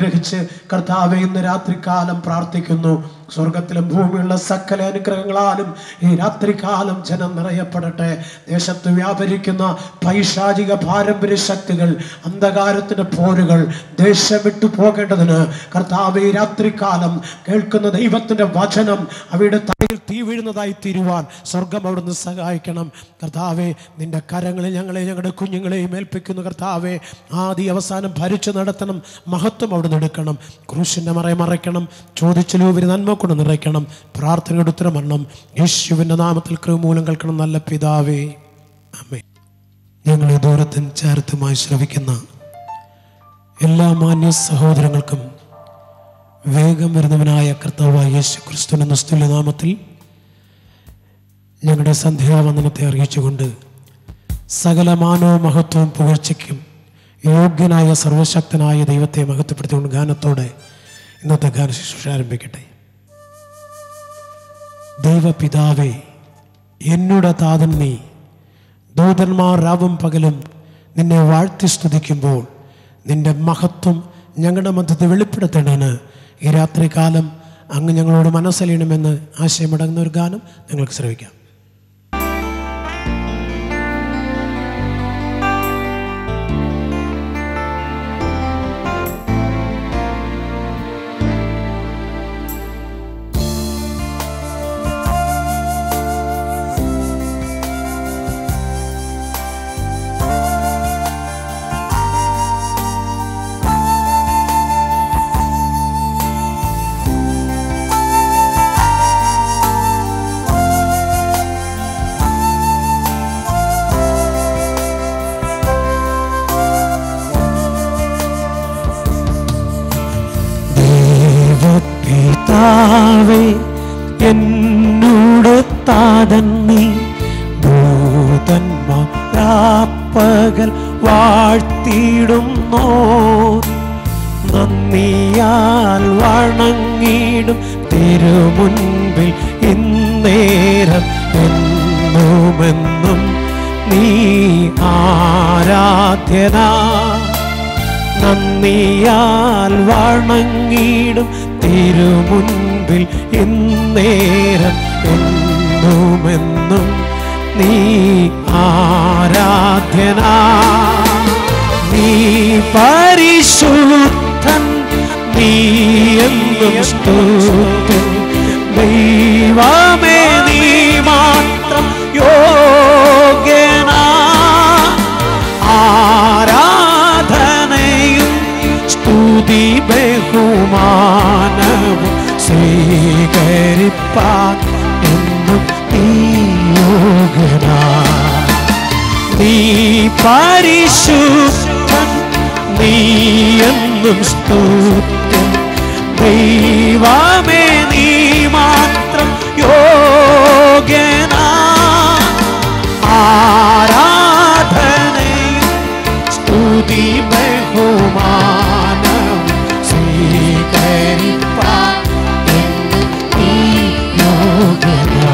അനുഗ്രഹിച്ച് കർത്താവെ ഇന്ന് രാത്രികാലം പ്രാർത്ഥിക്കുന്നു സ്വർഗത്തിലും ഭൂമിയുള്ള സകല അനുഗ്രഹങ്ങളാലും ഈ രാത്രികാലം ജനം നിറയപ്പെടട്ടെ ദേശത്ത് വ്യാപരിക്കുന്ന പൈശാചിക പാരമ്പര്യ ശക്തികൾ അന്ധകാരത്തിന്റെ പോരുകൾ ദേശം വിട്ടു പോകേണ്ടതിന് കർത്താവ് ഈ രാത്രികാലം കേൾക്കുന്ന ദൈവത്തിന്റെ വചനം അവയുടെ തലയിൽ തീ വീഴുന്നതായി തീരുവാൻ സ്വർഗം അവിടുന്ന് സഹായിക്കണം കർത്താവെ നിന്റെ കരങ്ങളിൽ ഞങ്ങളെ ഞങ്ങളുടെ കുഞ്ഞുങ്ങളെയും ഏൽപ്പിക്കുന്നു കർത്താവെ ആദ്യ അവസാനം ഭരിച്ചു നടത്തണം മഹത്വം അവിടുന്ന് എടുക്കണം ക്രൂശിന്റെ മറയെ മറയ്ക്കണം ചോദിച്ചലൂവിന് നന്മ കൊണ്ട് നിറയ്ക്കണം പ്രാർത്ഥനയുടെ ഉത്തരമരണം യേശുവിൻ്റെ നാമത്തിൽ കൃമൂലം കേൾക്കണം നല്ല പിതാവേ അമ്മേ ഞങ്ങളെ ദൂരത്തും ചേർത്തുമായി ശ്രവിക്കുന്ന എല്ലാ മാന്യ സഹോദരങ്ങൾക്കും വേഗം വരുന്നവനായ കർത്താവായ യേശു ക്രിസ്തുവിൻ്റെ നിസ്തുല്യ നാമത്തിൽ ഞങ്ങളുടെ സന്ധ്യാവന്ദനത്തെ അറിയിച്ചുകൊണ്ട് സകല മാനവ മഹത്വവും പുകഴ്ചയ്ക്കും യോഗ്യനായ സർവശക്തനായ ദൈവത്തെ മഹത്വപ്പെടുത്തിക്കൊണ്ട് ഗാനത്തോടെ ഇന്നത്തെ ഗാന ശുശ്രൂഷ ആരംഭിക്കട്ടെ ദൈവപിതാവേ എന്നുടെ താതൻ നീ ദൂതന്മാർ രാവും പകലും നിന്നെ വാഴ്ത്തി സ്തുതിക്കുമ്പോൾ നിന്റെ മഹത്വം ഞങ്ങളുടെ മധ്യത്തിൽ വെളിപ്പെടുത്തേണ്ടതിന് ഈ രാത്രികാലം അങ്ങ് ഞങ്ങളോട് മനസ്സലിയണമെന്ന് ആശയമടങ്ങുന്ന ഒരു ഗാനം ഞങ്ങൾക്ക് ശ്രമിക്കാം ദൈവപിതാവേ എന്നോട് താതൻ നീ ഭൂതന്മാരാപ്പകൽ വാഴ്ത്തിയിടുന്നോ നന്ദിയാൽ വണങ്ങിടും തിരുമുൻപിൽ ഇന്നേരം എന്നുമെന്നും നീ ആരാധ്യനാ നന്ദിയാൽ വണങ്ങിടും തിരുമുൻപിൽ ഇന്നേരം എന്നുമെന്നും നീ ആരാധ്യനാ നീ പരിശുദ്ധൻ നീ എന്നും സ്തുതൻ ദൈവമേ നീ മാത്രം യോഗ്യനാ ആരാധനയും സ്തുതി ബഹുമാനവും സ്വീകരിപ്പാൻ എന്നും നീ യോഗ്യനാ നീ പരിശുദ്ധൻ നീ എന്നും സ്തുത്യൻ ദൈവമേ നീ മാത്രം യോഗ്യനാ ആരാധനയും സ്തുതി ബഹുമാനം സ്വീകരിപ്പാൻ എന്നും നീ യോഗ്യനാ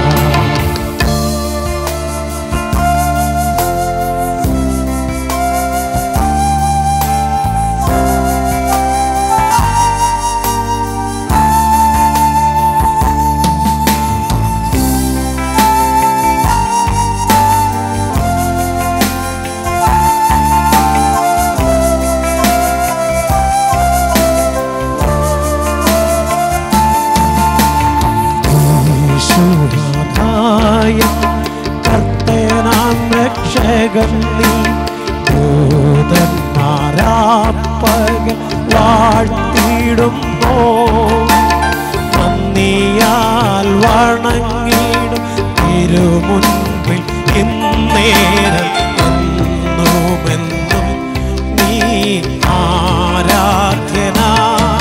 യേശുനാഥായ കർത്തനാം രക്ഷകൻ നീ ദൂതന്മാരാപ്പകൽ വാഴ്ത്തിടുമ്പോ നന്ദിയാൽ വണങ്ങിടും തിരുമുൻപിൽ ഇന്നേരം എന്നുമെന്നും നീ ആരാധ്യനാ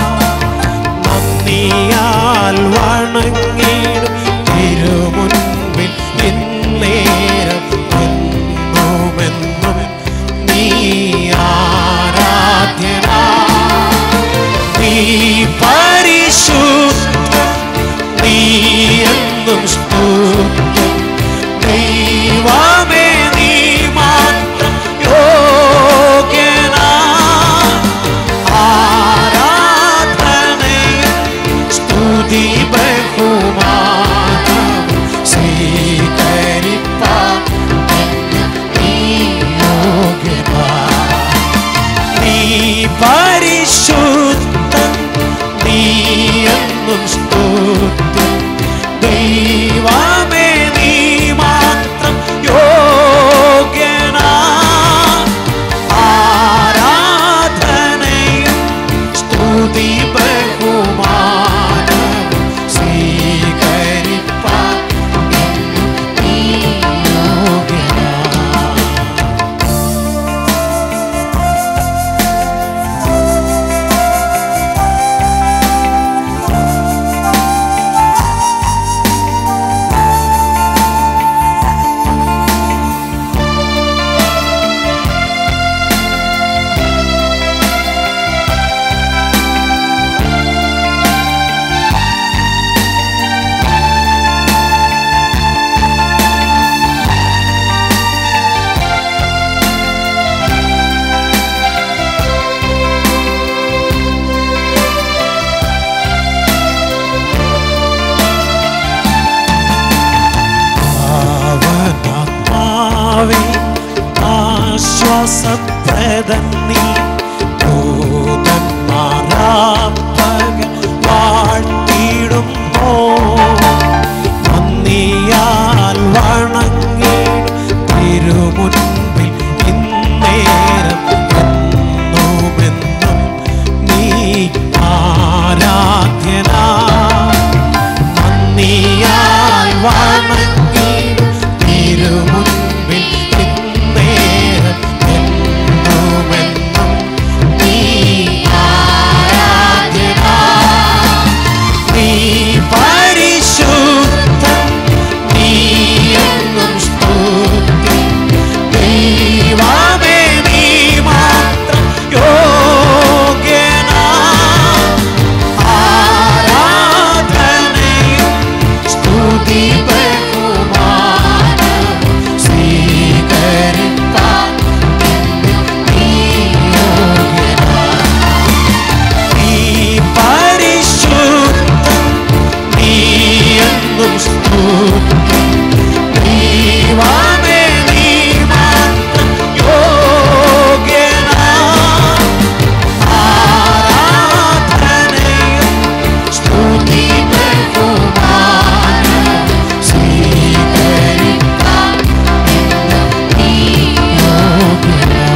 നന്ദിയാൽ വണങ്ങിടും തിരുമുൻപിൽ ഇന്നേരം എന്നുമെന്നും നീ ആരാധ്യനാ നീ പരിശുദ്ധൻ നീ എന്നും സ്തുതൻ ദൈവമേ നീ ആശ്വാസപ്രദൻ നീ ദൂതന്മാരാപ്പകൽ വാഴ്ത്തിയിടുമ്പോ നന്ദിയാൽ വണങ്ങിടും തിരുമുൻപിൽ ഇന്നേരം എന്നുമെന്നും നീ ആരാധ്യനാ നന്ദിയാൽ വണങ്ങിടും തിരുമുൻപിൽ ഇന്നേരം എന്നുമെന്നും നീ ആരാധ്യനാ നീ പരിശുദ്ധൻ നീ എന്നും സ്തുതി ദൈവമേ നീ മാത്രം യോഗ്യനാ ആരാധനയും സ്തുതി ബഹുമാനവും സ്വീകരിക്കാൻ നീ യോഗ്യനാ നീ പരിശുദ്ധൻ നീ എന്നും സ്തുതി ദൈവമേ നീ മാത്രം യോഗ്യനാ ആരാധനയും സ്തുതി ബഹുമാനവും സ്വീകരിക്കാൻ നീ യോഗ്യനാ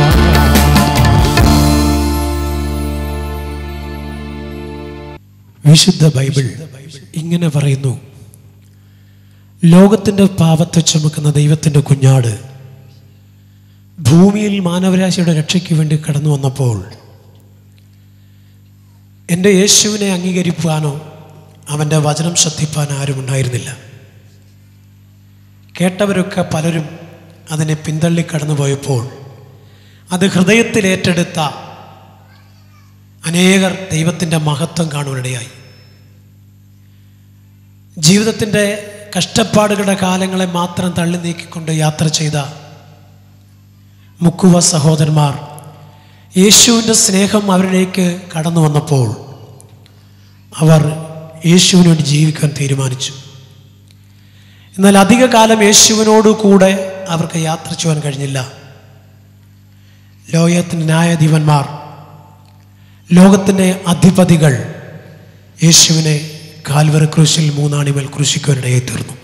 വിശുദ്ധ ബൈബിൾ ഇങ്ങനെ പറയുന്നു ലോകത്തിന്റെ പാപത്തെ ചുമക്കുന്ന ദൈവത്തിന്റെ കുഞ്ഞാട് ഭൂമിയിൽ മാനവരാശിയുടെ രക്ഷയ്ക്ക് വേണ്ടി കടന്നു വന്നപ്പോൾ എൻ്റെ യേശുവിനെ അംഗീകരിക്കാനോ അവൻ്റെ വചനം ശ്രദ്ധിപ്പാൻ ആരും ഉണ്ടായിരുന്നില്ല കേട്ടവരൊക്കെ പലരും അതിനെ പിന്തള്ളി കടന്നു പോയപ്പോൾ അത് ഹൃദയത്തിൽ ഏറ്റെടുത്ത അനേകർ ദൈവത്തിൻ്റെ മഹത്വം കാണുവാനിടയായി ജീവിതത്തിൻ്റെ കഷ്ടപ്പാടുകളുടെ കാലങ്ങളെ മാത്രം തള്ളി നീക്കിക്കൊണ്ട് യാത്ര ചെയ്ത മുക്കുവ സഹോദരന്മാർ യേശുവിൻ്റെ സ്നേഹം അവരിലേക്ക് കടന്നു വന്നപ്പോൾ അവർ യേശുവിന് വേണ്ടി ജീവിക്കാൻ തീരുമാനിച്ചു എന്നാൽ അധിക കാലം യേശുവിനോട് കൂടെ അവർക്ക് യാത്ര ചെയ്യുവാൻ കഴിഞ്ഞില്ല ലോകത്തിൻ്റെ ന്യായാധിപന്മാർ ലോകത്തിൻ്റെ അധിപതികൾ യേശുവിനെ കാൽവര ക്രൂശിൽ മൂന്നാണിമേൽ ക്രൂശിക്കുവാനിടയായി തീർന്നു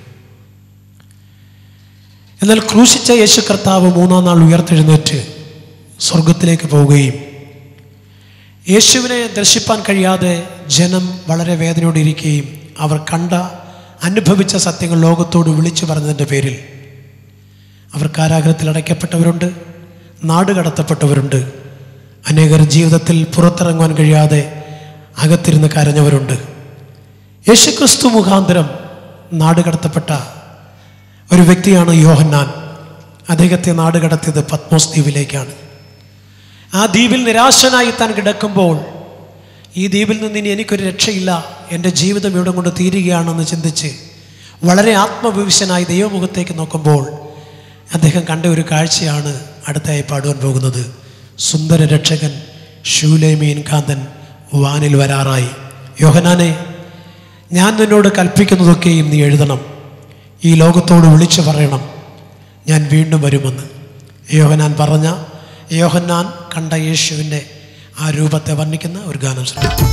എന്നാൽ ക്രൂശിച്ച യേശു കർത്താവ് മൂന്നാം നാൾ ഉയർത്തെഴുന്നേറ്റ് സ്വർഗത്തിലേക്ക് പോവുകയും യേശുവിനെ ദർശിപ്പാൻ കഴിയാതെ ജനം വളരെ വേദനയോടെ ഇരിക്കുകയും അവർ കണ്ട അനുഭവിച്ച സത്യങ്ങൾ ലോകത്തോട് വിളിച്ചു പറഞ്ഞതിൻ്റെ പേരിൽ അവർ കാരാഗ്രഹത്തിൽ അടയ്ക്കപ്പെട്ടവരുണ്ട് നാട് കടത്തപ്പെട്ടവരുണ്ട് അനേകർ ജീവിതത്തിൽ പുറത്തിറങ്ങുവാൻ കഴിയാതെ അകത്തിരുന്ന് കരഞ്ഞവരുണ്ട് യേശുക്രിസ്തു മുഖാന്തരം നാട് കടത്തപ്പെട്ട ഒരു വ്യക്തിയാണ് യോഹന്നാൻ അദ്ദേഹത്തെ നാട് കടത്തിയത് പത്മോസ് ദ്വീപിലേക്കാണ് ആ ദ്വീപിൽ നിരാശനായി താൻ കിടക്കുമ്പോൾ ഈ ദ്വീപിൽ നിന്ന് ഇനി എനിക്കൊരു രക്ഷയില്ല എൻ്റെ ജീവിതം ഇവിടെ കൊണ്ട് തീരുകയാണെന്ന് ചിന്തിച്ച് വളരെ ആത്മവിവശനായി ദൈവമുഖത്തേക്ക് നോക്കുമ്പോൾ അദ്ദേഹം കണ്ട ഒരു കാഴ്ചയാണ് അടുത്തായി പാടുവാൻ പോകുന്നത് സുന്ദര രക്ഷകൻ ശൂലേമീൻ കാന്തൻ വാനിൽ വരാറായി യോഹനാനെ ഞാൻ നിന്നോട് കൽപ്പിക്കുന്നതൊക്കെയും നീ എഴുതണം ഈ ലോകത്തോട് വിളിച്ചു പറയണം ഞാൻ വീണ്ടും വരുമെന്ന് യോഹനാൻ പറഞ്ഞ യോഹന്നാൻ കണ്ട യേശുവിൻ്റെ ആ രൂപത്തെ വർണ്ണിക്കുന്ന ഒരു ഗാനം ശ്രമിക്കും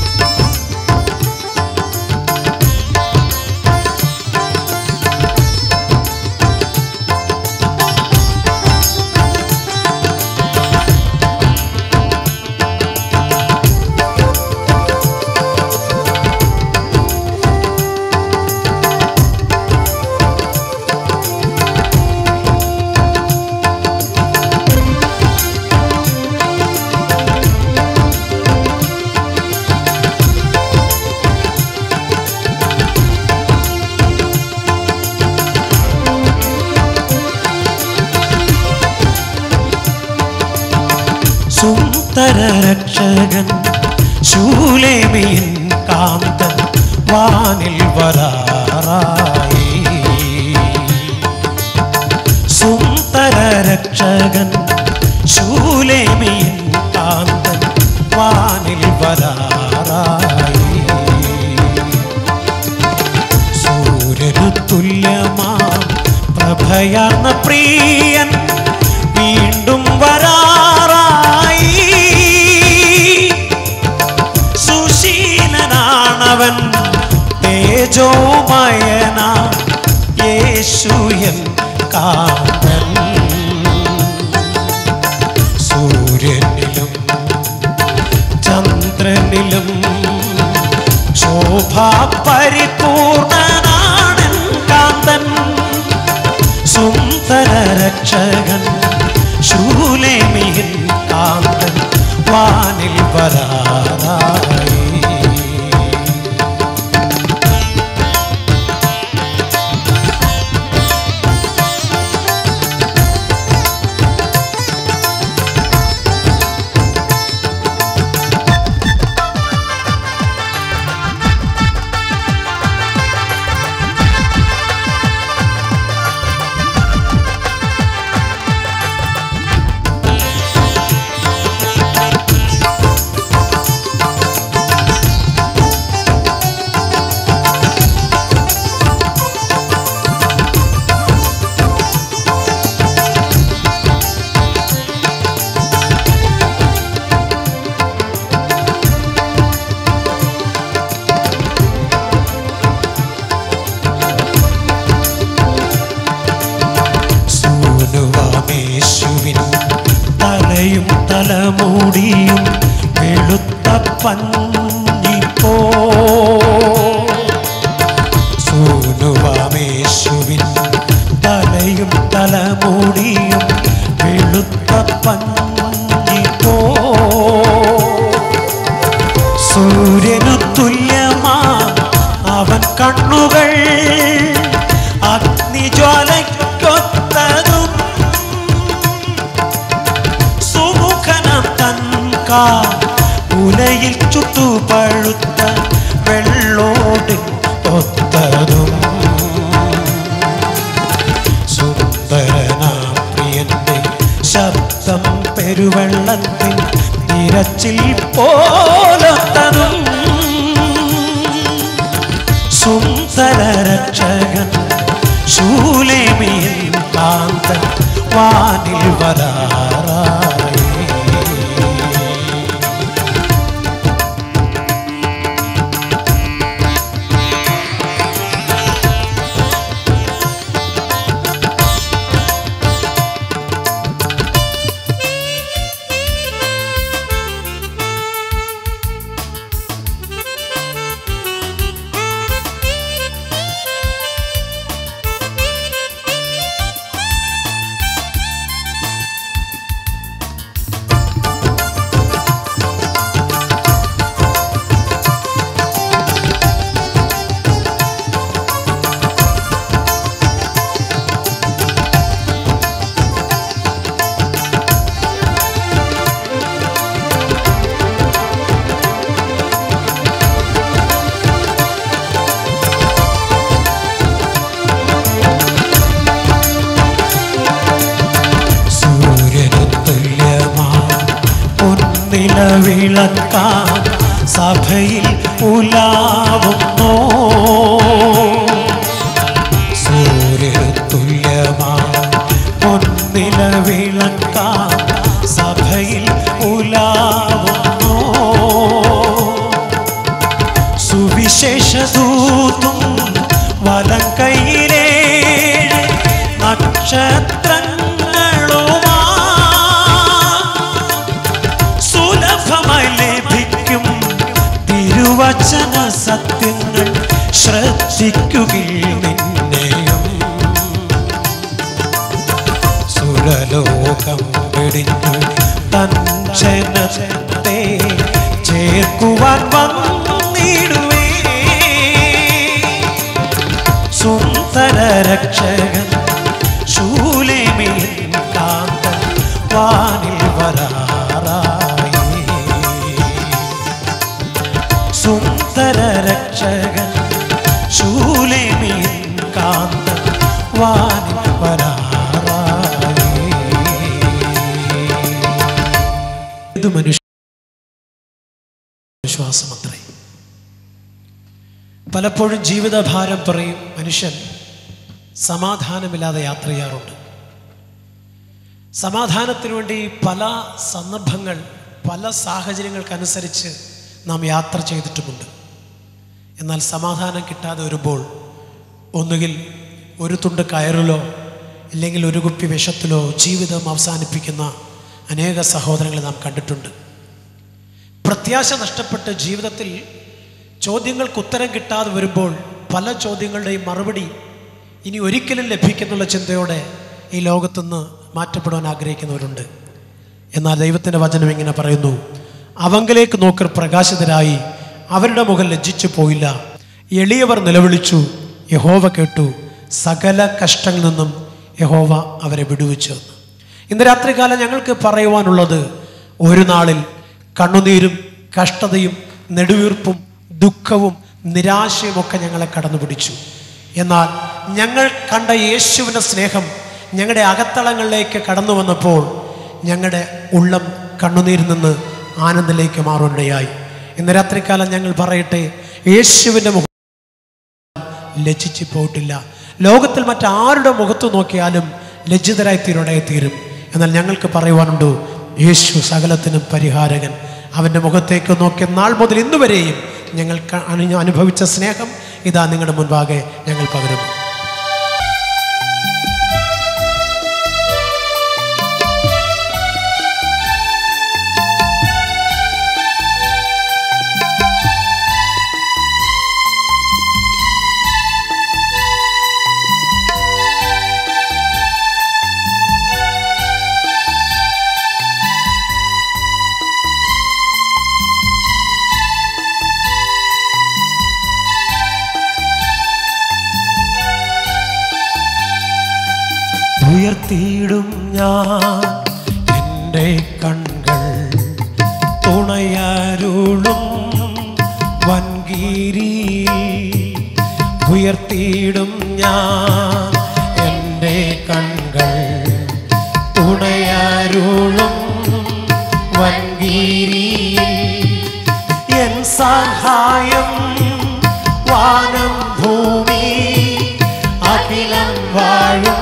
സുന്ദര രക്ഷകൻ ശൂലേമിയൻ കാന്തൻ വാനിൽ വരാറായി സുന്ദര രക്ഷകൻ ശൂലേമിയൻ കാന്തൻ വാനിൽ വരാറായി സൂര്യനു തുല്യമാം പ്രഭയാർന്ന പ്രിയൻ വീണ്ടും വരാ രക്ഷകൻ ശൂലേമിയിൽ കാന്തൻ വാനിൽ വരാറായി സൂനുവാമേശുവിൻ തലയും തലമുടിയും വെളുത്ത പഞ്ഞിപ്പോ സൂനുവാമേശുവിൻ തലയും തലമുടിയും വെളുത്ത പഞ്ഞിപ്പോ സൂര്യനു തുല്യമാ അവൻ കണ്ണുകൾ അഗ്നിജ്വാലയ്ക്കൊത്തതും സുമുഖനം തൻകാ ഉലയിൽ ചുട്ടുപഴുത്ത വെള്ളോട് ഒത്തതും സുന്ദരനാം പ്രിയന്റെ ശബ്ദം പെരുവെള്ളത്തിൽ നിരച്ചിൽ പോലത്തതും സുന്ദര രക്ഷകൻ ശൂലേമിയിൽ കാന്തൻ വാനിൽ വരാറായി സൂര്യന് തുല്യമാ പൊന്നില വിളക്കാൻ സഭയിൽ ഉലാവുന്നു സൂര്യന് തുല്യമാ പൊന്നില വിളക്കാൻ സഭയിൽ ഉലാവുന്നു സുവിശേഷദൂതും വലം കൈയിലേ നക്ഷത്രങ്ങളുമാ സുലഭമായി ലഭിക്കും തിരുവചന സത്യങ്ങൾ ശ്രദ്ധിക്കുകയിൽ നിന്നെയും സുരലോകം വെടിഞ്ഞു തൻ ജനത്തെ ചേർക്കുവാൻ വന്നിടുവേ സുന്ദര രക്ഷകൻ ശൂലേമിയിൽ കാന്തൻ വാനിൽ വരാറായി സുന്ദര രക്ഷകൻ ശൂലേമിയിൽ കാന്തൻ വാനിൽ വരാറായി ഇത് മനുഷ്യ വിശ്വാസമത്രേ പലപ്പോഴും ജീവിതഭാരം പറയും മനുഷ്യൻ സമാധാനമില്ലാതെ യാത്ര ചെയ്യാറുണ്ട് സമാധാനത്തിന് വേണ്ടി പല സന്ദർഭങ്ങൾ പല സാഹചര്യങ്ങൾക്കനുസരിച്ച് നാം യാത്ര ചെയ്തിട്ടുമുണ്ട് എന്നാൽ സമാധാനം കിട്ടാതെ വരുമ്പോൾ ഒന്നുകിൽ ഒരു തുണ്ട് കയറിലോ ഇല്ലെങ്കിൽ ഒരു കുപ്പി വിഷത്തിലോ ജീവിതം അവസാനിപ്പിക്കുന്ന അനേക സഹോദരങ്ങളെ നാം കണ്ടിട്ടുണ്ട് പ്രത്യാശ നഷ്ടപ്പെട്ട് ജീവിതത്തിൽ ചോദ്യങ്ങൾക്ക് ഉത്തരം കിട്ടാതെ വരുമ്പോൾ പല ചോദ്യങ്ങളുടെയും മറുപടി ഇനി ഒരിക്കലും ലഭിക്കുന്നുള്ള ചിന്തയോടെ ഈ ലോകത്തുനിന്ന് മാറ്റപ്പെടുവാൻ ആഗ്രഹിക്കുന്നവരുണ്ട് എന്നാൽ ദൈവത്തിൻ്റെ വചനം ഇങ്ങനെ പറയുന്നു അവങ്കലേക്ക് നോക്കർ പ്രകാശിതരായി അവരുടെ മുഖം ലജ്ജിച്ചു പോയില്ല എളിയവർ നിലവിളിച്ചു യഹോവ കേട്ടു സകല കഷ്ടങ്ങളിൽ നിന്നും യഹോവ അവരെ വിടുവിച്ചു എന്ന്. ഇന്ന് രാത്രികാലം ഞങ്ങൾക്ക് പറയുവാനുള്ളത് ഒരു നാളിൽ കണ്ണുനീരും കഷ്ടതയും നെടുവീർപ്പും ദുഃഖവും നിരാശയും ഒക്കെ ഞങ്ങളെ കടന്നു പിടിച്ചു എന്നാൽ ഞങ്ങൾ കണ്ട യേശുവിൻ്റെ സ്നേഹം ഞങ്ങളുടെ അകത്തളങ്ങളിലേക്ക് കടന്നു വന്നപ്പോൾ ഞങ്ങളുടെ ഉള്ളം കണ്ണുനീരിൽ നിന്ന് ആനന്ദിലേക്ക് മാറുകയായി ഇന്ന് രാത്രികാലം ഞങ്ങൾ പറയട്ടെ യേശുവിൻ്റെ മുഖം ലജ്ജിച്ചു പോയിട്ടില്ല ലോകത്തിൽ മറ്റാരുടെ മുഖത്ത് നോക്കിയാലും ലജ്ജിതരായി തീരുടയെ തീരും എന്നാൽ ഞങ്ങൾക്ക് പറയുവാനുണ്ട് യേശു സകലത്തിനും പരിഹാരകൻ അവൻ്റെ മുഖത്തേക്ക് നോക്കിയ നാൾ മുതൽ ഇന്നുവരെയും ഞങ്ങൾ ക- അനു- അനുഭവിച്ച സ്നേഹം ഇതാ നിങ്ങളുടെ മുൻപാകെ ഞങ്ങൾ പകരുന്നു ഉയർത്തിയിടും ഞാൻ എൻ്റെ കൺകൾ തുണയരുളും വൻകീരി ഉയർത്തിയിടും ഞാൻ എൻ്റെ കൺകൾ തുണയരുളും വൻകീരി എൻ സഹായം വാനം ഭൂമി അഖിലം വാഴും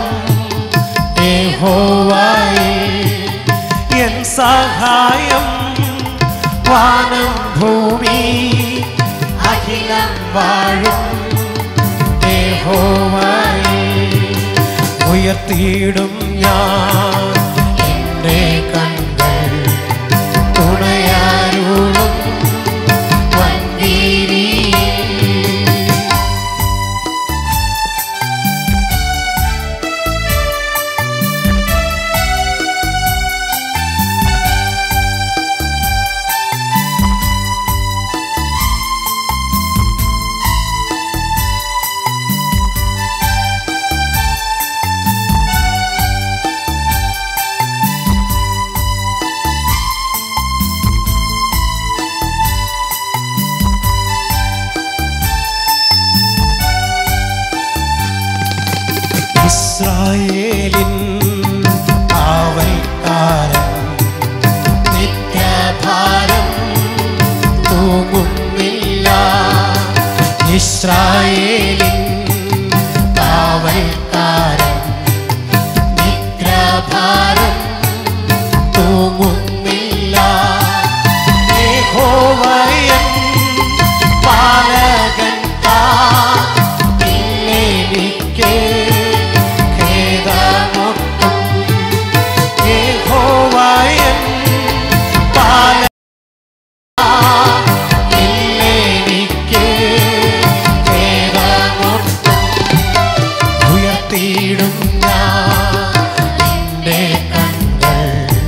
യഹോവയേ എൻ സഹായം വാനം ഭൂമി അഖിലം വാഴും യഹോവയേ ഉയർത്തിയിടും ഞാൻ എൻ്റെ കൺകൾ തുണയാരുളും വൻകീരി ഇസ്രായേലിൻ കാവൽക്കാരൻ നിത്യഭാരം തൂങ്ങുന്നില്ല ഇസ്രായേലിൻ കാവൽക്കാരൻ നിത്യഭാരം തൂങ്ങുന്നില്ല യഹോവയൻ പാലകൻ താനിലെനിക്ക് ഖേദമൊട്ടും യഹോവയൻ പാലകനിലെനിക്ക് ഖേദമൊട്ടും ഉയർത്തിയിടും ഞാൻ നിന്റെ കണ്ണുകൾ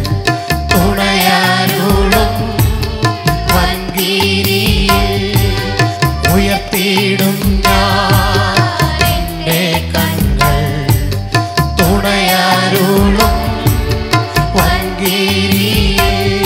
തുണയാരുളും വൻകീരിയിൽ ഉയർത്തിയിടും ഞാൻ നിന്റെ കണ്ണുകൾ തുണയാരുളും വൻകീരിയിൽ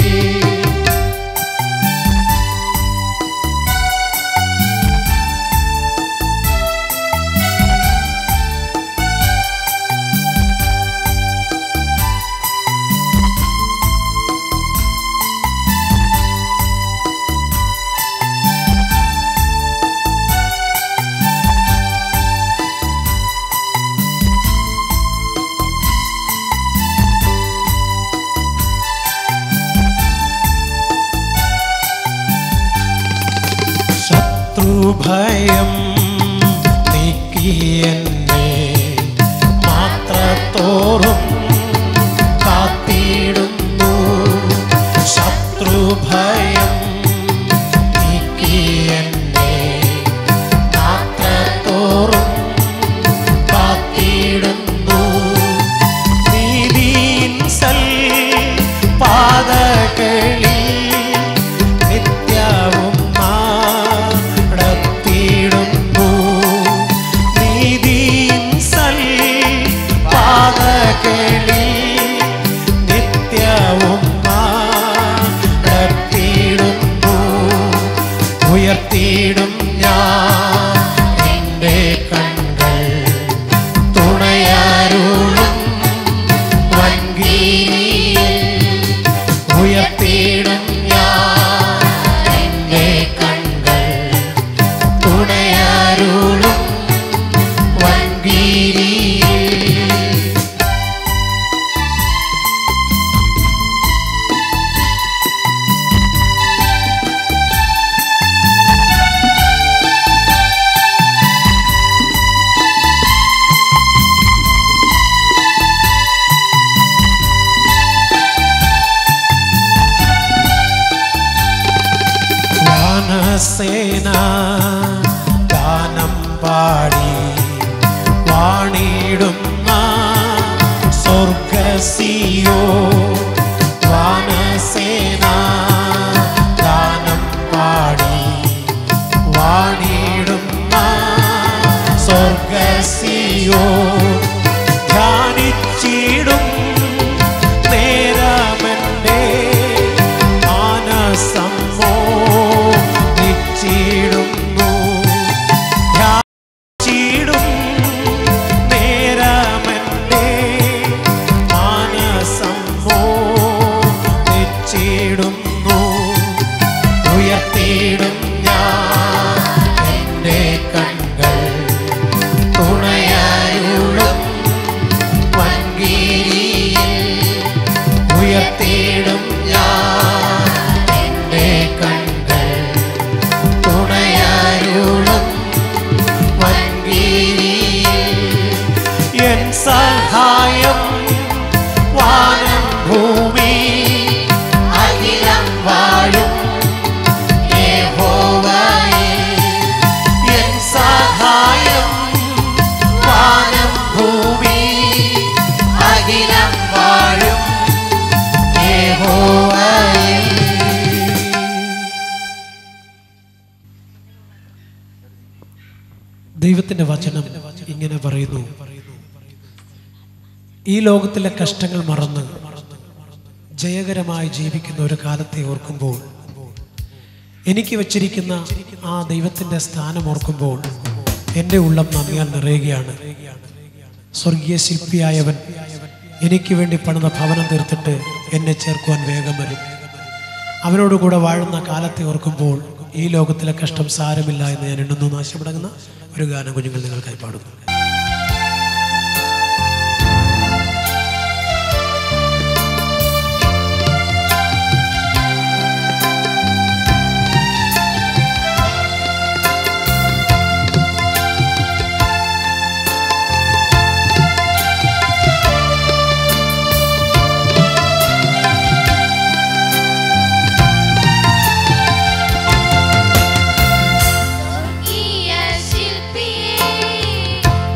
ശത്രുഭയം നീക്കിയെന്നെ മാത്രത്തോറും കാത്തിടുന്നു ശത്രുഭയം നീക്കിയെന്നെ മാത്രത്തോറും കാത്തിടുന്നു വാനസേന ഗാനം പാടി വാണിടുന്ന സ്വർഗസിയോ വാനസേന ഗാനം പാടി വാണിടുന്ന സ്വർഗസിയോ ധ്യാനിച്ചിടും നേരമെൻ്റെ മാനസം മോഹിച്ചിടുന്നു ധ്യാനിച്ചിടും നേരമെൻ്റെ മാനസം മോഹിച്ചിടുന്നു ഉയർത്തിയിടും ഞാൻ എൻ്റെ കണ്ണുകൾ തുണയായുള്ളും വൻകീരിയിൽ ഉയർത്തിയിടും ഞാൻ എൻ്റെ കണ്ണുകൾ തുണയായുള്ളും വൻകീരിയിൽ എൻ സഹായം വാനം ഭൂമി അഖിലം വാഴും യഹോവയിൽ എൻ സഹായം വാനം ഭൂമി അഖിലം വാഴും യഹോവയിൽ ദൈവത്തിന്റെ വചനം ഇങ്ങനെ പറയുന്നു ഈ ലോകത്തിലെ കഷ്ടങ്ങൾ മറന്ന് ജയകരമായി ജീവിക്കുന്ന ഒരു കാലത്തെ ഓർക്കുമ്പോൾ എനിക്ക് വച്ചിരിക്കുന്ന ആ ദൈവത്തിന്റെ സ്ഥാനം ഓർക്കുമ്പോൾ എൻ്റെ ഉള്ളം നന്ദിയാൽ നിറയുകയാണ് സ്വർഗീയ ശില്പിയായവൻ എനിക്ക് വേണ്ടി പണിത ഭവനം തീർത്തിട്ട് എന്നെ ചേർക്കുവാൻ വേഗം വരും അവനോടുകൂടെ വാഴുന്ന കാലത്തെ ഓർക്കുമ്പോൾ ഈ ലോകത്തിലെ കഷ്ടം സാരമില്ല എന്ന് ഞാൻ എണ്ണുന്നു നാശമടങ്ങുന്ന ഒരു ഗാനം കുഞ്ഞുങ്ങൾ നിങ്ങൾക്കായി പാടുന്നു സ്വർഗീയ ശില്പിയേ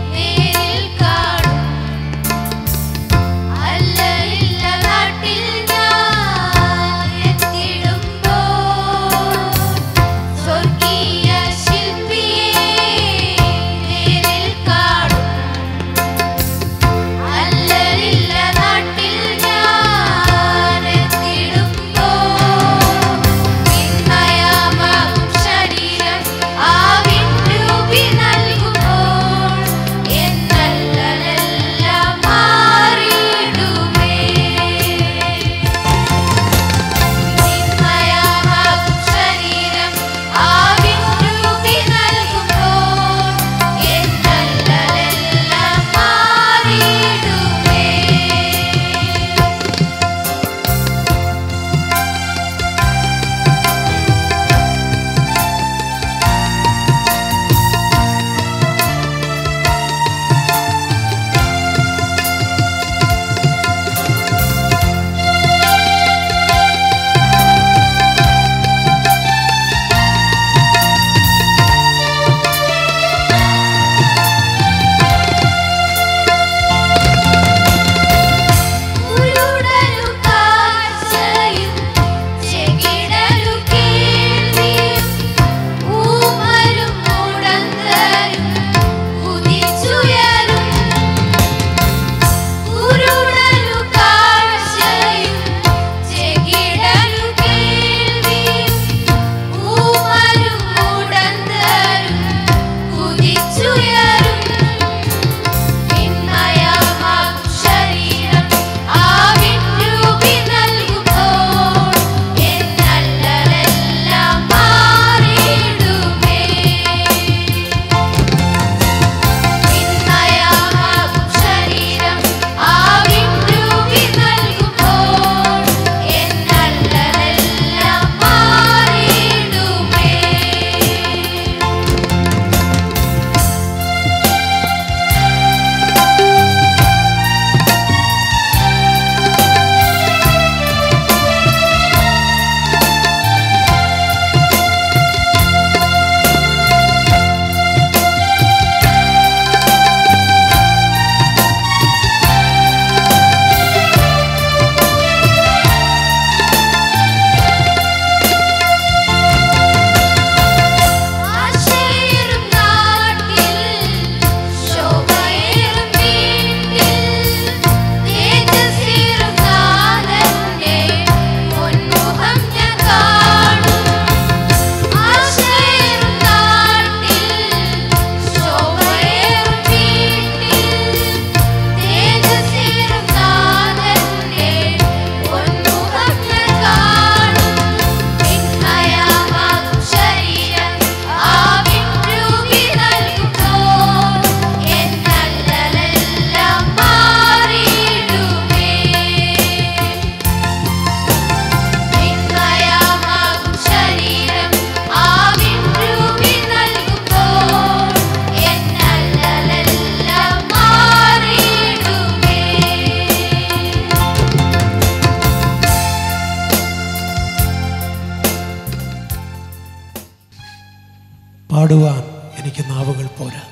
പാടുവാൻ എനിക്ക് നാവുകൾ പോരാ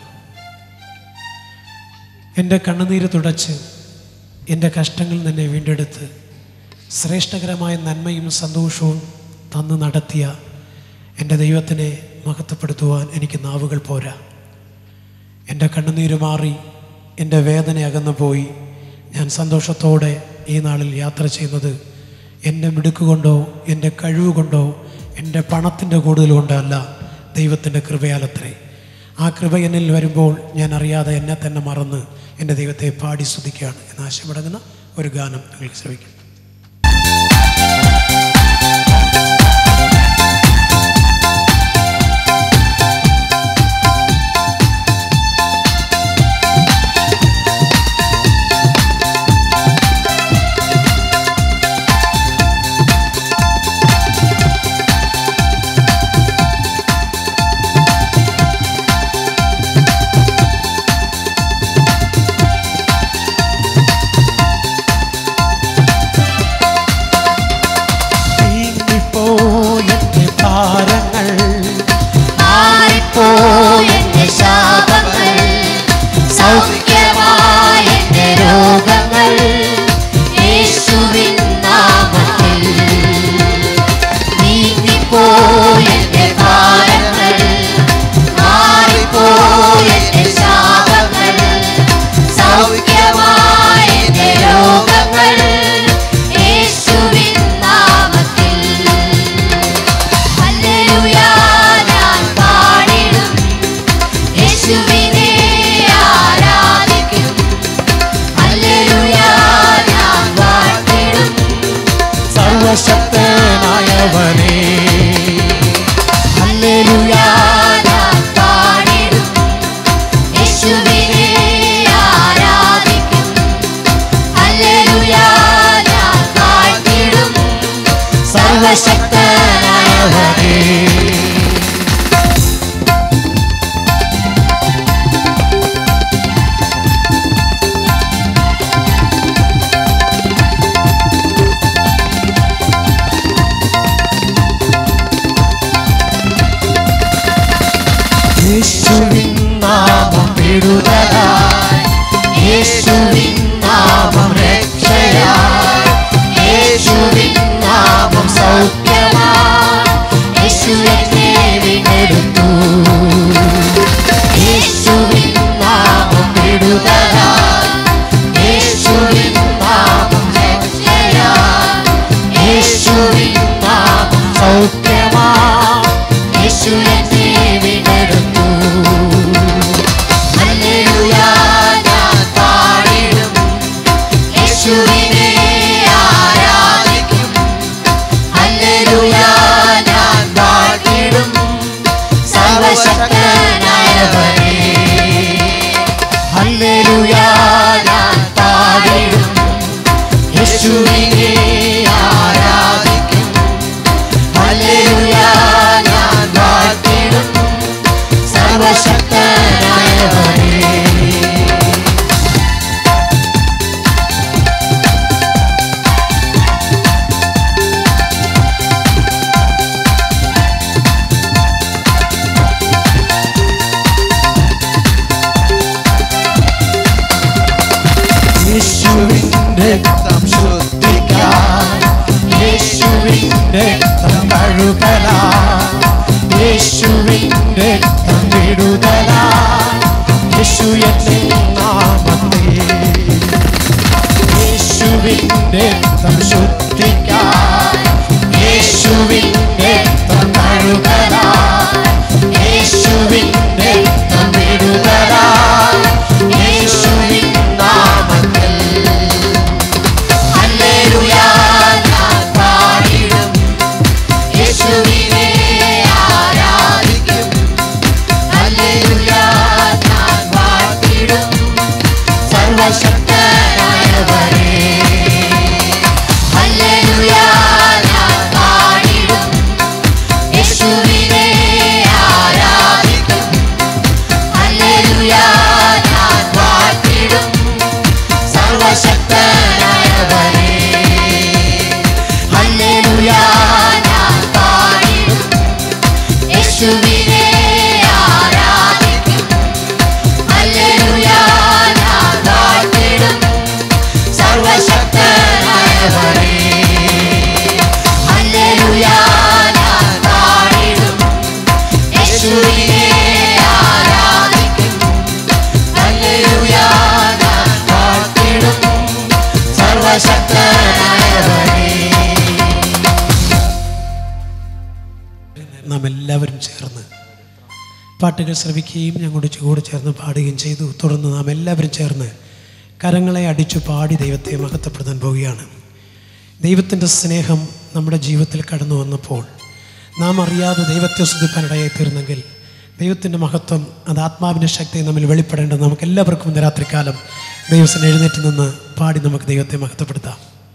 എൻ്റെ കണ്ണുനീര് തുടച്ച് എൻ്റെ കഷ്ടങ്ങളിൽ നിന്നെ വീണ്ടെടുത്ത് ശ്രേഷ്ഠകരമായ നന്മയും സന്തോഷവും തന്നു നടത്തിയ എൻ്റെ ദൈവത്തിനെ മഹത്വപ്പെടുത്തുവാൻ എനിക്ക് നാവുകൾ പോരാ എൻ്റെ കണ്ണുനീര് മാറി എൻ്റെ വേദന അകന്നു പോയി ഞാൻ സന്തോഷത്തോടെ ഈ നാളിൽ യാത്ര ചെയ്യുന്നത് എൻ്റെ മിടുക്ക് കൊണ്ടോ എൻ്റെ കഴിവ് കൊണ്ടോ എൻ്റെ പണത്തിൻ്റെ കൂടുതൽ കൊണ്ടല്ല ദൈവത്തിൻ്റെ കൃപയാലത്രേ ആ കൃപ എന്നിൽ വരുമ്പോൾ ഞാൻ അറിയാതെ എന്നെ തന്നെ മറന്ന് എൻ്റെ ദൈവത്തെ പാടി സ്തുതിക്കുകയാണ് എന്ന് ആശയപ്പെടുന്ന ഒരു ഗാനം നിങ്ങൾക്ക് ശ്രമിക്കും നീങ്ങിപ്പോയെന്റെ ഭാരങ്ങൾ മാറിപ്പോയെന്റെ ശാപങ്ങൾ സൗഖ്യമായെന്റെ രോഗങ്ങൾ യേശുവിൻ നാമത്തിൽ നീങ്ങിപ്പോയെന്റെ ഭാരങ്ങൾ മാറിപ്പോയെന്റെ ശാപങ്ങൾ സൗഖ്യമായെന്റെ രോഗങ്ങൾ യേശുവിൻ നാമത്തിൽ ഹല്ലേലൂയ ഞാൻ പാടിടും യേശുവിനെ ആരാധിക്കും ഹല്ലേലൂയ ഞാൻ വാഴ്ത്തിടും സർവശക്തനായവനേ ഹല്ലേലൂയ ഞാൻ പാടിടും യേശുവിനെ ആരാധിക്കും ഹല്ലേലൂയ ഞാൻ വാഴ്ത്തിടും സർവശക്തനായവനേ യേശുവിൻ നാമം വിടുതലായി യേശുവിൻ നാമം രക്ഷയായി യേശുവിൻ നാമം സൗഖ്യമായി യേശു എന്നെ വീണ്ടെടുത്തു യേശുവിൻ നാമം വിടുതലായി യേശുവിൻ നാമം രക്ഷയായി യേശുവിൻ നാമം സൗഖ്യമായി യേശു എന്നെ വീണ്ടെടുത്തു ഹല്ലേലൂയ ഞാൻ പാടിടും യേശുവിനെ ആരാധിക്കും ഹല്ലേലൂയ ഞാൻ പാടിടും സർവശക്തനായവനേ ഹല്ലേലൂയ ഞാൻ പാടിടും യേശുവിനെ ആരാധിക്കും ഹല്ലേലൂയ ഞാൻ പാടിടും സർവശക്തനായവനേ യേശുവിൻ്റെ രക്തം ശുദ്ധിക്കാൻ യേശുവിൻ്റെ രക്തം കഴുകലാൻ യേശുവിൻ്റെ രക്തം വിടുതലാൻ യേശു എന്നെ നാമത്തിൽ യേശുവിൻ്റെ രക്തം ശുദ്ധിക്കാൻ യേശുവിൻ്റെ രക്തം കഴുകലാൻ യേശുവിൻ്റെ രക്തം വിടുതലാൻ യേശുവിൻ നാമത്തിൽ ഹല്ലേലൂയ ഞാൻ പാടിടും യേശുവിനെ ആരാധിക്കും ഹല്ലേലൂയ ഞാൻ വാഴ്ത്തിടും സർവശക്തനായവനേ പാട്ടുകൾ ശ്രവിക്കുകയും ഞങ്ങളുടെ ചുവട് ചേർന്ന് പാടുകയും ചെയ്തു തുടർന്ന് നാം എല്ലാവരും ചേർന്ന് കരങ്ങളെ അടിച്ചു പാടി ദൈവത്തെ മഹത്വപ്പെടുത്താൻ പോവുകയാണ് ദൈവത്തിൻ്റെ സ്നേഹം നമ്മുടെ ജീവിതത്തിൽ കടന്നു വന്നപ്പോൾ നാം അറിയാതെ ദൈവത്തെ സ്തുതിപ്പാനിടയായി തീർന്നെങ്കിൽ ദൈവത്തിൻ്റെ മഹത്വം അത് ആത്മാവിൻ്റെ ശക്തി നമ്മിൽ വെളിപ്പെടേണ്ടത് നമുക്ക് എല്ലാവർക്കും ഇന്ന് രാത്രികാലം ദൈവത്തിന് എഴുന്നേറ്റ് നിന്ന് പാടി നമുക്ക് ദൈവത്തെ മഹത്വപ്പെടുത്താം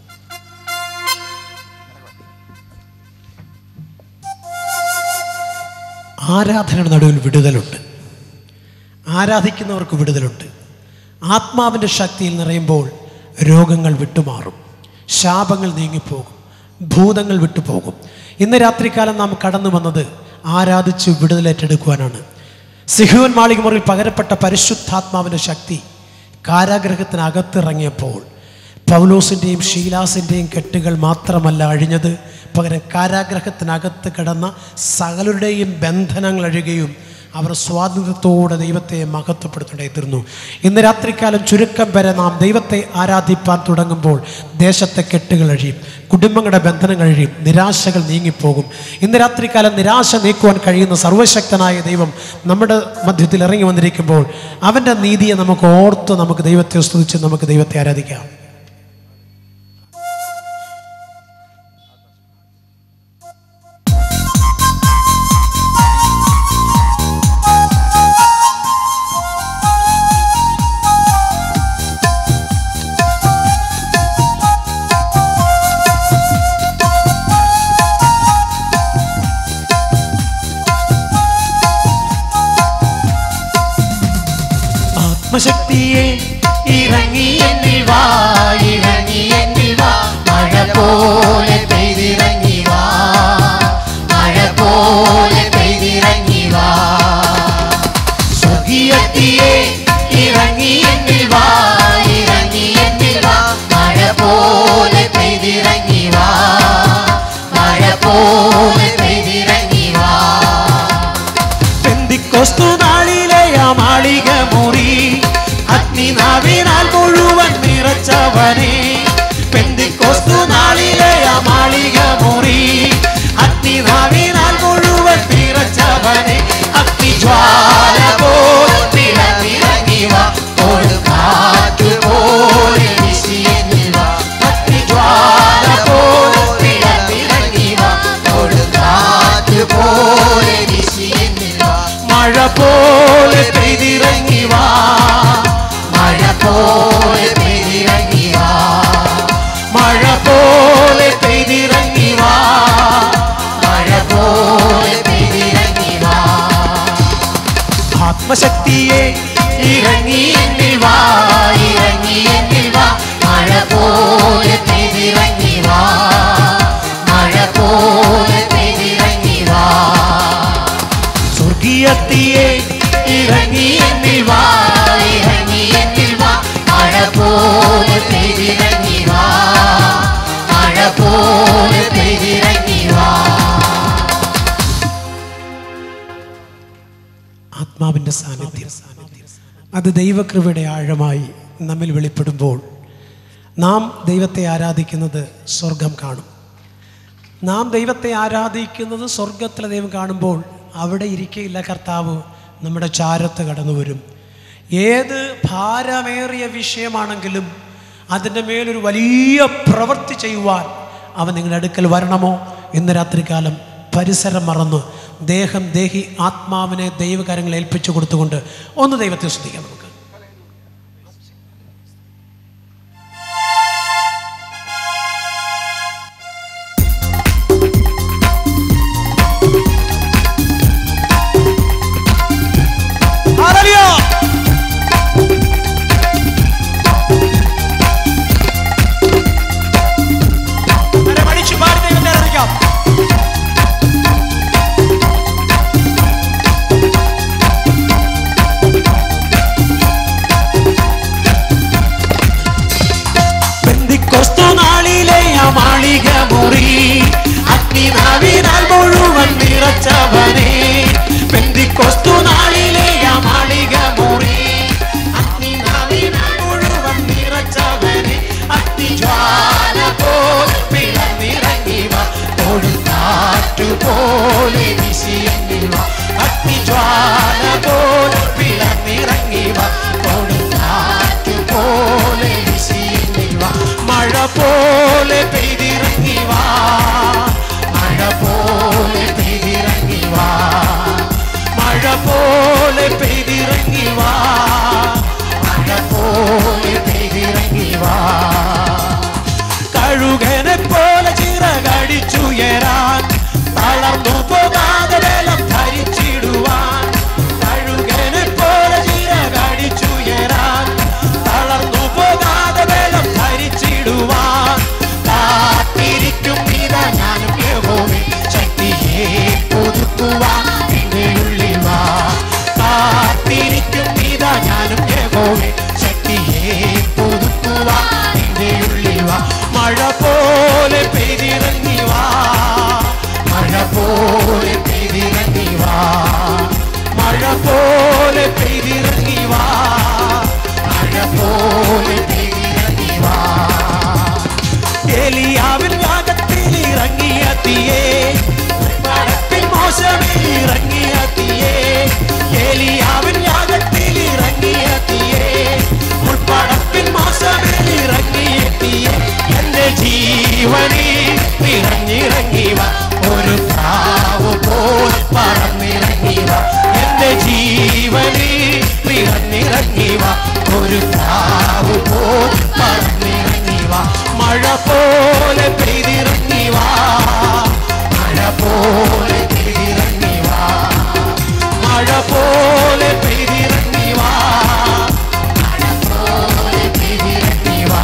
ആരാധനയുടെ നടുവിൽ വിടുതലുണ്ട് ആരാധിക്കുന്നവർക്ക് വിടുതലുണ്ട് ആത്മാവിൻ്റെ ശക്തിയിൽ നിറയുമ്പോൾ രോഗങ്ങൾ വിട്ടുമാറും ശാപങ്ങൾ നീങ്ങിപ്പോകും ഭൂതങ്ങൾ വിട്ടുപോകും ഇന്ന് രാത്രികാലം നാം കടന്നു വന്നത് ആരാധിച്ച് വിടുതലേറ്റെടുക്കുവാനാണ് സിഹുവൻ മാളികമുറിയിൽ പകരപ്പെട്ട പരിശുദ്ധാത്മാവിൻ്റെ ശക്തി കാരാഗ്രഹത്തിനകത്തിറങ്ങിയപ്പോൾ പൗലോസിൻ്റെയും ഷീലാസിൻ്റെയും കെട്ടുകൾ മാത്രമല്ല അഴിഞ്ഞത് പകരം കാരാഗ്രഹത്തിനകത്ത് കിടന്ന സകലരുടെയും ബന്ധനങ്ങൾ അഴുകയും അവർ സ്വാതന്ത്ര്യത്തോടെ ദൈവത്തെ മഹത്വപ്പെടുത്തേണ്ടി തീർന്നു ഇന്ന് രാത്രികാലം ചുരുക്കം വരെ നാം ദൈവത്തെ ആരാധിപ്പാൻ തുടങ്ങുമ്പോൾ ദേശത്തെ കെട്ടുകൾ അഴിയും കുടുംബങ്ങളുടെ ബന്ധനങ്ങൾ അഴിയും നിരാശകൾ നീങ്ങിപ്പോകും ഇന്ന് രാത്രികാലം നിരാശ നീക്കുവാൻ കഴിയുന്ന സർവശക്തനായ ദൈവം നമ്മുടെ മധ്യത്തിൽ ഇറങ്ങി വന്നിരിക്കുമ്പോൾ അവൻ്റെ നീതിയെ നമുക്ക് ഓർത്ത് നമുക്ക് ദൈവത്തെ സ്തുതിച്ച് നമുക്ക് ദൈവത്തെ ആരാധിക്കാം ആത്മശക്തിയെ ഇറങ്ങി എന്നിൽ വാ ഇറങ്ങി എന്നിൽ വാ മഴ പോലെ പെയ്തിറങ്ങി വാ മഴ പോലെ പെയ്തിറങ്ങി വാ സ്വർഗീയത്തിയെ ഇറങ്ങി എന്നിൽ വാ ഇറങ്ങി എന്നിൽ വാ മഴ പോലെ പെയ്തിറങ്ങി വാ മഴ പോലെ പെയ്തിറങ്ങി വാ പെന്തിക്കൊസ്തു നാളിലെ ആ മാളിക മുറി അഗ്നിനാവിനാൽ മുഴുവൻ നിറച്ചവനെ പെന്തിക്കൊസ്തു നാളിലെ ആ മാളിക മുറി അഗ്നിനാവിനാൽ മുഴുവൻ നിറച്ചവനെ അഗ്നിജ്വാല പോൽ തിളങ്ങിറങ്ങി വാ ഒരു കാറ്റ് പോലെ വീശി എന്നിൽ വാ അഗ്നിജ്വാല പോലെ തിളങ്ങിറങ്ങി വാ ഒരു കാറ്റ് പോലെ വീശി എന്നിൽ വാ മഴ പോലെ പെയ്തിറങ്ങി വാ മഴ പോലെ പെയ്തിറങ്ങി വാ മഴ പോലെ പെയ്തിറങ്ങി വാ മഴ പോലെ പെയ്തിറങ്ങി വാ ആത്മശക്തിയെ ഇറങ്ങി എന്നിൽ വാ ഇറങ്ങി എന്നിൽ വാ മഴ പോലെ പെയ്തിറങ്ങി വാ മഴ പോലെ പെയ്തിറങ്ങി വാ സ്വർഗീയത്തിയെ ഇറങ്ങി എന്നിൽ വാ ഇറങ്ങി എന്നിൽ വാ മഴ പോലെ പെയ്തിറങ്ങി വാ മഴ പോലെ പെയ്തിറങ്ങി വാ ആത്മാവിൻ്റെ സാന്നിധ്യം അത് ദൈവകൃപയുടെ ആഴമായി നമ്മിൽ വെളിപ്പെടുമ്പോൾ നാം ദൈവത്തെ ആരാധിക്കുന്നത് സ്വർഗം കാണും നാം ദൈവത്തെ ആരാധിക്കുന്നത് സ്വർഗത്തിലെ ദൈവം കാണുമ്പോൾ അവിടെ ഇരിക്കയില്ല കർത്താവ് നമ്മുടെ ചാരത്ത് കടന്നു വരും ഏത് ഭാരമേറിയ വിഷയമാണെങ്കിലും അതിൻ്റെ മേലൊരു വലിയ പ്രവൃത്തി ചെയ്യുവാൻ അവൻ നിങ്ങളുടെ അടുക്കൽ വരണമോ ഇന്ന് രാത്രികാലം പരിസരം മറന്ന് ദേഹം ദേഹി ആത്മാവിനെ ദൈവകാര്യങ്ങൾ ഏൽപ്പിച്ചു കൊടുത്തുകൊണ്ട് ഒന്ന് ദൈവത്തെ ശ്രദ്ധിക്കാം നമുക്ക് Hallelujah! കരമടിച്ച് പാടി ദൈവത്തെ ആരാധിക്കാം. പെന്തിക്കൊസ്തു നാളിലെ ആ മാളിക മുറി അഗ്നിനാവിനാൽ മുഴുവൻ നിറച്ചവനെ പെന്തിക്കൊസ്തു നാളിലെ ആ മാളിക മുറി അഗ്നിനാവിനാൽ മുഴുവൻ നിറച്ചവനെ അഗ്നിജ്വാല പോൽ പിളർന്നിറങ്ങി വാ കൊടുങ്കാറ്റുപോലെ വീശിയെങ്കിൽ വാ അഗ്നിജ്വാല പോലെ പെയ്തിറങ്ങി വാ മഴ പോലെ പെയ്തിറങ്ങി വാ മഴ പോലെ പെയ്തിറങ്ങി വാ മഴ പോലെ പെയ്തിറങ്ങി വാ കഴുകനെ പോലെ ചിറകടിച്ചുയരാൻ തളർന്നു പോകാതെ വെള്ളം ധരിച്ചിടുവാൻ കഴുകനെ പോലെ ചിറകടിച്ചുയരാൻ തളർന്നു പോകാതെ വെള്ളം ധരിച്ചിടുവാൻ കാത്തിരിക്കും ഇതാ ഞാനും യഹോവേ ശക്തിയെ പുതുക്കുവാൻ എന്റെ ഉള്ളിൽ വാ കാത്തിരിക്കും ഇതാ ഞാനും യഹോവേ ശക്തിയെ പുതുക്കുവാൻ എന്റെ ഉള്ളിൽ വാ മഴ പോലെ പെയ്തിറങ്ങി വാ മഴ പോലെ പെയ്തിറങ്ങി വാ മഴ പോലെ പെയ്തിറങ്ങി വാ മഴ പോലെ പെയ്തിറങ്ങി വാ ഏലിയാവിൻ യാഗത്തിൽ ഇറങ്ങിയ തീയേ പടത്തിൽ മോശമിൽ ഇറങ്ങിയ തീയേ ഏലിയാവിൻ യാഗത്തിൽ ഇറങ്ങിയ തീയേ ഉൾപ്പടത്തിൽ മോശമിൽ ഇറങ്ങിയ തീയേ എന്റെ ജീവനിൽ ഇറങ്ങിറങ്ങി വാ ഒരു പ്രാവ് പോൽ പറന്നിറങ്ങി വാ എന്റെ ജീവനിൽ ഇറങ്ങിറങ്ങി വാ ഒരു പ്രാവ് പോൽ പറന്നിറങ്ങി വാ മഴ പോലെ പെയ്തിറങ്ങി വാ മഴ പോലെ പെയ്തിറങ്ങി വാ മഴ പോലെ പെയ്തിറങ്ങി വാ മഴ പോലെ പെയ്തിറങ്ങി വാ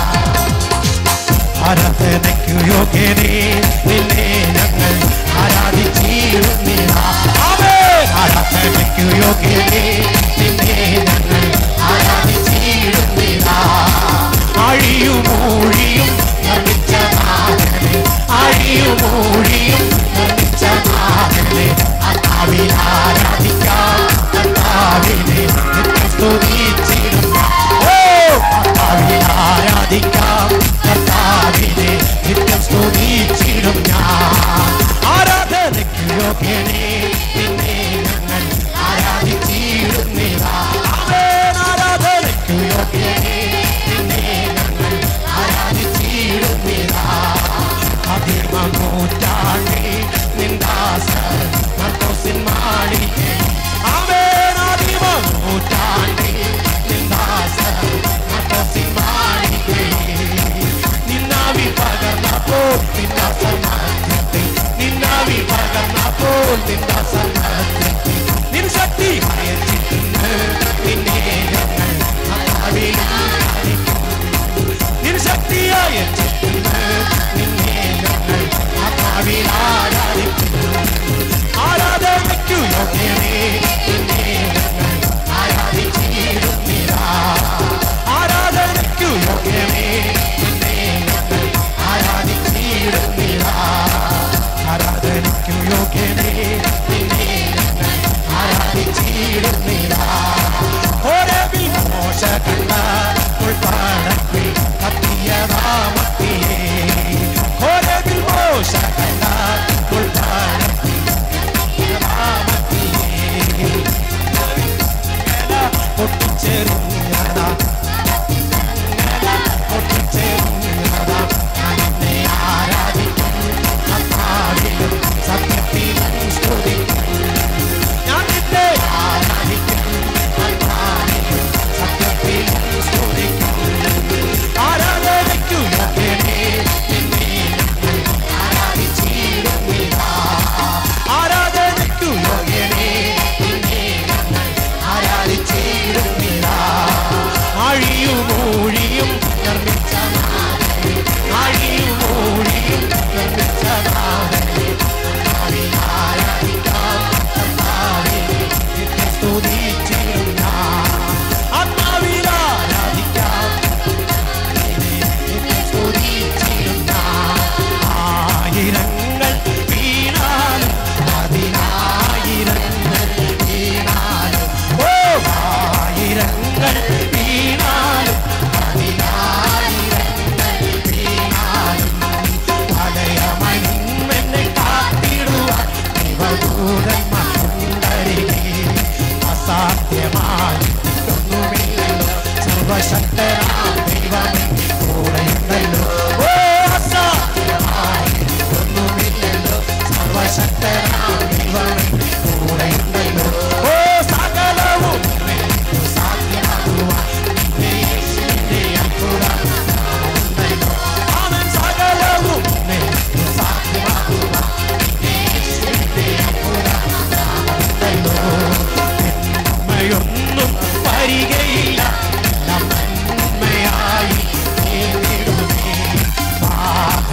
ആരാധനയ്ക്കു യോഗ്യനേ നിന്നെ ഞങ്ങൾ ആരാധിച്ചിരുന്നില്ല ആരാധനയ്ക്കു യോഗ്യനേ നിന്നെ ഞങ്ങൾ ആരാധിച്ചിരുന്നില്ല അഴിയുമൂഴിയും നിർമ്മിച്ച നാഥനെ അഴിയുമൂഴിയും നിർമ്മിച്ച നാഥനെ അത്താവിൽ ആരാധിക്കാം കർത്താവിനെ നിത്യം സ്തുതിച്ചിടുന്ന ഓ കർത്താവിൽ ആരാധിക്കാം കർത്താവിനെ നിത്യം സ്തുതിച്ചിടും ഞാൻ ആരാധനയ്ക്ക് യോഗ്യനേ നിന്നെ ഞങ്ങൾ ആരാധിച്ചിടുന്നില്ല ആമേൻ. ആരാധനയ്ക്ക് യോഗ്യനേ നിന്നെ ഞങ്ങൾ ആരാധിച്ചിടുന്നില്ല അതിർമ നൂറ്റാണ്ടി നിന്ദാസർ മർക്കോസിൻ മാളികെ ആമേൻ അതിർമ നൂറ്റാണ്ടി നിന്ദാസർ മർക്കോസിൻ മാളികെ നിന്നാവി പകർന്നപ്പോൾ നിന്ദാസമധ്യത്തിൽ നിന്നാവി പകർന്നപ്പോൾ നിന്ദാസമധ്യത്തിൽ നിൻ ശക്തി അയച്ചിട്ടുണ്ട് നിന്നെ ഞങ്ങൾ അതാവിൽ നിൻ ശക്തിയായ നിന്നെ ഞങ്ങൾ ആത്മാവിൽ ആരാധിക്കുന്നു ആരാധനയ്ക്കു യോഗ്യനേ നിന്നെ ഞങ്ങൾ ആരാധിച്ചിരുന്നില്ല ആരാധനയ്ക്കു യോഗ്യനേ നിന്നെ ഞങ്ങൾ ആരാധിച്ചിരുന്നില്ല ആരാധനയ്ക്കു യോഗ്യനേ നിന്നെ ഞങ്ങൾ ആരാധിച്ചിരുന്നില്ല ഓരവിൽ മോശ കണ്ട ഉൾപ്പാടത്തിൽ കത്തിയതാമത്തിയേ ഓരവിൽ മോശ കണ്ട ഉൾപ്പാടത്തിൽ കത്തിയതാമത്തിയേ പൊട്ടിച്ചെറിഞ്ഞതാ പൊട്ടിച്ചെറിഞ്ഞതാ എന്നെ ആരാധിക്കും കർത്താവിലും സത്യത്തിലും സ്തുതിക്കും ഞാൻ നിന്നെ ആരാധിക്കും കർത്താവിലും സത്യത്തിലും സ്തുതിക്കും ആരാധനയ്ക്കു യോഗ്യനേ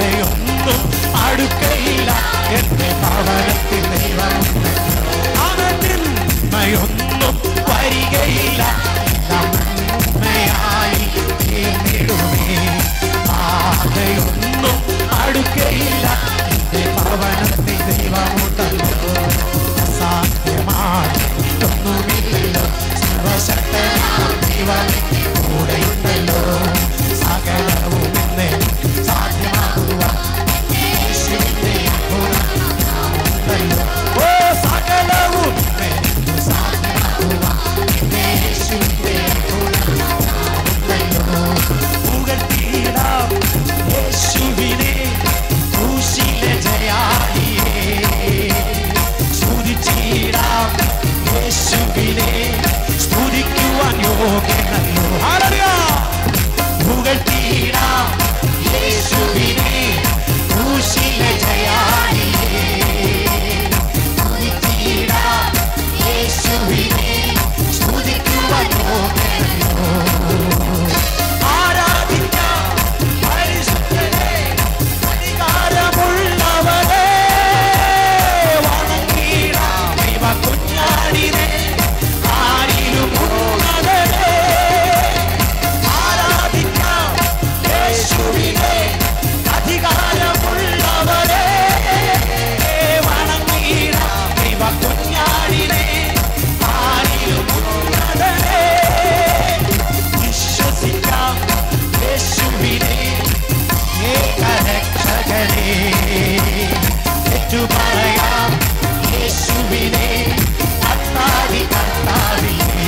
ബാധയൊന്നും അടുക്കയില്ല എന്റെ ഭവനത്തിൽ ദൈവമുണ്ട് അവനൊന്നും വരികയില്ല നന്മയായി തീർന്നിടുമേ ബാധയൊന്നും അടുക്കയില്ല എന്റെ ഭവനത്തിൽ ദൈവമുണ്ടല്ലോ അസാധ്യമാണ് ഒന്നുമില്ലല്ലോ സർവശക്തനാം ദൈവമേ കൂടെയുണ്ടല്ലോ സകലവും ഇന്ന് സാധ്യമാകുവാൻ യേശുവിന്റെ അത്ഭുതമുണ്ടല്ലോ. ഓ സകലവും ഇന്ന് സാധ്യമാകുവാൻ യേശുവിന്റെ അത്ഭുതമുണ്ടല്ലോ. പുകഴ്ത്തിയിടാം യേശുവിനെ ക്രൂശിലെ ജയാളിയേ സ്തുതിച്ചിടാം യേശുവിനെ സ്തുതിക്കുവാൻ യോഗ്യനല്ലോ ഹല്ലേലൂയ പുകഴ്ത്തിയിടാം യേശുവിനെ ക്രൂശിലെ ജയാളിയേ സ്തുതിച്ചിടാം യേശുവിനെ സ്തുതിക്കുവാൻ യോഗ്യനല്ലോ ആരാധിക്കാം പരിശുദ്ധനെ അധികാരമുള്ളവനെ വണങ്ങിടാം ദൈവ കുഞ്ഞാടിനെ ആരിലും ഉന്നതനെ ആരാധിക്കാം യേശുവിനെ അധികാരമുള്ളവനെ വണങ്ങിടാം ദൈവ കുഞ്ഞാടിനെ ആരിലും ഉന്നതനെ വിശ്വസിക്കാം യേശുവിനെ ഏകരക്ഷകനെ ഏറ്റുപറയാം യേശുവിനെ കർത്താവി കർത്താവിനെ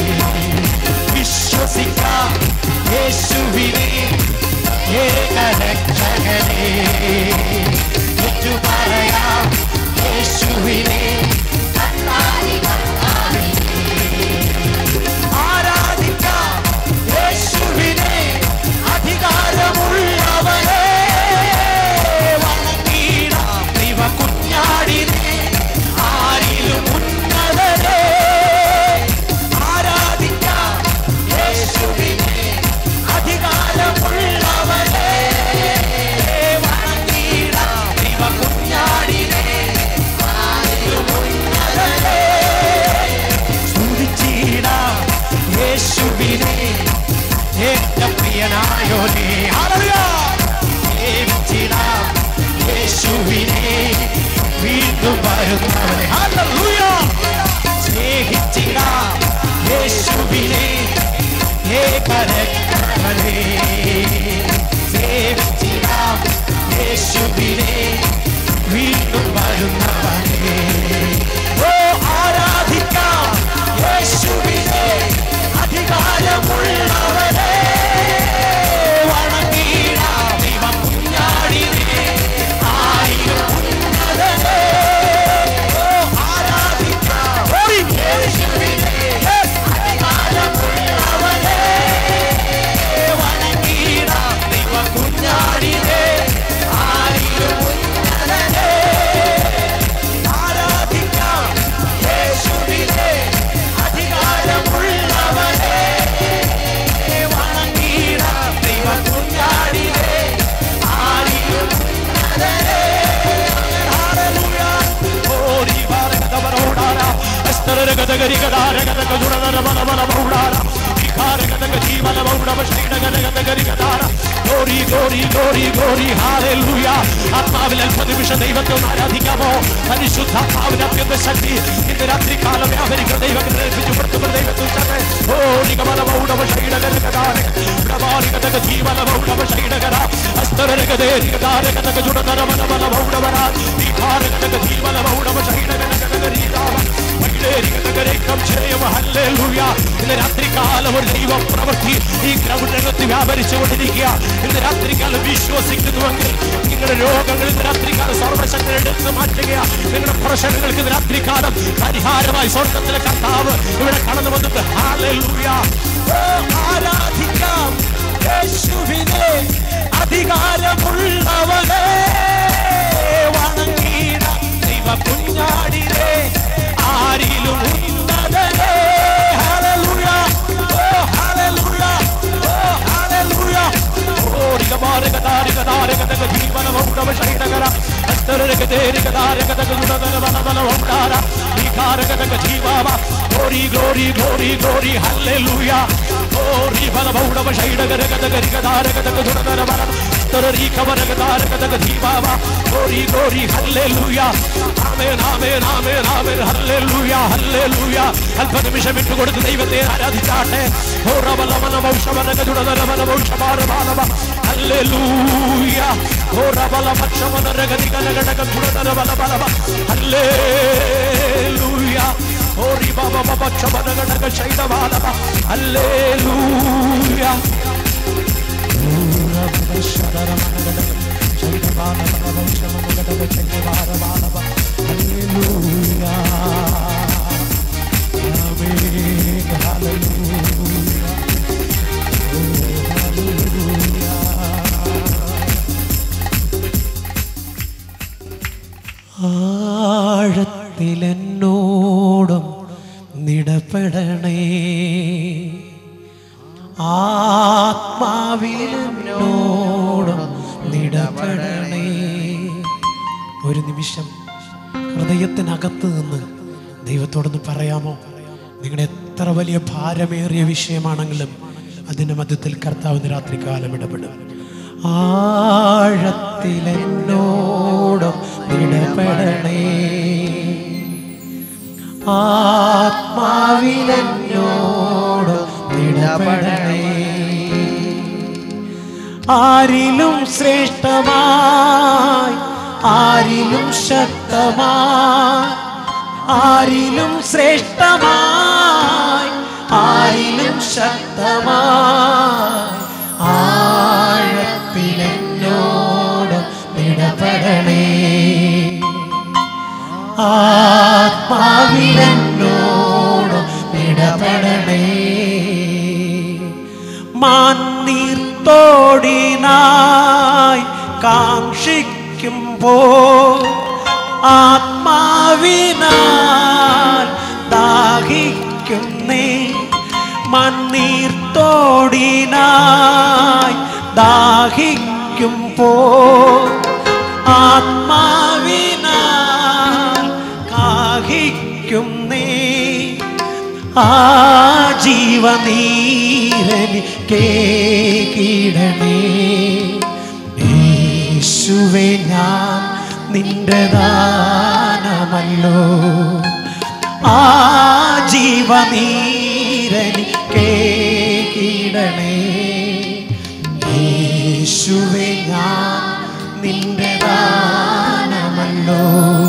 വിശ്വസിക്കാം യേശുവിനെ ഏകരക്ഷകനെ ഏറ്റുപറയാം യേശുവിനെ കർത്താവി കർത്താവിനെ ആരാധിക്കാം യേശുവിനെ അധികാരമുള്ളവനെ വണങ്ങിടാം ദൈവ കുഞ്ഞാടിനെ ആരിലും ഉന്നതനെ ആരാധിക്കാം യേശുവിനെ അധികാരമുള്ളവനെ വണങ്ങിടാം ദൈവ കുഞ്ഞാടിനെ ആരിലും ഉന്നതനെ സ്തുതിച്ചിടാം യേശുവിനെ ഏറ്റവും പ്രിയനായോനെ ഹല്ലേലൂയ സേവിച്ചിടാം യേശുവിനെ വീണ്ടും വരുന്നവനെ ഹല്ലേലൂയ സ്നേഹിച്ചിടാം യേശുവിനെ ഏകരക്ഷകനെ സേവിച്ചിടാം യേശുവിനെ വീണ്ടും വരുന്നവനെ ഓ ആരാധിക്കാം യേശുവിനെ അധികാരമുള്ളവനെ വണങ്ങിടാം ദൈവം കുഞ്ഞാടിനെ ആയിരം ഉന്നതനെ ഓ ആരാധിക്കാം യേശുവിനെ അധികാരമുള്ളവനെ വണങ്ങിടാം ദൈവം കുഞ്ഞാടിനെ ആയിരം ഉന്നതനെ ആരാധിക്കാം യേശുവിനെ അധികാരമുള്ളവനെ വണങ്ങിടാം ദൈവ കുഞ്ഞാടിനെ ആരിലും ഉന്നതനെ ഹല്ലേലൂയ ഓടി വാരകതവരോടാര അസ്തരഗതഗരിഗദാരഗതഗ ദുരദരബലബലബൗടാര വികാരഗതഗ ജീവനബൗഡവ ശ്രീടഗതഗതഗരിഗദാര glory glory glory glory hallelujah ആത്മാവിൽ അല്പനിമിഷം ദൈവത്തെ ഒന്ന് ആരാധിക്കാമോ പരിശുദ്ധാത്മാവിന്റെ അത്യന്ത ശക്തി ഇന്ന് രാത്രി കാലം വ്യാപരിക്കുന്ന ദൈവത്തെ ഏൽപ്പിച്ചുകൊടുത്തുമ്പോൾ ദൈവത്തെ ഉച്ചത്തെ ഓ നിഗമനമൗഡവ ശ്രീടഗതഗദാര പ്രവാരിഗതഗ ജീവനബൗഡവ ശ്രീടഗര അസ്തരഗതേരിഗദാരഗതഗ ജുഡതരബലബലബൗഡവര വികാരഗതഗ ജീവനബൗഡവ ശ്രീടഗതഗരീതാവ മഹിളേരിഗതഗരേക്കം ജയം ഹല്ലേലൂയ ഇന്ന് രാത്രികാലം ഒരു ദൈവ പ്രവൃത്തി ഈ ഗ്രൗണ്ടകത്ത് വ്യാപരിച്ചുകൊണ്ടിരിക്കുക ഇന്ന് രാത്രികാലം വിശ്വസിക്കുന്നുവെങ്കിൽ നിങ്ങളുടെ രോഗങ്ങൾ ഇന്ന് രാത്രികാലം സർവശക്തി എടുത്ത് മാറ്റുക നിങ്ങളുടെ പ്രശ്നങ്ങൾക്ക് ഇന്ന് രാത്രികാലം പരിഹാരമായി സ്വർഗത്തിലെ കർത്താവ് ഇവിടെ കടന്നു വന്നിട്ട് ഹാലൂയ ആരാധിക്കാം യേശുവിനെ അധികാരമുള്ളവനെ വണങ്ങിടാം ദൈവ കുഞ്ഞാടിനെ ആരിലും ഉന്നതനെ ഹല്ലേലൂയ ഓ ഹല്ലേലൂയ ഓ ഹല്ലേലൂയ ഓ രിഗമാരിഗദാരിഗദാരിഗദഗ ജീവനമ ബൗഡവ ശൈനകര അത്തരക തേരക ദാരക തക ദുടതര ബല ബല ഓടാര വികാരക തക ജീവാവ glory glory glory glory hallelujah glory ബല ബൗഡവ ശൈനകര തക തക ദാരക തക ദുടതര ബല തരരി കവരക ദാരക തക ജീവാവ glory glory hallelujah ആമേൻ ആമേൻ ആമേൻ ആമേൻ hallelujah hallelujah അല്പ നിമിഷം വിട്ടുകൊടുത്ത് ദൈവത്തെ ആരാധിച്ചാട്ടെ ഓറവലവന വംശവനക ദുടതര ബല വംശമാര ബാലവ hallelujah ഓറവല വംശവനരക നികനകടക ദുടതര ബല ബലവ hallelujah ഓറി ബബ ബബ ക്ഷമനകടക ശൈല ബാലവ hallelujah ആഴത്തിലെന്നോടും നിടപെടണേ ആത്മാവിലെന്നോടും നിടപെടണേ ഒരു നിമിഷം ഹൃദയത്തിനകത്ത് നിന്ന് ദൈവത്തോടൊന്ന് പറയാമോ നിങ്ങളുടെ എത്ര വലിയ ഭാരമേറിയ വിഷയമാണെങ്കിലും അതിൻ്റെ മധ്യത്തിൽ കർത്താവിന് രാത്രി കാലം ഇടപെടും ആഴത്തിലെന്നോടും ഇടപെടണേ ആത്മാവിലെന്നോടും ഇടപെടണേ ആരിലും ശ്രേഷ്ഠമായി ആരിലും ശക്തമായി ആരിലും ശ്രേഷ്ഠമായി ആരിലും ശക്തമായി ആഴത്തിലെന്നോട് ഇടപെടണേ ആത്മാവിലെന്നോട് ഇടപെടണേ മാന്നീർത്തോടിനായി കാക്ഷിക്കുമ്പോ ആത്മാവിനാൽ ദാഹിക്കുന്നേ മണ്ണീർത്തോടിനായി ദാഹിക്കുമ്പോ ആത്മാവിനാൽ കാഹിക്കുന്നേ ആ ജീവനീരനി കേടണേ യേശുവേ ഞാൻ നിന്റെ ദാനമല്ലോ ആ ജീവനീരനി കേടണേ യേശുവേ ഞാൻ നിന്റെ ദാനമല്ലോ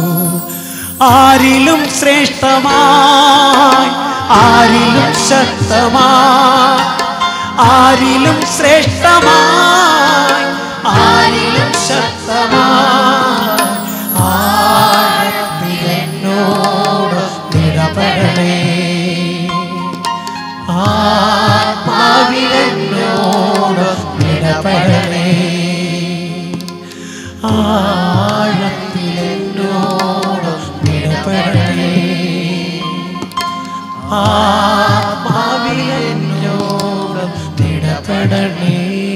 ആരിലും ശ്രേഷ്ഠമായി ആരിലും ശക്തമായി ആരിലും ശ്രേഷ്ഠമായി ആരിലും ശക്തമായി ആഴത്തിലെന്നോട് ഇടപെടണേ ആത്മാവിലെന്നോട് ഇടപെടണേ ആഴത്തിലെന്നോട് ഇടപെടണേ ആത്മാവിലെന്നോട് ഇടപെടണേ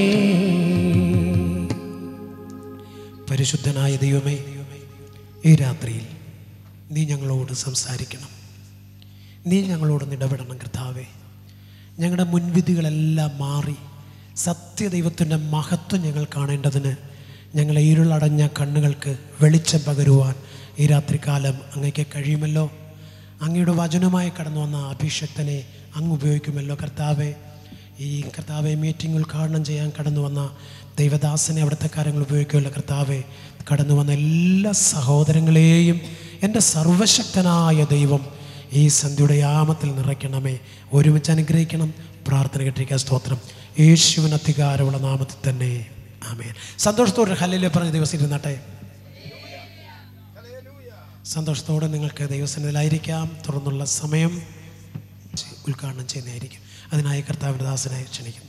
പരിശുദ്ധനായ ദൈവമേ ഈ രാത്രിയിൽ നീ ഞങ്ങളോട് സംസാരിക്കണം നീ ഞങ്ങളോട് ഇടപെടണം കർത്താവേ ഞങ്ങളുടെ മുൻവിധികളെല്ലാം മാറി സത്യദൈവത്തിൻ്റെ മഹത്വം ഞങ്ങൾ കാണേണ്ടതിന് ഞങ്ങളെ ഇരുളടഞ്ഞ കണ്ണുകൾക്ക് വെളിച്ചം പകരുവാൻ ഈ രാത്രികാലം അങ്ങയ്ക്ക് കഴിയുമല്ലോ അങ്ങയുടെ വചനമായി കടന്നു വന്ന അഭിഷക്തനെ അങ്ങ് ഉപയോഗിക്കുമല്ലോ കർത്താവെ ഈ കർത്താവെ മീറ്റിംഗ് ഉദ്ഘാടനം ചെയ്യാൻ കടന്നു വന്ന ദൈവദാസനെ അവിടുത്തെ കാര്യങ്ങൾ ഉപയോഗിക്കുമല്ലോ കർത്താവെ കടന്നു വന്ന എല്ലാ സഹോദരങ്ങളെയും എൻ്റെ സർവശക്തനായ ദൈവം ഈ സന്ധ്യയുടെ യാമത്തിൽ നിറയ്ക്കണമേ ഒരുമിച്ച് അനുഗ്രഹിക്കണം പ്രാർത്ഥന കേട്ടിരിക്കാൻ സ്തോത്രം യേശുവിന് അധികാരമുള്ള നാമത്തിൽ തന്നെ ആമേൻ സന്തോഷത്തോടെ ഹല്ലേലൂയ പറഞ്ഞ ദിവസം ഇരുന്നാട്ടെ സന്തോഷത്തോടെ നിങ്ങൾക്ക് ദൈവസന്നിധിയിലായിരിക്കാം തുറന്നുള്ള സമയം ഉദ്ഘാടനം ചെയ്യുന്നതായിരിക്കും അതിനായി കർത്താവിൻ്റെ ദാസനെ ക്ഷണിക്കുന്നു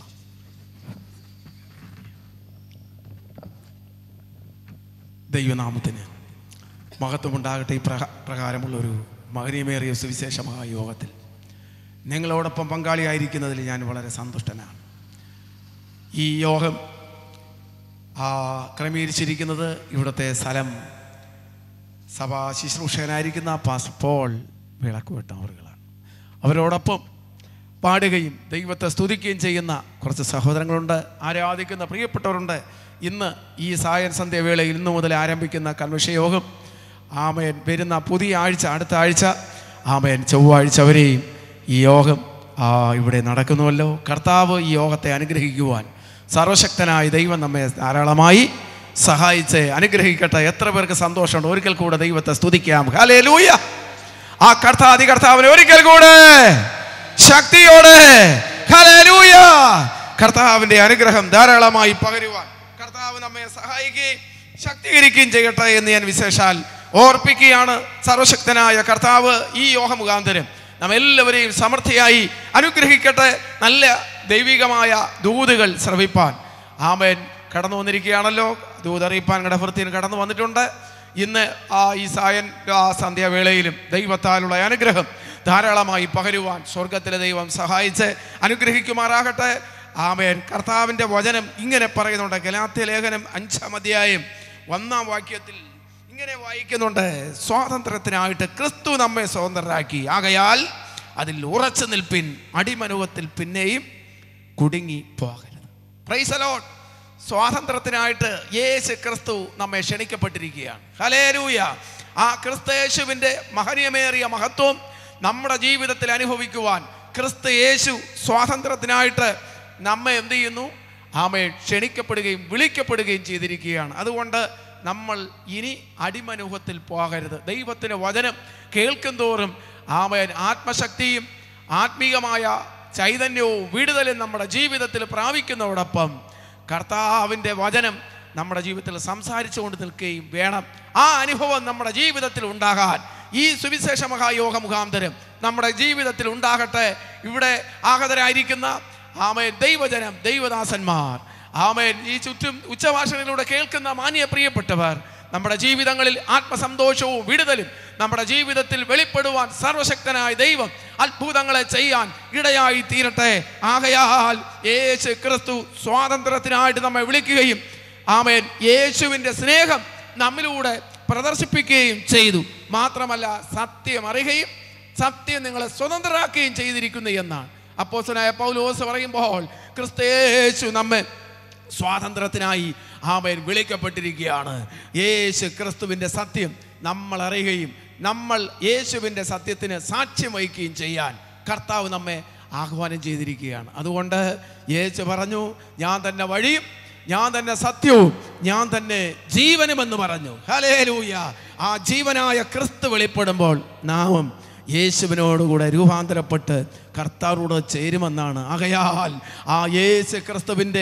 ദൈവനാമത്തിന് മഹത്വമുണ്ടാകട്ടെ ഈ പ്രക പ്രകാരമുള്ള ഒരു മഹനീയമേറിയ സുവിശേഷമായ യോഗത്തിൽ നിങ്ങളോടൊപ്പം പങ്കാളിയായിരിക്കുന്നതിൽ ഞാൻ വളരെ സന്തുഷ്ടനാണ് ഈ യോഗം ആ, ക്രമീകരിച്ചിരിക്കുന്നത് ഇവിടുത്തെ സ്ഥലം സഭാ ശുശ്രൂഷകനായിരിക്കുന്ന പാസ് പോൾ വിളക്കുവെട്ടവറുകളാണ് അവരോടൊപ്പം പാടുകയും ദൈവത്തെ സ്തുതിക്കുകയും ചെയ്യുന്ന കുറച്ച് സഹോദരങ്ങളുണ്ട് ആരാധിക്കുന്ന പ്രിയപ്പെട്ടവരുണ്ട് ഇന്ന് ഈ സായൻ സന്ധ്യവേളയിൽ ഇന്നു മുതൽ ആരംഭിക്കുന്ന കൺവെൻഷൻ യോഗം ആമയൻ വരുന്ന പുതിയ ആഴ്ച അടുത്ത ആഴ്ച ആമയൻ ചൊവ്വാഴ്ച വരെയും ഈ യോഗം ആ, ഇവിടെ നടക്കുന്നുവല്ലോ കർത്താവ് ഈ യോഗത്തെ അനുഗ്രഹിക്കുവാൻ സർവശക്തനായ ദൈവം നമ്മെ ധാരാളമായി സഹായിച്ച് അനുഗ്രഹിക്കട്ടെ എത്ര പേർക്ക് സന്തോഷമുണ്ട് ഒരിക്കൽ കൂടെ ദൈവത്തെ സ്തുതിക്കാം ഹലേ ലൂയ ആ കർത്താതി കർത്താവിനെ ഒരിക്കൽ കൂടെ ശക്തിയോടെ ഹല്ലേലൂയ കർത്താവിന്റെ അനുഗ്രഹം ധാരാളമായി പകരുവാൻ കർത്താവ് നമ്മെ സഹായിക്കുകയും ശക്തീകരിക്കുകയും ചെയ്യട്ടെ എന്ന് ഞാൻ വിശേഷാൽ ഓർപ്പിക്കുകയാണ് സർവശക്തനായ കർത്താവ് ഈ യോഹ മുഖാന്തരം നാം എല്ലാവരെയും സമൃദ്ധിയായി അനുഗ്രഹിക്കട്ടെ നല്ല ദൈവികമായ ദൂതുകൾ ശ്രവിപ്പാൻ ആമേൻ കടന്നു വന്നിരിക്കുകയാണല്ലോ ദൂതറിയിപ്പാൻ കടഭൃത്തിന് കടന്നു വന്നിട്ടുണ്ട് ഇന്ന് ആ ഈ സായൻ ആ സന്ധ്യാവേളയിലും ദൈവത്താലുള്ള അനുഗ്രഹം ധാരാളമായി പകരുവാൻ സ്വർഗത്തിലെ ദൈവം സഹായിച്ച് അനുഗ്രഹിക്കുമാറാകട്ടെ ആമേൻ കർത്താവിൻ്റെ വചനം ഇങ്ങനെ പറയുന്നുണ്ട് ഗലാത്യ ലേഖനം അഞ്ചാം അധ്യായം ഒന്നാം വാക്യത്തിൽ ഇങ്ങനെ വായിക്കുന്നുണ്ട് സ്വാതന്ത്ര്യത്തിനായിട്ട് ക്രിസ്തു നമ്മെ സ്വതന്ത്രരാക്കി ആകയാൽ അതിൽ ഉറച്ചു നിൽപ്പിൻ അടിമനുവത്തിൽ പിന്നെയും കുടുങ്ങി പോകരുത് പ്രൈസലോട്ട് സ്വാതന്ത്ര്യത്തിനായിട്ട് യേശു ക്രിസ്തു നമ്മെ ക്ഷണിക്കപ്പെട്ടിരിക്കുകയാണ് ഹലേരൂയ ആ ക്രിസ്തയേശുവിൻ്റെ മഹനീയമേറിയ മഹത്വം നമ്മുടെ ജീവിതത്തിൽ അനുഭവിക്കുവാൻ ക്രിസ്തു യേശു സ്വാതന്ത്ര്യത്തിനായിട്ട് നമ്മെ എന്ത് ചെയ്യുന്നു ആമെ ക്ഷണിക്കപ്പെടുകയും വിളിക്കപ്പെടുകയും ചെയ്തിരിക്കുകയാണ് അതുകൊണ്ട് നമ്മൾ ഇനി അടിമനുഭവത്തിൽ പോകരുത് ദൈവത്തിൻ്റെ വചനം കേൾക്കും തോറും ആമേൻ ആത്മശക്തിയും ആത്മീകമായ ചൈതന്യവും വിടുതലും നമ്മുടെ ജീവിതത്തിൽ പ്രാപിക്കുന്നതോടൊപ്പം കർത്താവിൻ്റെ വചനം നമ്മുടെ ജീവിതത്തിൽ സംസാരിച്ചുകൊണ്ട് നിൽക്കുകയും വേണം ആ അനുഭവം നമ്മുടെ ജീവിതത്തിൽ ഉണ്ടാകാൻ ഈ സുവിശേഷ മഹായോഗ മുഖാന്തരം നമ്മുടെ ജീവിതത്തിൽ ഉണ്ടാകട്ടെ ഇവിടെ ആഗതരായിരിക്കുന്ന ആമേൻ ദൈവജനം ദൈവദാസന്മാർ ആമേൻ ഈ ചുറ്റും ഉച്ചഭാഷണിലൂടെ കേൾക്കുന്ന മാന്യ പ്രിയപ്പെട്ടവർ നമ്മുടെ ജീവിതങ്ങളിൽ ആത്മസന്തോഷവും വിടുതലും നമ്മുടെ ജീവിതത്തിൽ വെളിപ്പെടുവാൻ സർവശക്തനായ ദൈവം അത്ഭുതങ്ങളെ ചെയ്യാൻ ഇടയായി തീരട്ടെ ആകയാൽ യേശു ക്രിസ്തു സ്വാതന്ത്ര്യത്തിനായിട്ട് നമ്മെ വിളിക്കുകയും ആമേൻ യേശുവിൻ്റെ സ്നേഹം നമ്മിലൂടെ പ്രദർശിപ്പിക്കുകയും ചെയ്തു മാത്രമല്ല സത്യം അറിയുകയും സത്യം നിങ്ങളെ സ്വതന്ത്രരാക്കുകയും ചെയ്തിരിക്കുന്നു എന്നാണ് അപ്പോസനായ പൗലോസ് പറയുമ്പോൾ ക്രിസ്തയേശു നമ്മെ സ്വാതന്ത്ര്യത്തിനായി ആമേൻ വിളിക്കപ്പെട്ടിരിക്കുകയാണ് യേശു ക്രിസ്തുവിൻ്റെ സത്യം നമ്മൾ അറിയുകയും നമ്മൾ യേശുവിൻ്റെ സത്യത്തിന് സാക്ഷ്യം വഹിക്കുകയും ചെയ്യാൻ കർത്താവ് നമ്മെ ആഹ്വാനം ചെയ്തിരിക്കുകയാണ് അതുകൊണ്ട് യേശു പറഞ്ഞു ഞാൻ തന്നെ വഴിയും ഞാൻ തന്നെ സത്യവും ഞാൻ തന്നെ ജീവനുമെന്ന് പറഞ്ഞു ഹലേലൂയ ആ ജീവനായ ക്രിസ്തു വെളിപ്പെടുമ്പോൾ നാമും യേശുവിനോടുകൂടെ രൂപാന്തരപ്പെട്ട് കർത്താവിനോട് ചേരുമെന്നാണ് ആകയാൽ ആ യേശു ക്രിസ്തുവിൻ്റെ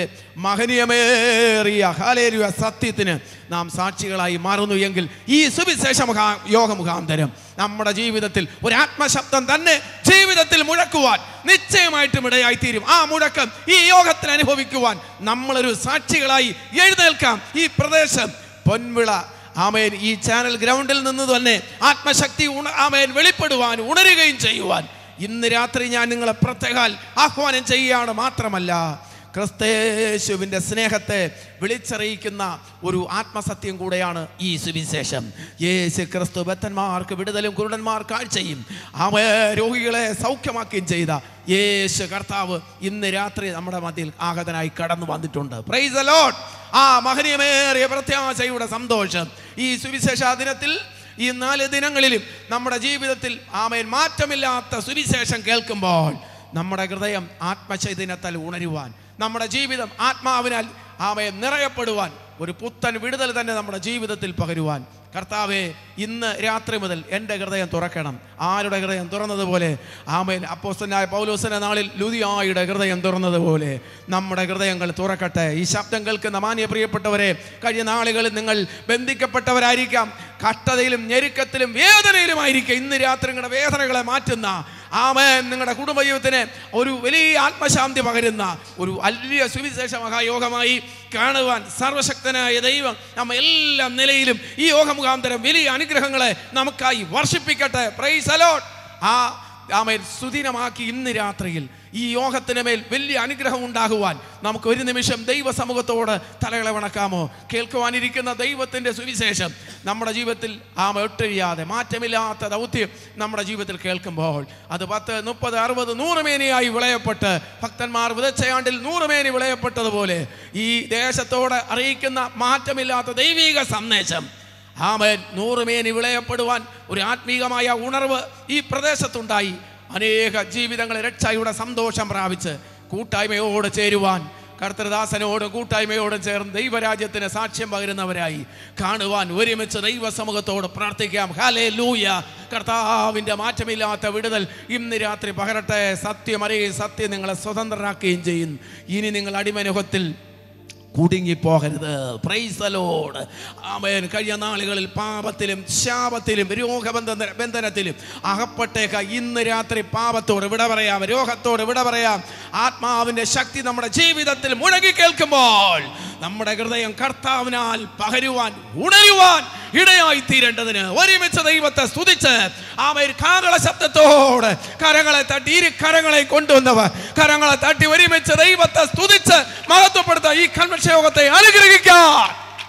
മഹനീയമേറിയ ഹാലേരിയ സത്യത്തിന് നാം സാക്ഷികളായി മാറുന്നു എങ്കിൽ ഈ സുവിശേഷ മുഖാ യോഗ മുഖാന്തരം നമ്മുടെ ജീവിതത്തിൽ ഒരു ആത്മശബ്ദം തന്നെ ജീവിതത്തിൽ മുഴക്കുവാൻ നിശ്ചയമായിട്ടും ഇടയായിത്തീരും ആ മുഴക്കം ഈ യോഗത്തിൽ അനുഭവിക്കുവാൻ നമ്മളൊരു സാക്ഷികളായി എഴുന്നേൽക്കാം ഈ പ്രദേശം പൊൻവിള ആമേൻ ഈ ചാനൽ ഗ്രൗണ്ടിൽ നിന്ന് തന്നെ ആത്മശക്തി ഉണ ആമേൻ വെളിപ്പെടുവാൻ ഉണരുകയും ചെയ്യുവാൻ ഇന്ന് രാത്രി ഞാൻ നിങ്ങളെ പ്രത്യേകാൽ ആഹ്വാനം ചെയ്യുകയാണ് മാത്രമല്ല ക്രിസ്തേശുവിൻ്റെ സ്നേഹത്തെ വിളിച്ചറിയിക്കുന്ന ഒരു ആത്മസത്യം കൂടെയാണ് ഈ സുവിശേഷം യേശു ക്രിസ്തു ബത്തന്മാർക്ക് വിടുതലും കുരുടന്മാർ കാഴ്ചയും അവ രോഗികളെ സൗഖ്യമാക്കുകയും ചെയ്ത യേശു കർത്താവ് ഇന്ന് രാത്രി നമ്മുടെ മധ്യയിൽ ആഗതനായി കടന്നു വന്നിട്ടുണ്ട് പ്രൈസ് ലോഡ് ആ മഹനീയമേറിയ പ്രത്യാശയുടെ സന്തോഷം ഈ സുവിശേഷ ദിനത്തിൽ ഈ നാല് ദിനങ്ങളിലും നമ്മുടെ ജീവിതത്തിൽ ആമേൻ മാറ്റമില്ലാത്ത സുവിശേഷം കേൾക്കുമ്പോൾ നമ്മുടെ ഹൃദയം ആത്മചൈതന്യത്താൽ ഉണരുവാൻ നമ്മുടെ ജീവിതം ആത്മാവിനാൽ ആമയെ നിറയപ്പെടുവാൻ ഒരു പുത്തൻ വിടുതൽ തന്നെ നമ്മുടെ ജീവിതത്തിൽ പകരുവാൻ കർത്താവെ ഇന്ന് രാത്രി മുതൽ എൻ്റെ ഹൃദയം തുറക്കണം ആരുടെ ഹൃദയം തുറന്നതുപോലെ ആമേൻ അപ്പോസ്തനായ പൗലോസന നാളിൽ ലുതിയായുടെ ഹൃദയം തുറന്നതുപോലെ നമ്മുടെ ഹൃദയങ്ങൾ തുറക്കട്ടെ ഈ ശബ്ദം കേൾക്കുന്ന മാന്യ പ്രിയപ്പെട്ടവരെ കഴിഞ്ഞ നാളുകളിൽ നിങ്ങൾ ബന്ധിക്കപ്പെട്ടവരായിരിക്കാം കഷ്ടതയിലും ഞെരുക്കത്തിലും വേദനയിലുമായിരിക്കും ഇന്ന് രാത്രി നിങ്ങളുടെ വേദനകളെ മാറ്റുന്ന ആമേൻ നിങ്ങളുടെ കുടുംബജീവിതത്തിന് ഒരു വലിയ ആത്മശാന്തി പകരുന്ന ഒരു വലിയ സുവിശേഷ മഹായോഗമായി കാണുവാൻ സർവശക്തനായ ദൈവം നമ്മ എല്ലാ നിലയിലും ഈ യോഗ മുഖാന്തരം വലിയ അനുഗ്രഹങ്ങളെ നമുക്കായി വർഷിപ്പിക്കട്ടെ പ്രൈസ് അലോട്ട് ആ ആമേൻ സുദിനമാക്കി ഇന്ന് രാത്രിയിൽ ഈ യോഗത്തിന് മേൽ വലിയ അനുഗ്രഹം ഉണ്ടാകുവാൻ നമുക്ക് ഒരു നിമിഷം ദൈവ സമൂഹത്തോട് തലകളെ വണക്കാമോ കേൾക്കുവാനിരിക്കുന്ന ദൈവത്തിൻ്റെ സുവിശേഷം നമ്മുടെ ജീവിതത്തിൽ ആ ഒട്ടൊഴിയാതെ മാറ്റമില്ലാത്ത ദൗത്യം നമ്മുടെ ജീവിതത്തിൽ കേൾക്കുമ്പോൾ അത് പത്ത് മുപ്പത് അറുപത് നൂറുമേനിയായി വിളയപ്പെട്ട് ഭക്തന്മാർ വിതച്ചയാണ്ടിൽ നൂറുമേനി വിളയപ്പെട്ടതുപോലെ ഈ ദേശത്തോട് അറിയിക്കുന്ന മാറ്റമില്ലാത്ത ദൈവിക സന്ദേശം ആമേൻ നൂറുമേനി വിളയപ്പെടുവാൻ ഒരു ആത്മീകമായ ഉണർവ് ഈ പ്രദേശത്തുണ്ടായി അനേക ജീവിതങ്ങളെ രക്ഷയുടെ സന്തോഷം പ്രാപിച്ച് കൂട്ടായ്മയോട് ചേരുവാൻ കർത്തൃദാസനോടും കൂട്ടായ്മയോടും ചേർന്ന് ദൈവരാജ്യത്തിന് സാക്ഷ്യം പകരുന്നവരായി കാണുവാൻ ഒരുമിച്ച് ദൈവ സമൂഹത്തോട് പ്രാർത്ഥിക്കാം ഹാലേ ലൂയ കർത്താവിൻ്റെ മാറ്റമില്ലാത്ത വിടുതൽ ഇന്ന് രാത്രി പകരട്ടെ സത്യമറിയുകയും സത്യം നിങ്ങളെ സ്വതന്ത്രരാക്കുകയും ചെയ്യും ഇനി നിങ്ങൾ അടിമനുഖത്തിൽ കുടുങ്ങിപ്പോകരുത് പ്രൈസലോട് ആമേൻ കഴിഞ്ഞ നാളുകളിൽ പാപത്തിലും ശാപത്തിലും രോഗബന്ധ ബന്ധനത്തിലും അകപ്പെട്ടേക്ക ഇന്ന് രാത്രി പാപത്തോട് വിട പറയാം രോഗത്തോട് വിട പറയാം ആത്മാവിൻ്റെ ശക്തി നമ്മുടെ ജീവിതത്തിൽ മുഴങ്ങി കേൾക്കുമ്പോൾ നമ്മുടെ ഹൃദയം കർത്താവിനാൽ പകരുവാൻ ഉണരുവാൻ ഇടയായി തീരേണ്ടതിന് ഒരുമിച്ച് ദൈവത്തെ സ്തുതിച്ച് ആമേൻ കാകള ശബ്ദത്തോട് കരങ്ങളെ തട്ടി ഇരു കരങ്ങളെ കൊണ്ടുവന്നവർ കരങ്ങളെ തട്ടി ഒരുമിച്ച് ദൈവത്തെ സ്തുതിച്ച് മഹത്വപ്പെടുത്ത ഈ കൺവെൻഷൻ യോഗത്തെ അനുഗ്രഹിക്കാൻ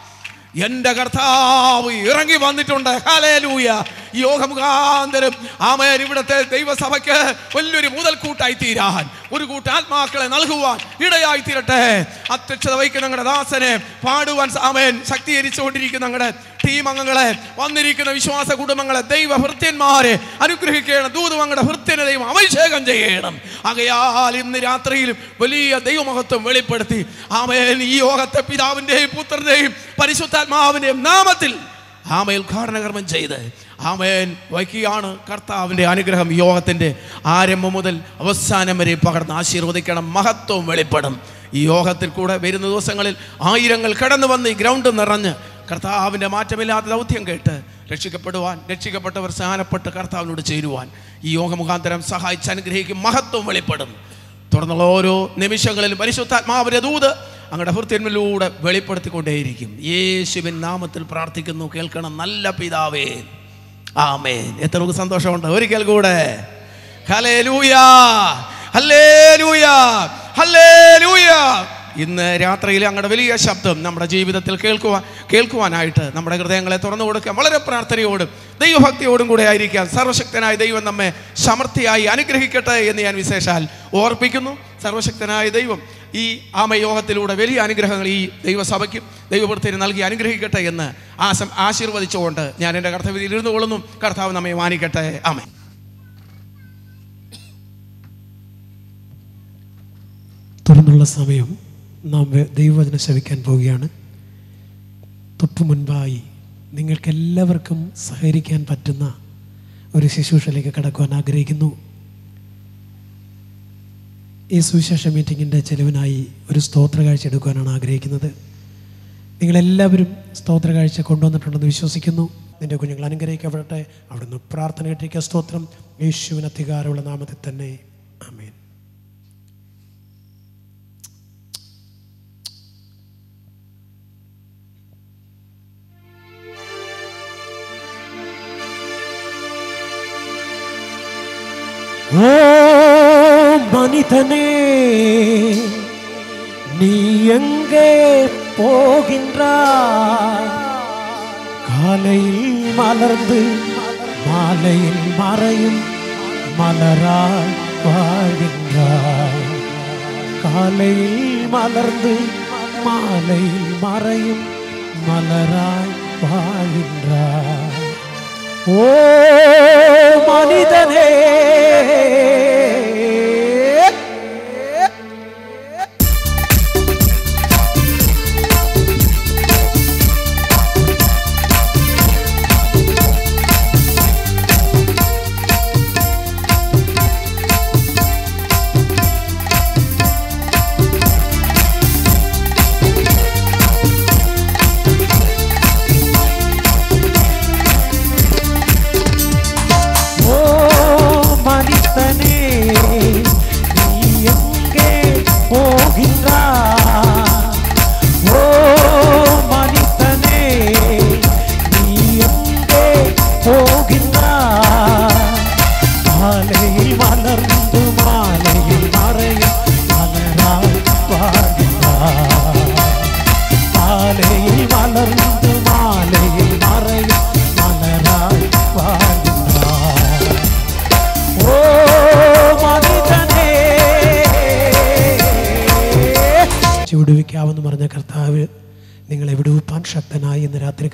എന്റെ കർത്താവ് ഇറങ്ങി വന്നിട്ടുണ്ട് ഹലേലൂയ ഈ യോഗമുഖാന്തരം ആമേൻ ഇവിടുത്തെ ദൈവസഭയ്ക്ക് വലിയൊരു മുതൽക്കൂട്ടായി തീരാൻ ഒരു കൂട്ട ആത്മാക്കളെ നൽകുവാൻ ഇടയായി തീരട്ടെ അധ്യക്ഷത വഹിക്കുന്ന ഞങ്ങളുടെ ദാസനെ പാടുവാൻ ആമേൻ ശക്തീകരിച്ചുകൊണ്ടിരിക്കുന്ന ഞങ്ങളുടെ ടീം അംഗങ്ങളെ വന്നിരിക്കുന്ന വിശ്വാസ കുടുംബങ്ങളെ ദൈവ ഭൃത്യന്മാരെ അനുഗ്രഹിക്കണം ദൂതും അങ്ങയുടെ ഭൃത്യനെ ദൈവം അഭിഷേകം ചെയ്യണം ആകയാൽ ഇന്ന് രാത്രിയിലും വലിയ ദൈവമഹത്വം വെളിപ്പെടുത്തി ആമേൻ ഈ യോഗത്തെ പിതാവിൻ്റെയും പുത്രൻ്റെയും പരിശുദ്ധാത്മാവിൻ്റെയും നാമത്തിൽ ആമേൽ ഉദ്ഘാടനകർമ്മം ചെയ്ത് ആമേൻ വൈകിയാണ് കർത്താവിൻ്റെ അനുഗ്രഹം യോഗത്തിൻ്റെ ആരംഭം മുതൽ അവസാനം വരെ പകർന്ന് ആശീർവദിക്കണം മഹത്വം വെളിപ്പെടും ഈ യോഗത്തിൽ കൂടെ വരുന്ന ദിവസങ്ങളിൽ ആയിരങ്ങൾ കടന്നു വന്ന് ഈ ഗ്രൗണ്ട് നിറഞ്ഞ് കർത്താവിൻ്റെ മാറ്റമില്ലാത്ത ദൗത്യം കേട്ട് രക്ഷിക്കപ്പെടുവാൻ രക്ഷിക്കപ്പെട്ടവർ സ്നാനപ്പെട്ട് കർത്താവിനോട് ചേരുവാൻ ഈ യോഗമുഖാന്തരം സഹായിച്ച് അനുഗ്രഹിക്കും മഹത്വം വെളിപ്പെടും തുടർന്നുള്ള ഓരോ നിമിഷങ്ങളിലും പരിശുദ്ധാത്മാവിന്റെ ദൂത് അങ്ങയുടെ ഭൃത്യന്മിലൂടെ വെളിപ്പെടുത്തിക്കൊണ്ടേയിരിക്കും യേശുവിൻ നാമത്തിൽ പ്രാർത്ഥിക്കുന്നു കേൾക്കണം നല്ല പിതാവേ ആമേൻ എത്ര നമുക്ക് സന്തോഷമുണ്ട് ഒരിക്കൽ കൂടെ ഹല്ലേലൂയ ഹല്ലേലൂയ ഹല്ലേലൂയ ഇന്ന് രാത്രിയിൽ അങ്ങയുടെ വലിയ ശബ്ദം നമ്മുടെ ജീവിതത്തിൽ കേൾക്കുവാൻ കേൾക്കുവാനായിട്ട് നമ്മുടെ ഹൃദയങ്ങളെ തുറന്നു കൊടുക്കാൻ വളരെ പ്രാർത്ഥനയോടും ദൈവഭക്തിയോടും കൂടെ ആയിരിക്കാം സർവശക്തനായ ദൈവം നമ്മെ സമൃദ്ധിയായി അനുഗ്രഹിക്കട്ടെ എന്ന് ഞാൻ വിശേഷാൽ ഓർപ്പിക്കുന്നു സർവശക്തനായ ദൈവം ഈ ആമയോഗത്തിലൂടെ വലിയ അനുഗ്രഹങ്ങൾ ഈ ദൈവസഭയ്ക്കും ദൈവവൃത്തിനും നൽകി അനുഗ്രഹിക്കട്ടെ എന്ന് ആസം ആശീർവദിച്ചുകൊണ്ട് ഞാൻ എൻ്റെ കർത്തവ്യത്തിൽ ഇരുന്നു കൊള്ളുന്നു കർത്താവ് നമ്മെ മാനിക്കട്ടെ ആമേ തുടർന്നുള്ള സമയം നാം വെ- ദൈവവചനം ശ്രവിക്കാൻ പോവുകയാണ് തൊട്ടു മുൻപായി നിങ്ങൾക്കെല്ലാവർക്കും സഹകരിക്കാൻ പറ്റുന്ന ഒരു ശുശ്രൂഷയിലേക്ക് കടക്കുവാൻ ആഗ്രഹിക്കുന്നു ഈ സുവിശേഷ മീറ്റിങ്ങിൻ്റെ ചെലവിനായി ഒരു സ്തോത്ര കാഴ്ച എടുക്കുവാനാണ് ആഗ്രഹിക്കുന്നത് നിങ്ങളെല്ലാവരും സ്തോത്ര കാഴ്ച കൊണ്ടുവന്നിട്ടുണ്ടെന്ന് വിശ്വസിക്കുന്നു നിന്റെ കുഞ്ഞുങ്ങൾ അനുഗ്രഹിക്കപ്പെടട്ടെ അവിടുന്ന് പ്രാർത്ഥന കേട്ടിരിക്കുക സ്തോത്രം യേശുവിന് അധികാരമുള്ള നാമത്തിൽ തന്നെ ആമേൻ ஓ மனிதனே நீ எங்கே போகின்றாய் காலையில் மலர்ந்து மாலையில் மறையும் மலராய் வாழ்கின்றாய் காலையில் மலர்ந்து மாலையில் மறையும் மலராய் வாழ்கின்றாய் ஓ மனிதனே ஓ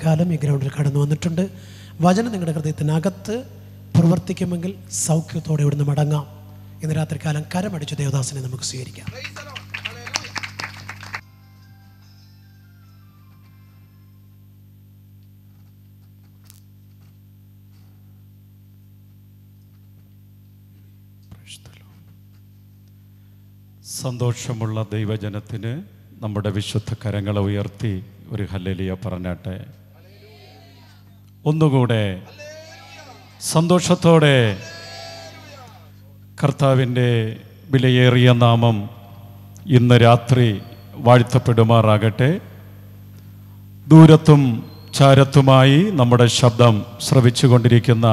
രാത്രികാലം ഈ ഗ്രൗണ്ടിൽ കടന്നു വന്നിട്ടുണ്ട് വചനം നിങ്ങളുടെ ഹൃദയത്തിനകത്ത് പ്രവർത്തിക്കുമെങ്കിൽ സൗഖ്യത്തോടെ ഇവിടുന്ന് മടങ്ങാം ഇന്ന് രാത്രികാലം കരമടിച്ച് ദേവദാസനെ നമുക്ക് സ്വീകരിക്കാം സന്തോഷമുള്ള ദൈവജനത്തിന് നമ്മുടെ വിശുദ്ധ കരങ്ങളെ ഉയർത്തി ഒരു ഹല്ലലിയ പറഞ്ഞാട്ടെ ഒന്നുകൂടെ സന്തോഷത്തോടെ കർത്താവിൻ്റെ വിലയേറിയ നാമം ഇന്ന് രാത്രി വാഴ്ത്തപ്പെടുമാറാകട്ടെ ദൂരത്തും ചാരത്തുമായി നമ്മുടെ ശബ്ദം ശ്രവിച്ചുകൊണ്ടിരിക്കുന്ന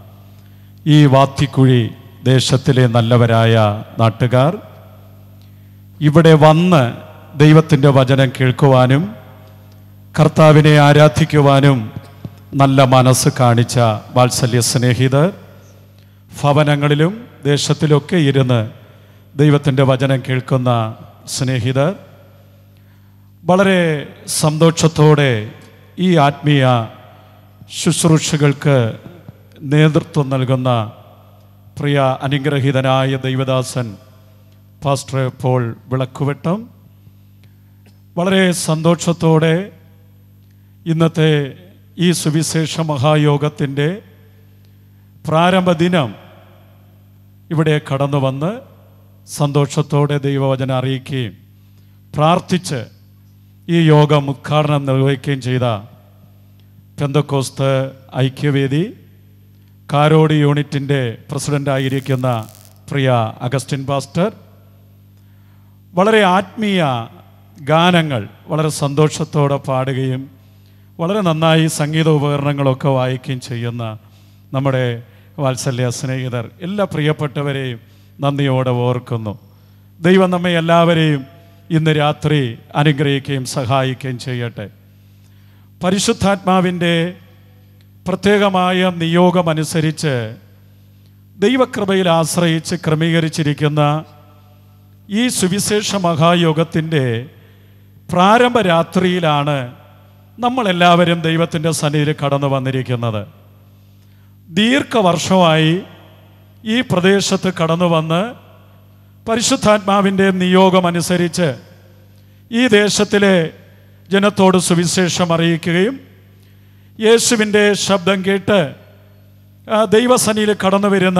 ഈ വാത്തിക്കുഴി ദേശത്തിലെ നല്ലവരായ നാട്ടുകാർ ഇവിടെ വന്ന് ദൈവത്തിൻ്റെ വചനം കേൾക്കുവാനും കർത്താവിനെ ആരാധിക്കുവാനും നല്ല മനസ്സ് കാണിച്ച വാത്സല്യ സ്നേഹിതർ ഭവനങ്ങളിലും ദേശത്തിലൊക്കെ ഇരുന്ന് ദൈവത്തിൻ്റെ വചനം കേൾക്കുന്ന സ്നേഹിതർ വളരെ സന്തോഷത്തോടെ ഈ ആത്മീയ ശുശ്രൂഷകൾക്ക് നേതൃത്വം നൽകുന്ന പ്രിയ അനുഗ്രഹീതനായ ദൈവദാസൻ പാസ്റ്റർ പോൾ വിളക്കുവെട്ടം വളരെ സന്തോഷത്തോടെ ഇന്നത്തെ ഈ സുവിശേഷ മഹായോഗത്തിൻ്റെ പ്രാരംഭ ദിനം ഇവിടെ കടന്നു വന്ന് സന്തോഷത്തോടെ ദൈവവചനം അറിയിക്കുകയും പ്രാർത്ഥിച്ച് ഈ യോഗം ഉദ്ഘാടനം നിർവഹിക്കുകയും ചെയ്ത പെന്തക്കോസ്ത് ഐക്യവേദി കാരോട് യൂണിറ്റിൻ്റെ പ്രസിഡൻ്റായിരിക്കുന്ന പ്രിയ അഗസ്റ്റിൻ പാസ്റ്റർ വളരെ ആത്മീയ ഗാനങ്ങൾ വളരെ സന്തോഷത്തോടെ പാടുകയും വളരെ നന്നായി സംഗീത ഉപകരണങ്ങളൊക്കെ വായിക്കുകയും ചെയ്യുന്ന നമ്മുടെ വാത്സല്യ സ്നേഹിതർ എല്ലാ പ്രിയപ്പെട്ടവരെയും നന്ദിയോടെ ഓർക്കുന്നു ദൈവം നമ്മെ എല്ലാവരെയും ഇന്ന് രാത്രി അനുഗ്രഹിക്കുകയും സഹായിക്കുകയും ചെയ്യട്ടെ പരിശുദ്ധാത്മാവിൻ്റെ പ്രത്യേകമായ നിയോഗമനുസരിച്ച് ദൈവകൃപയിൽ ആശ്രയിച്ച് ക്രമീകരിച്ചിരിക്കുന്ന ഈ സുവിശേഷ മഹായോഗത്തിൻ്റെ പ്രാരംഭ രാത്രിയിലാണ് നമ്മളെല്ലാവരും ദൈവത്തിൻ്റെ സന്നിധിയിൽ കടന്നു വന്നിരിക്കുന്നത് ദീർഘവർഷമായി ഈ പ്രദേശത്ത് കടന്നു വന്ന് പരിശുദ്ധാത്മാവിൻ്റെ നിയോഗമനുസരിച്ച് ഈ ദേശത്തിലെ ജനത്തോട് സുവിശേഷം അറിയിക്കുകയും യേശുവിൻ്റെ ശബ്ദം കേട്ട് ആ ദൈവസനിയിൽ കടന്നു വരുന്ന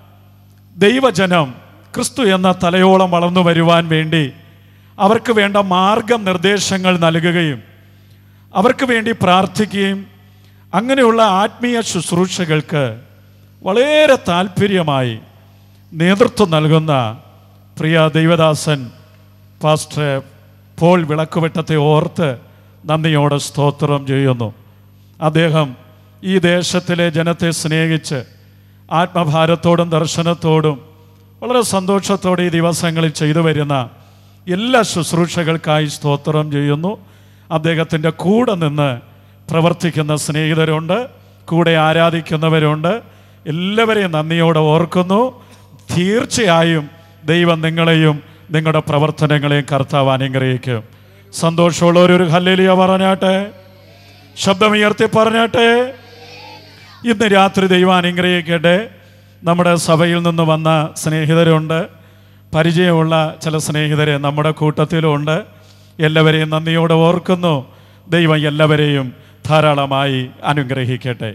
ദൈവജനം ക്രിസ്തു എന്ന തലയോളം വളർന്നു വരുവാൻ വേണ്ടി അവർക്ക് വേണ്ട മാർഗനിർദ്ദേശങ്ങൾ നൽകുകയും അവർക്ക് വേണ്ടി പ്രാർത്ഥിക്കുകയും അങ്ങനെയുള്ള ആത്മീയ ശുശ്രൂഷകൾക്ക് വളരെ താല്പര്യമായി നേതൃത്വം നൽകുന്ന പ്രിയ ദൈവദാസൻ പാസ്റ്റർ പോൾ വിളക്കുവെട്ടത്തെ ഓർത്ത് നന്ദിയോടെ സ്തോത്രം ചെയ്യുന്നു അദ്ദേഹം ഈ ദേശത്തിലെ ജനത്തെ സ്നേഹിച്ച് ആത്മഭാരത്തോടും ദർശനത്തോടും വളരെ സന്തോഷത്തോടെ ഈ ദിവസങ്ങളിൽ ചെയ്തു വരുന്ന എല്ലാ ശുശ്രൂഷകൾക്കായി സ്തോത്രം ചെയ്യുന്നു അദ്ദേഹത്തിൻ്റെ കൂടെ നിന്ന് പ്രവർത്തിക്കുന്ന സ്നേഹിതരുണ്ട് കൂടെ ആരാധിക്കുന്നവരുണ്ട് എല്ലാവരെയും നന്ദിയോടെ ഓർക്കുന്നു തീർച്ചയായും ദൈവം നിങ്ങളെയും നിങ്ങളുടെ പ്രവർത്തനങ്ങളെയും കർത്താവ് അനുഗ്രഹിക്കും സന്തോഷമുള്ളവരൊരു ഹല്ലേലിയ പറഞ്ഞാട്ടെ ശബ്ദമുയർത്തി പറഞ്ഞാട്ടെ ഇന്ന് രാത്രി ദൈവം അനുഗ്രഹിക്കട്ടെ നമ്മുടെ സഭയിൽ നിന്ന് വന്ന സ്നേഹിതരുണ്ട് പരിചയമുള്ള ചില സ്നേഹിതരെ നമ്മുടെ കൂട്ടത്തിലുണ്ട് എല്ലാവരെയും നന്ദിയോടെ ഓർക്കുന്നു ദൈവം എല്ലാവരെയും ധാരാളമായി അനുഗ്രഹിക്കട്ടെ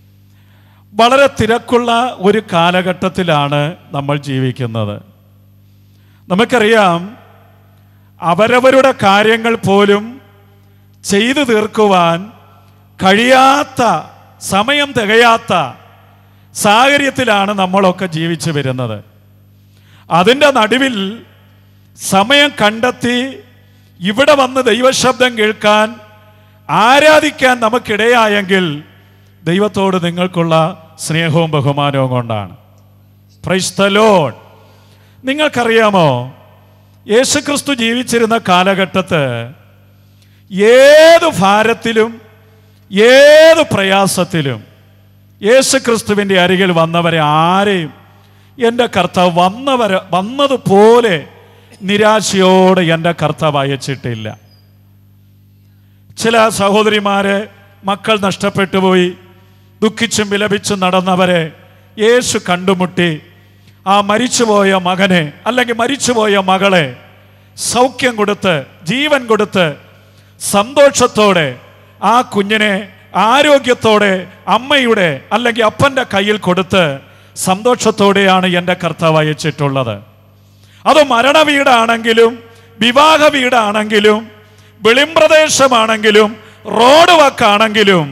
വളരെ തിരക്കുള്ള ഒരു കാലഘട്ടത്തിലാണ് നമ്മൾ ജീവിക്കുന്നത് നമുക്കറിയാം അവരവരുടെ കാര്യങ്ങൾ പോലും ചെയ്തു തീർക്കുവാൻ കഴിയാത്ത സമയം തികയാത്ത സാഹചര്യത്തിലാണ് നമ്മളൊക്കെ ജീവിച്ചു വരുന്നത് അതിൻ്റെ നടുവിൽ സമയം കണ്ടെത്തി ഇവിടെ വന്ന് ദൈവശബ്ദം കേൾക്കാൻ ആരാധിക്കാൻ നമുക്കിടയായെങ്കിൽ ദൈവത്തോട് നിങ്ങൾക്കുള്ള സ്നേഹവും ബഹുമാനവും കൊണ്ടാണ് പ്രൈസ്തലോൺ നിങ്ങൾക്കറിയാമോ യേശുക്രിസ്തു ജീവിച്ചിരുന്ന കാലഘട്ടത്ത് ഏത് ഭാരത്തിലും ഏത് പ്രയാസത്തിലും യേശുക്രിസ്തുവിൻ്റെ അരികിൽ വന്നവരെ ആരെയും എൻ്റെ കർത്താവ് വന്നവരെ വന്നതുപോലെ നിരാശയോടെ എൻ്റെ കർത്താവ് അയച്ചിട്ടില്ല ചില സഹോദരിമാരെ മക്കൾ നഷ്ടപ്പെട്ടു പോയി ദുഃഖിച്ചും വിലപിച്ചും നടന്നവരെ യേശു കണ്ടുമുട്ടി ആ മരിച്ചുപോയ മകനെ അല്ലെങ്കിൽ മരിച്ചുപോയ മകളെ സൗഖ്യം കൊടുത്ത് ജീവൻ കൊടുത്ത് സന്തോഷത്തോടെ ആ കുഞ്ഞിനെ ആരോഗ്യത്തോടെ അമ്മയുടെ അല്ലെങ്കിൽ അപ്പൻ്റെ കയ്യിൽ കൊടുത്ത് സന്തോഷത്തോടെയാണ് എൻ്റെ കർത്താവ് അയച്ചിട്ടുള്ളത് അത് മരണ വീടാണെങ്കിലും വിവാഹ വീടാണെങ്കിലും വെളിമ്പ്രദേശമാണെങ്കിലും റോഡ് വക്കാണെങ്കിലും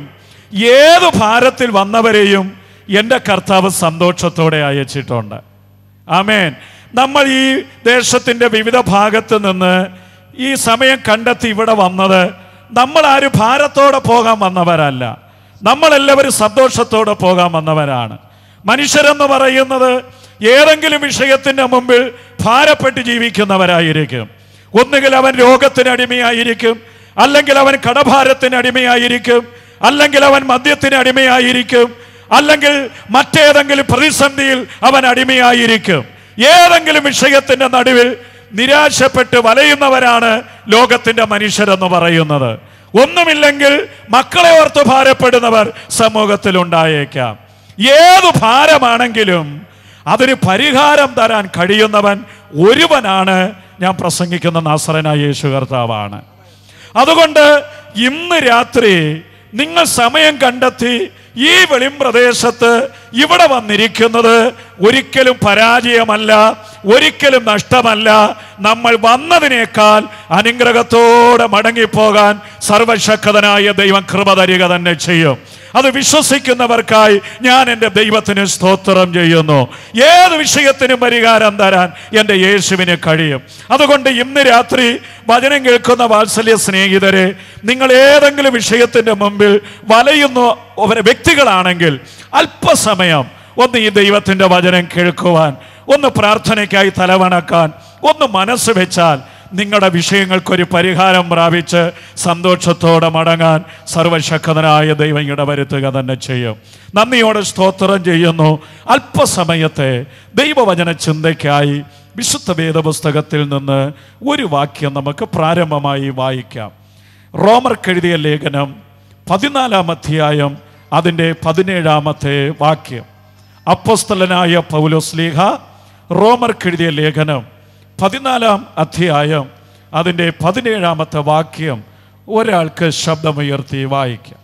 ഏത് ഭാരത്തിൽ വന്നവരെയും എൻ്റെ കർത്താവ് സന്തോഷത്തോടെ അയച്ചിട്ടുണ്ട് ആമേൻ നമ്മൾ ഈ ദേശത്തിൻ്റെ വിവിധ ഭാഗത്ത് നിന്ന് ഈ സമയം കണ്ടെത്തി ഇവിടെ വന്നത് നമ്മൾ ആരും ഭാരത്തോടെ പോകാൻ വന്നവരല്ല നമ്മളെല്ലാവരും സന്തോഷത്തോടെ പോകാൻ വന്നവരാണ് മനുഷ്യരെന്ന് പറയുന്നത് ഏതെങ്കിലും വിഷയത്തിന്റെ മുമ്പിൽ ഭാരപ്പെട്ട് ജീവിക്കുന്നവരായിരിക്കും ഒന്നുകിൽ അവൻ രോഗത്തിന് അടിമയായിരിക്കും അല്ലെങ്കിൽ അവൻ കടഭാരത്തിന് അടിമയായിരിക്കും അല്ലെങ്കിൽ അവൻ മദ്യത്തിന് അടിമയായിരിക്കും അല്ലെങ്കിൽ മറ്റേതെങ്കിലും പ്രതിസന്ധിയിൽ അവൻ അടിമയായിരിക്കും ഏതെങ്കിലും വിഷയത്തിന്റെ നടുവിൽ നിരാശപ്പെട്ട് വലയുന്നവരാണ് ലോകത്തിന്റെ മനുഷ്യരെന്ന് പറയുന്നത് ഒന്നുമില്ലെങ്കിൽ മക്കളെ ഓർത്ത് ഭാരപ്പെടുന്നവർ സമൂഹത്തിൽ ഉണ്ടായേക്കാം ഏതു ഭാരമാണെങ്കിലും അതിന് പരിഹാരം തരാൻ കഴിയുന്നവൻ ഒരുവനാണ് ഞാൻ പ്രസംഗിക്കുന്ന നാസറനായ യേശു കർത്താവാണ് അതുകൊണ്ട് ഇന്ന് രാത്രി നിങ്ങൾ സമയം കണ്ടെത്തി ഈ വെളിം പ്രദേശത്ത് ഇവിടെ വന്നിരിക്കുന്നത് ഒരിക്കലും പരാജയമല്ല ഒരിക്കലും നഷ്ടമല്ല നമ്മൾ വന്നതിനേക്കാൾ അനുഗ്രഹത്തോടെ മടങ്ങിപ്പോകാൻ സർവശക്തനായ ദൈവം കൃപ തരിക തന്നെ ചെയ്യും അത് വിശ്വസിക്കുന്നവർക്കായി ഞാൻ എൻ്റെ ദൈവത്തിന് സ്തോത്രം ചെയ്യുന്നു ഏത് വിഷയത്തിനും പരിഹാരം തരാൻ എൻ്റെ യേശുവിന് കഴിയും അതുകൊണ്ട് ഇന്ന് രാത്രി വചനം കേൾക്കുന്ന വാത്സല്യ സ്നേഹിതരെ നിങ്ങൾ ഏതെങ്കിലും വിഷയത്തിൻ്റെ മുമ്പിൽ വലയുന്ന ഒരു വ്യക്തികളാണെങ്കിൽ അല്പസമയം ഒന്ന് ഈ ദൈവത്തിൻ്റെ വചനം കേൾക്കുവാൻ ഒന്ന് പ്രാർത്ഥനയ്ക്കായി തലവണക്കാൻ ഒന്ന് മനസ്സ് വെച്ചാൽ നിങ്ങളുടെ വിഷയങ്ങൾക്കൊരു പരിഹാരം പ്രാപിച്ച് സന്തോഷത്തോടെ മടങ്ങാൻ സർവശക്തനായ ദൈവം ഇടവരുത്തുക തന്നെ ചെയ്യും നന്ദിയോടെ സ്തോത്രം ചെയ്യുന്നു അല്പസമയത്തെ ദൈവവചന ചിന്തയ്ക്കായി വിശുദ്ധ വേദപുസ്തകത്തിൽ നിന്ന് ഒരു വാക്യം നമുക്ക് പ്രാരംഭമായി വായിക്കാം റോമർക്കെഴുതിയ ലേഖനം പതിനാലാം അധ്യായം അതിൻ്റെ പതിനേഴാമത്തെ വാക്യം അപ്പസ്തലനായ പൗലോസ്ലീഹ റോമർക്കെഴുതിയ ലേഖനം പതിനാലാം അധ്യായം അതിൻ്റെ പതിനേഴാമത്തെ വാക്യം ഒരാൾക്ക് ശബ്ദമുയർത്തി വായിക്കാം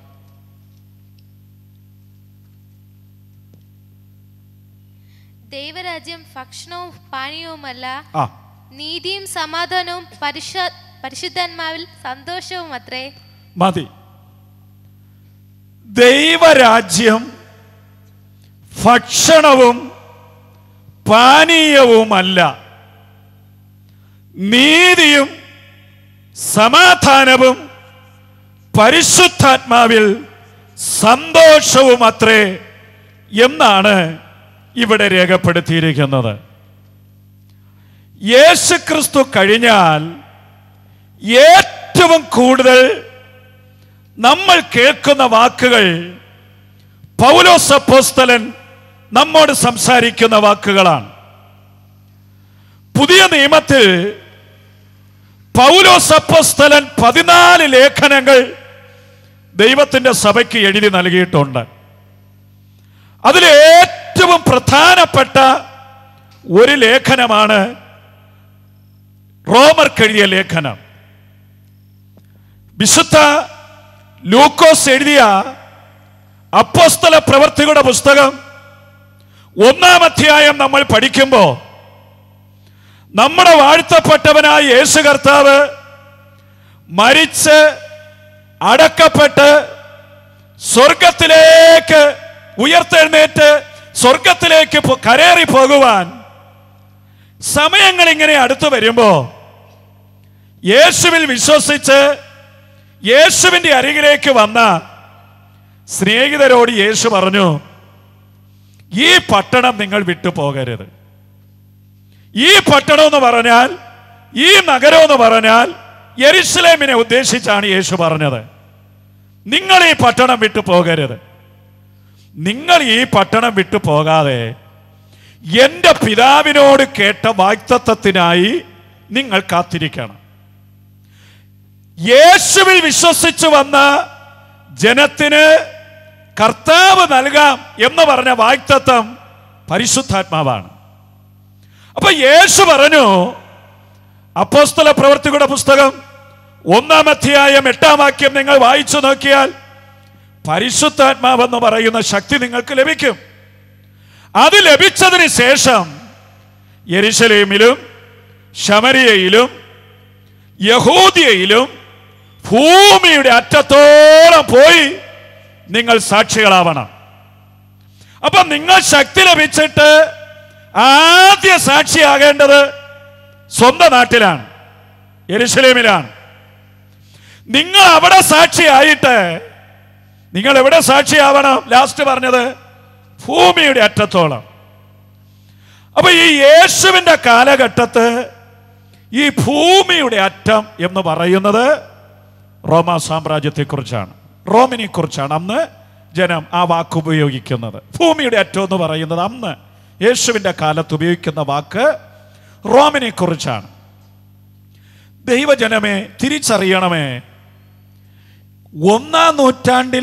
ദൈവരാജ്യം ഭക്ഷണവും പാനീയവുമല്ല ആ നീതിയും സമാധാനവും പരിശ പരിശുദ്ധാത്മാവിൽ സന്തോഷവും അത്രേ മതി ദൈവരാജ്യം ഭക്ഷണവും പാനീയവുമല്ല നീതിയും സമാധാനവും പരിശുദ്ധാത്മാവിൽ സന്തോഷവും അത്രേ എന്നാണ് ഇവിടെ രേഖപ്പെടുത്തിയിരിക്കുന്നത് യേശുക്രിസ്തു കഴിഞ്ഞാൽ ഏറ്റവും കൂടുതൽ നമ്മൾ കേൾക്കുന്ന വാക്കുകൾ പൗലോസ് അപ്പോസ്തലൻ നമ്മോട് സംസാരിക്കുന്ന വാക്കുകളാണ് പുതിയ നിയമത്തിൽ പൗലോസ് അപ്പോസ്തലൻ പതിനാല് ലേഖനങ്ങൾ ദൈവത്തിന്റെ സഭയ്ക്ക് എഴുതി നൽകിയിട്ടുണ്ട് അതിൽ ഏറ്റവും പ്രധാനപ്പെട്ട ഒരു ലേഖനമാണ് റോമർക്കെഴുതിയ ലേഖനം വിശുദ്ധ ലൂക്കോസ് എഴുതിയ അപ്പോസ്തല പ്രവർത്തികളുടെ പുസ്തകം ഒന്നാം അധ്യായം നമ്മൾ പഠിക്കുമ്പോൾ നമ്മുടെ വാഴ്ത്തപ്പെട്ടവനായ യേശു കർത്താവ് മരിച്ച് അടക്കപ്പെട്ട് സ്വർഗത്തിലേക്ക് ഉയർത്തെഴുന്നേറ്റ് സ്വർഗത്തിലേക്ക് പോ- കരേറി പോകുവാൻ സമയങ്ങൾ ഇങ്ങനെ അടുത്തു വരുമ്പോ യേശുവിൽ വിശ്വസിച്ച് യേശുവിന്റെ അരികിലേക്ക് വന്ന സ്നേഹിതരോട് യേശു പറഞ്ഞു ഈ പട്ടണം നിങ്ങൾ വിട്ടു പോകരുത് ഈ പട്ടണം എന്ന് പറഞ്ഞാൽ ഈ നഗരം എന്ന് പറഞ്ഞാൽ യെരുസലേമിനെ ഉദ്ദേശിച്ചാണ് യേശു പറഞ്ഞത് നിങ്ങൾ ഈ പട്ടണം വിട്ടു പോകരുത് നിങ്ങൾ ഈ പട്ടണം വിട്ടു പോകാതെ എൻ്റെ പിതാവിനോട് കേട്ട വാക്തത്വത്തിനായി നിങ്ങൾ കാത്തിരിക്കണം യേശുവിൽ വിശ്വസിച്ചു വന്ന ജനത്തിന് കർത്താവ് നൽകാം എന്ന് പറഞ്ഞ വാക്തത്വം പരിശുദ്ധാത്മാവാണ് അപ്പൊ യേശു പറഞ്ഞു അപ്പോസ്തല പ്രവർത്തികളുടെ പുസ്തകം ഒന്നാം അധ്യായം എട്ടാം വാക്യം നിങ്ങൾ വായിച്ചു നോക്കിയാൽ പരിശുദ്ധാത്മാവെന്ന് പറയുന്ന ശക്തി നിങ്ങൾക്ക് ലഭിക്കും അത് ലഭിച്ചതിന് ശേഷം യെരുശലേമിലും ശമരിയയിലും യഹൂദിയയിലും ഭൂമിയുടെ അറ്റത്തോളം പോയി നിങ്ങൾ സാക്ഷികളാവണം അപ്പൊ നിങ്ങൾ ശക്തി ലഭിച്ചിട്ട് ആദ്യ സാക്ഷിയാകേണ്ടത് സ്വന്തം നാട്ടിലാണ് യെരുശലേമിലാണ് നിങ്ങൾ അവിടെ സാക്ഷിയായിട്ട് നിങ്ങൾ എവിടെ സാക്ഷിയാവണം ലാസ്റ്റ് പറഞ്ഞത് ഭൂമിയുടെ അറ്റത്തോളം അപ്പൊ ഈ യേശുവിന്റെ കാലഘട്ടത്ത് ഈ ഭൂമിയുടെ അറ്റം എന്ന് പറയുന്നത് റോമാ സാമ്രാജ്യത്തെക്കുറിച്ചാണ് റോമിനെ കുറിച്ചാണ് അന്ന് ജനം ആ വാക്ക് ഉപയോഗിക്കുന്നത് ഭൂമിയുടെ അറ്റം എന്ന് പറയുന്നത് അന്ന് യേശുവിന്റെ കാലത്ത് ഉപയോഗിക്കുന്ന വാക്ക് റോമിനെ കുറിച്ചാണ് ദൈവജനമേ തിരിച്ചറിയണമേ ഒന്നാം നൂറ്റാണ്ടിൽ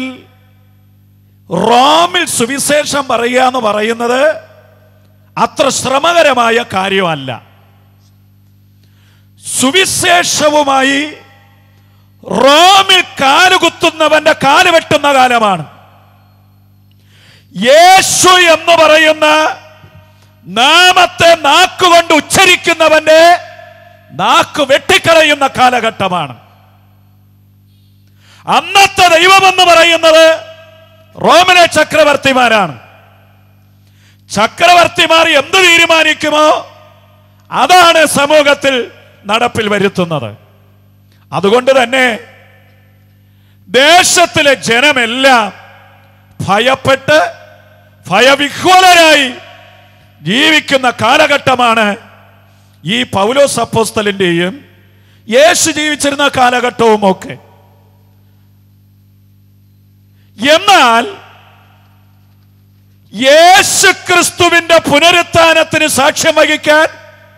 റോമിൽ സുവിശേഷം പറയുക എന്ന് പറയുന്നത് അത്ര ശ്രമകരമായ കാര്യമല്ല സുവിശേഷവുമായി റോമിൽ കാലുകുത്തുന്നവന്റെ കാല് വെട്ടുന്ന കാലമാണ് യേശു എന്ന് പറയുന്ന നാമത്തെ നാക്കുകൊണ്ട് ഉച്ചരിക്കുന്നവന്റെ നാക്ക് വെട്ടിക്കളയുന്ന കാലഘട്ടമാണ് അന്നത്തെ ദൈവമെന്ന് പറയുന്നത് റോമിലെ ചക്രവർത്തിമാരാണ് ചക്രവർത്തിമാർ എന്ത് തീരുമാനിക്കുമോ അതാണ് സമൂഹത്തിൽ നടപ്പിൽ വരുത്തുന്നത് അതുകൊണ്ട് തന്നെ ദേശത്തിലെ ജനമെല്ലാം ഭയപ്പെട്ട് ഭയവിഹ്വലരായി ജീവിക്കുന്ന കാലഘട്ടമാണ് ഈ പൗലോസ് അപ്പോസ്തലിന്റെയും യേശു ജീവിച്ചിരുന്ന കാലഘട്ടവും ഒക്കെ എന്നാൽ യേശു ക്രിസ്തുവിന്റെ പുനരുത്ഥാനത്തിന് സാക്ഷ്യം വഹിക്കാൻ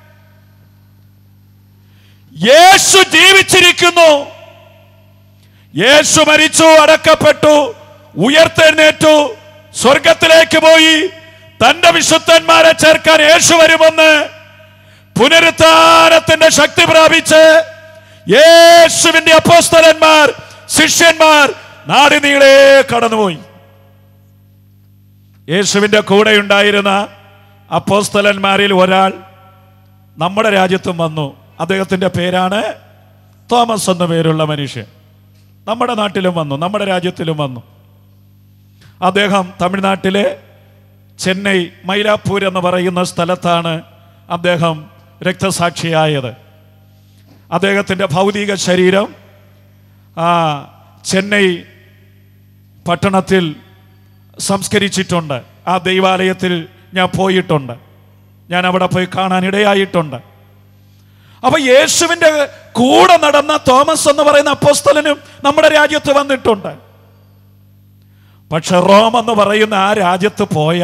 യേശു ജീവിച്ചിരിക്കുന്നു യേശു മരിച്ചു അടക്കപ്പെട്ടു ഉയർത്തെഴുന്നേറ്റു സ്വർഗത്തിലേക്ക് പോയി തന്റെ വിശുദ്ധന്മാരെ ചേർക്കാൻ യേശു വരുമെന്ന് പുനരുത്ഥാനത്തിന്റെ ശക്തി പ്രാപിച്ച് യേശുവിന്റെ അപ്പോസ്തലന്മാർ ശിഷ്യന്മാർ നാടിനീളെ കടന്നുപോയി യേശുവിന്റെ കൂടെ ഉണ്ടായിരുന്ന അപ്പോസ്തലന്മാരിൽ ഒരാൾ നമ്മുടെ രാജ്യത്തും വന്നു അദ്ദേഹത്തിന്റെ പേരാണ് തോമസ് എന്ന പേരുള്ള മനുഷ്യൻ നമ്മുടെ നാട്ടിലും വന്നു നമ്മുടെ രാജ്യത്തിലും വന്നു അദ്ദേഹം തമിഴ്നാട്ടിലെ ചെന്നൈ മൈലാപ്പൂർ എന്ന് പറയുന്ന സ്ഥലത്താണ് അദ്ദേഹം രക്തസാക്ഷിയായത് അദ്ദേഹത്തിൻ്റെ ഭൗതിക ശരീരം ആ ചെന്നൈ പട്ടണത്തിൽ സംസ്കരിച്ചിട്ടുണ്ട് ആ ദൈവാലയത്തിൽ ഞാൻ പോയിട്ടുണ്ട് ഞാൻ അവിടെ പോയി കാണാൻ ഇടയായിട്ടുണ്ട് അപ്പൊ യേശുവിന്റെ കൂടെ നടന്ന തോമസ് എന്ന് പറയുന്ന അപ്പോസ്തലനും നമ്മുടെ രാജ്യത്ത് വന്നിട്ടുണ്ട് പക്ഷെ റോം എന്ന് പറയുന്ന ആ രാജ്യത്ത് പോയ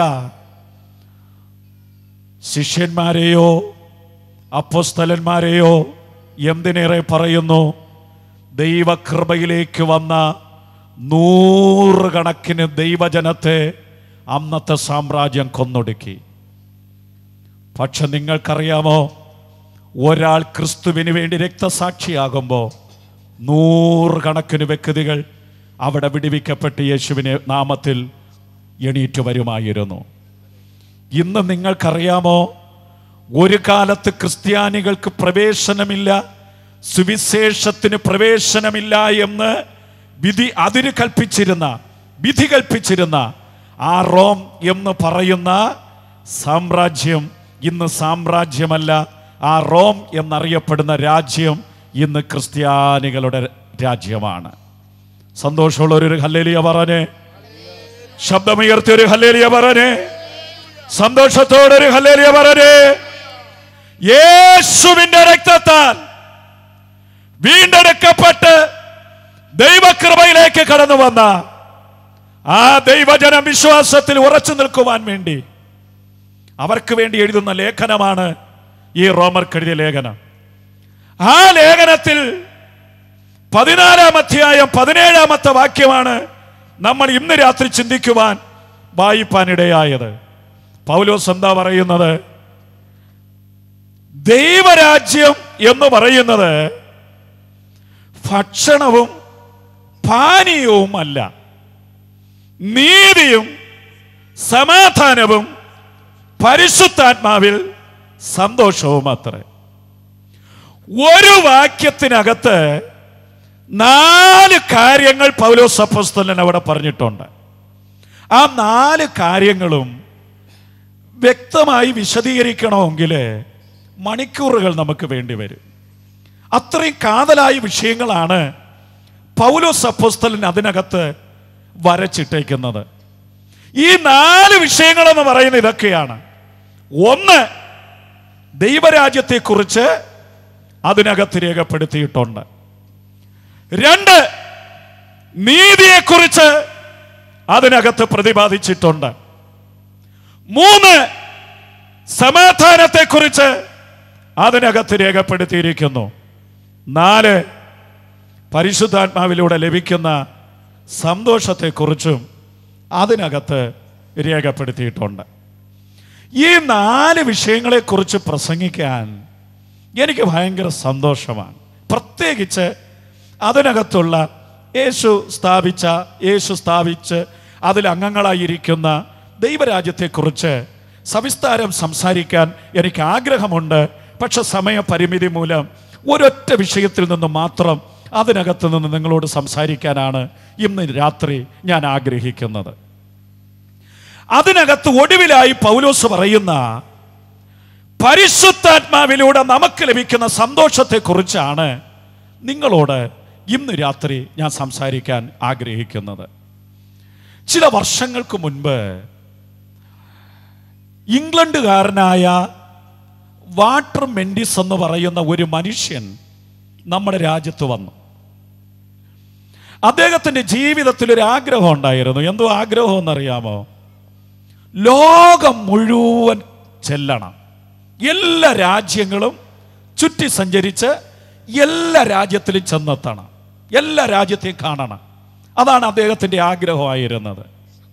ശിഷ്യന്മാരെയോ അപ്പോസ്തലന്മാരെയോ എന്തിനേറെ പറയുന്നു ദൈവകൃപയിലേക്ക് വന്ന നൂറുകണക്കിന് ദൈവജനത്തെ അന്നത്തെ സാമ്രാജ്യം കൊന്നൊടുക്കി പക്ഷെ നിങ്ങൾക്കറിയാമോ ഒരാൾ ക്രിസ്തുവിന് വേണ്ടി രക്തസാക്ഷിയാകുമ്പോൾ നൂറുകണക്കിന് വ്യക്തികൾ അവിടെ വിടുവിക്കപ്പെട്ട് യേശുവിനെ നാമത്തിൽ എണീറ്റ് വരുമായിരുന്നു ഇന്ന് നിങ്ങൾക്കറിയാമോ ഒരു കാലത്ത് ക്രിസ്ത്യാനികൾക്ക് പ്രവേശനമില്ല സുവിശേഷത്തിന് പ്രവേശനമില്ല എന്ന് വിധി അതിന് കൽപ്പിച്ചിരുന്ന വിധി കൽപ്പിച്ചിരുന്ന ആ റോം എന്ന് പറയുന്ന സാമ്രാജ്യം ഇന്ന് സാമ്രാജ്യമല്ല ആ റോം എന്നറിയപ്പെടുന്ന രാജ്യം ഇന്ന് ക്രിസ്ത്യാനികളുടെ രാജ്യമാണ് സന്തോഷമുള്ള ഒരു ഹല്ലേലിയ പറഞ്ഞേ ശബ്ദമുയർത്തിയ ഒരു ഹല്ലേലിയ പറഞ്ഞേ സന്തോഷത്തോടെ ഒരു ഹല്ലേലിയ പറഞ്ഞേ യേശുവിന്റെ രക്തത്താൽ വീണ്ടെടുക്കപ്പെട്ട് ദൈവകൃപയിലേക്ക് കടന്നു വന്ന ആ ദൈവജന വിശ്വാസത്തിൽ ഉറച്ചു നിൽക്കുവാൻ വേണ്ടി അവർക്ക് വേണ്ടി എഴുതുന്ന ലേഖനമാണ് ഈ റോമർക്കെഴുതിയ ലേഖനം ആ ലേഖനത്തിൽ പതിനാലാം അധ്യായം പതിനേഴാമത്തെ വാക്യമാണ് നമ്മൾ ഇന്ന് രാത്രി ചിന്തിക്കുവാൻ വായിപ്പാനിടയായത് പൗലോസ് എന്താ പറയുന്നത് ദൈവരാജ്യം എന്ന് പറയുന്നത് ഭക്ഷണവും പാനീയവുമല്ല നീതിയും സമാധാനവും പരിശുദ്ധാത്മാവിൽ സന്തോഷവും അത്രേ ഒരു വാക്യത്തിനകത്ത് നാല് കാര്യങ്ങൾ പൗലോസ് അപ്പോസ്തലൻ അവിടെ പറഞ്ഞിട്ടുണ്ട് ആ നാല് കാര്യങ്ങളും വ്യക്തമായി വിശദീകരിക്കണമെങ്കിൽ മണിക്കൂറുകൾ നമുക്ക് വേണ്ടി വരും അത്രയും കാതലായ വിഷയങ്ങളാണ് പൗലോസ് അപ്പോസ്തലൻ അതിനകത്ത് വരച്ചിട്ടേക്കുന്നത് ഈ നാല് വിഷയങ്ങളെന്ന് പറയുന്നത് ഇതൊക്കെയാണ് ഒന്ന് ദൈവരാജ്യത്തെക്കുറിച്ച് അതിനകത്ത് രേഖപ്പെടുത്തിയിട്ടുണ്ട് രണ്ട് നീതിയെക്കുറിച്ച് അതിനകത്ത് പ്രതിപാദിച്ചിട്ടുണ്ട് മൂന്ന് സമാധാനത്തെക്കുറിച്ച് അതിനകത്ത് രേഖപ്പെടുത്തിയിരിക്കുന്നു നാല് പരിശുദ്ധാത്മാവിലൂടെ ലഭിക്കുന്ന സന്തോഷത്തെക്കുറിച്ചും അതിനകത്ത് രേഖപ്പെടുത്തിയിട്ടുണ്ട് ഈ നാല് വിഷയങ്ങളെക്കുറിച്ച് പ്രസംഗിക്കാൻ എനിക്ക് ഭയങ്കര സന്തോഷമാണ് പ്രത്യേകിച്ച് അതിനകത്തുള്ള യേശു സ്ഥാപിച്ച യേശു സ്ഥാപിച്ച് അതിൽ അംഗങ്ങളായിരിക്കുന്ന ദൈവരാജ്യത്തെക്കുറിച്ച് സവിസ്താരം സംസാരിക്കാൻ എനിക്ക് ആഗ്രഹമുണ്ട് പക്ഷെ സമയപരിമിതി മൂലം ഒരൊറ്റ വിഷയത്തിൽ നിന്ന് മാത്രം അതിനകത്ത് നിന്ന് നിങ്ങളോട് സംസാരിക്കാനാണ് ഇന്ന് രാത്രി ഞാൻ ആഗ്രഹിക്കുന്നത് അതിനകത്ത് ഒടുവിലായി പൗലോസ് പറയുന്ന പരിശുദ്ധാത്മാവിലൂടെ നമുക്ക് ലഭിക്കുന്ന സന്തോഷത്തെക്കുറിച്ചാണ് നിങ്ങളോട് ഇന്ന് രാത്രി ഞാൻ സംസാരിക്കാൻ ആഗ്രഹിക്കുന്നത് ചില വർഷങ്ങൾക്ക് മുൻപ് ഇംഗ്ലണ്ടുകാരനായ വാട്ടർ മെൻഡിസ് എന്ന് പറയുന്ന ഒരു മനുഷ്യൻ നമ്മുടെ രാജ്യത്ത് വന്നു അദ്ദേഹത്തിന്റെ ജീവിതത്തിൽ ഒരു ആഗ്രഹം ഉണ്ടായിരുന്നു എന്തോ ആഗ്രഹം എന്നറിയാമോ ലോകം മുഴുവൻ ചെല്ലണം എല്ലാ രാജ്യങ്ങളും ചുറ്റി സഞ്ചരിച്ച് എല്ലാ രാജ്യത്തിലും ചെന്നെത്തണം എല്ലാ രാജ്യത്തെയും കാണണം അതാണ് അദ്ദേഹത്തിന്റെ ആഗ്രഹമായിരുന്നത്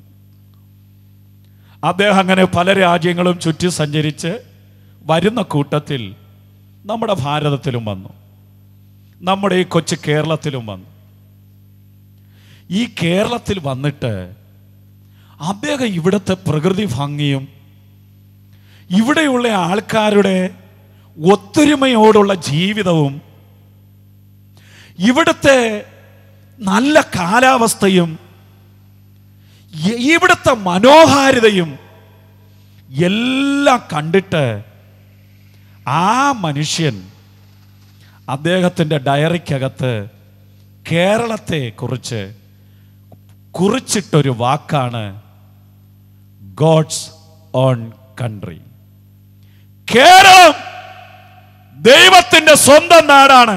അദ്ദേഹം അങ്ങനെ പല രാജ്യങ്ങളും ചുറ്റി സഞ്ചരിച്ച് വരുന്ന കൂട്ടത്തിൽ നമ്മുടെ ഭാരതത്തിലും വന്നു നമ്മുടെ ഈ കൊച്ചു കേരളത്തിലും വന്നു ഈ കേരളത്തിൽ വന്നിട്ട് അദ്ദേഹം ഇവിടുത്തെ പ്രകൃതി ഭംഗിയും ഇവിടെയുള്ള ആൾക്കാരുടെ ഒത്തൊരുമയോടുള്ള ജീവിതവും ഇവിടുത്തെ നല്ല കാലാവസ്ഥയും ഇ- ഇവിടുത്തെ മനോഹാരിതയും എല്ലാം കണ്ടിട്ട് ആ മനുഷ്യൻ അദ്ദേഹത്തിൻ്റെ ഡയറിക്കകത്ത് കേരളത്തെ കുറിച്ച് കുറിച്ചിട്ടൊരു വാക്കാണ് ഗോഡ്സ് ഓൺ കൺട്രി കേരളം ദൈവത്തിന്റെ സ്വന്തം നാടാണ്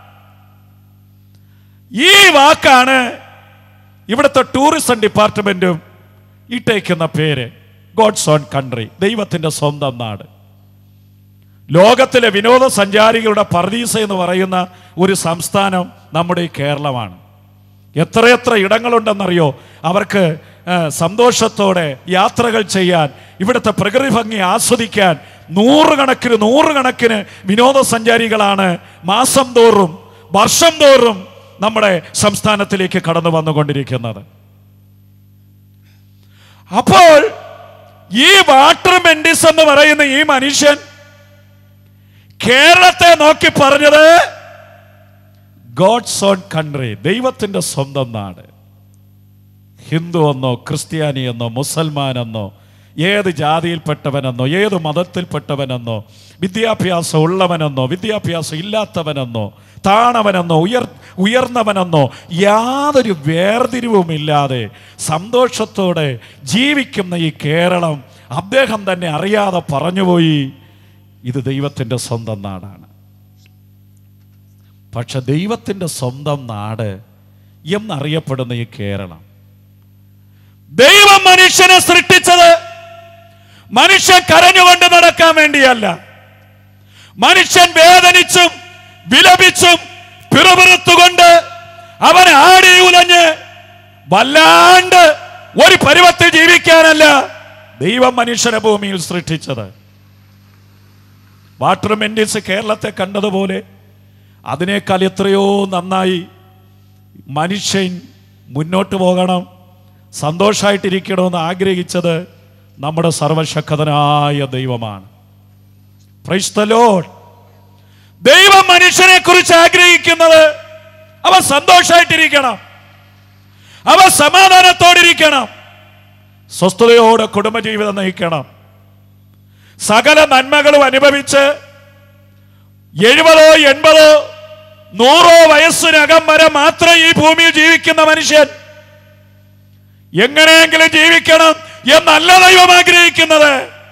ഈ വാക്കാണ് ഇവിടുത്തെ ടൂറിസം ഡിപ്പാർട്ട്മെന്റും ഇട്ടേക്കുന്ന പേര് ഗോഡ്സ് ഓൺ കൺട്രി ദൈവത്തിന്റെ സ്വന്തം നാട് ലോകത്തിലെ വിനോദസഞ്ചാരികളുടെ പർദീസ എന്ന് പറയുന്ന ഒരു സംസ്ഥാനം നമ്മുടെ ഈ കേരളമാണ് എത്രയെത്ര ഇടങ്ങളുണ്ടെന്നറിയോ അവർക്ക് ആ, സന്തോഷത്തോടെ യാത്രകൾ ചെയ്യാൻ ഇവിടുത്തെ പ്രകൃതി ഭംഗി ആസ്വദിക്കാൻ നൂറുകണക്കിന് നൂറുകണക്കിന് വിനോദസഞ്ചാരികളാണ് മാസം തോറും വർഷം തോറും നമ്മുടെ സംസ്ഥാനത്തിലേക്ക് കടന്നു വന്നുകൊണ്ടിരിക്കുന്നത് അപ്പോൾ ഈ വാട്ടർ മെൻഡിസ് എന്ന് പറയുന്ന ഈ മനുഷ്യൻ കേരളത്തെ നോക്കി പറഞ്ഞത് ഗോഡ്സ് ഓൺ കൺട്രി ദൈവത്തിന്റെ സ്വന്തം നാട് ഹിന്ദു എന്നോ ക്രിസ്ത്യാനി എന്നോ മുസൽമാൻ എന്നോ ഏത് ജാതിയിൽപ്പെട്ടവനെന്നോ ഏത് മതത്തിൽപ്പെട്ടവനെന്നോ വിദ്യാഭ്യാസം ഉള്ളവനെന്നോ വിദ്യാഭ്യാസം ഇല്ലാത്തവനെന്നോ താണവനെന്നോ ഉയർ ഉയർന്നവനെന്നോ യാതൊരു വേർതിരിവുമില്ലാതെ സന്തോഷത്തോടെ ജീവിക്കുന്ന ഈ കേരളം അദ്ദേഹം തന്നെ അറിയാതെ പറഞ്ഞുപോയി ഇത് ദൈവത്തിൻ്റെ സ്വന്തം നാടാണ് പക്ഷെ ദൈവത്തിൻ്റെ സ്വന്തം നാട് എന്നറിയപ്പെടുന്ന ഈ കേരളം ദൈവം മനുഷ്യനെ സൃഷ്ടിച്ചത് മനുഷ്യൻ കരഞ്ഞുകൊണ്ട് നടക്കാൻ വേണ്ടിയല്ല മനുഷ്യൻ വേദനിച്ചും വിലപിച്ചും പിറുപിറുത്തുകൊണ്ട് അവൻ ആടി ഉലഞ്ഞ് വല്ലാണ്ട് ഒരു പരുവത്തിൽ ജീവിക്കാനല്ല ദൈവം മനുഷ്യനെ ഭൂമിയിൽ സൃഷ്ടിച്ചത് വാട്ടർ മെൻഡിസ് കേരളത്തെ കണ്ടതുപോലെ അതിനേക്കാൾ എത്രയോ നന്നായി മനുഷ്യൻ മുന്നോട്ട് പോകണം സന്തോഷമായിട്ടിരിക്കണമെന്ന് ആഗ്രഹിച്ചത് നമ്മുടെ സർവശക്തനായ ദൈവമാണ് Praise the Lord. ദൈവം മനുഷ്യനെ കുറിച്ച് ആഗ്രഹിക്കുന്നത് അവൻ സന്തോഷമായിട്ടിരിക്കണം അവൻ സമാധാനത്തോടിരിക്കണം സ്വസ്ഥതയോടെ കുടുംബജീവിതം നയിക്കണം സകല നന്മകളും അനുഭവിച്ച് എഴുപതോ എൺപതോ നൂറോ വയസ്സിനകം വരെ മാത്രം ഈ ഭൂമിയിൽ ജീവിക്കുന്ന മനുഷ്യൻ എങ്ങനെയെങ്കിലും ജീവിക്കണം എന്നല്ല ദൈവം ആഗ്രഹിക്കുന്നത്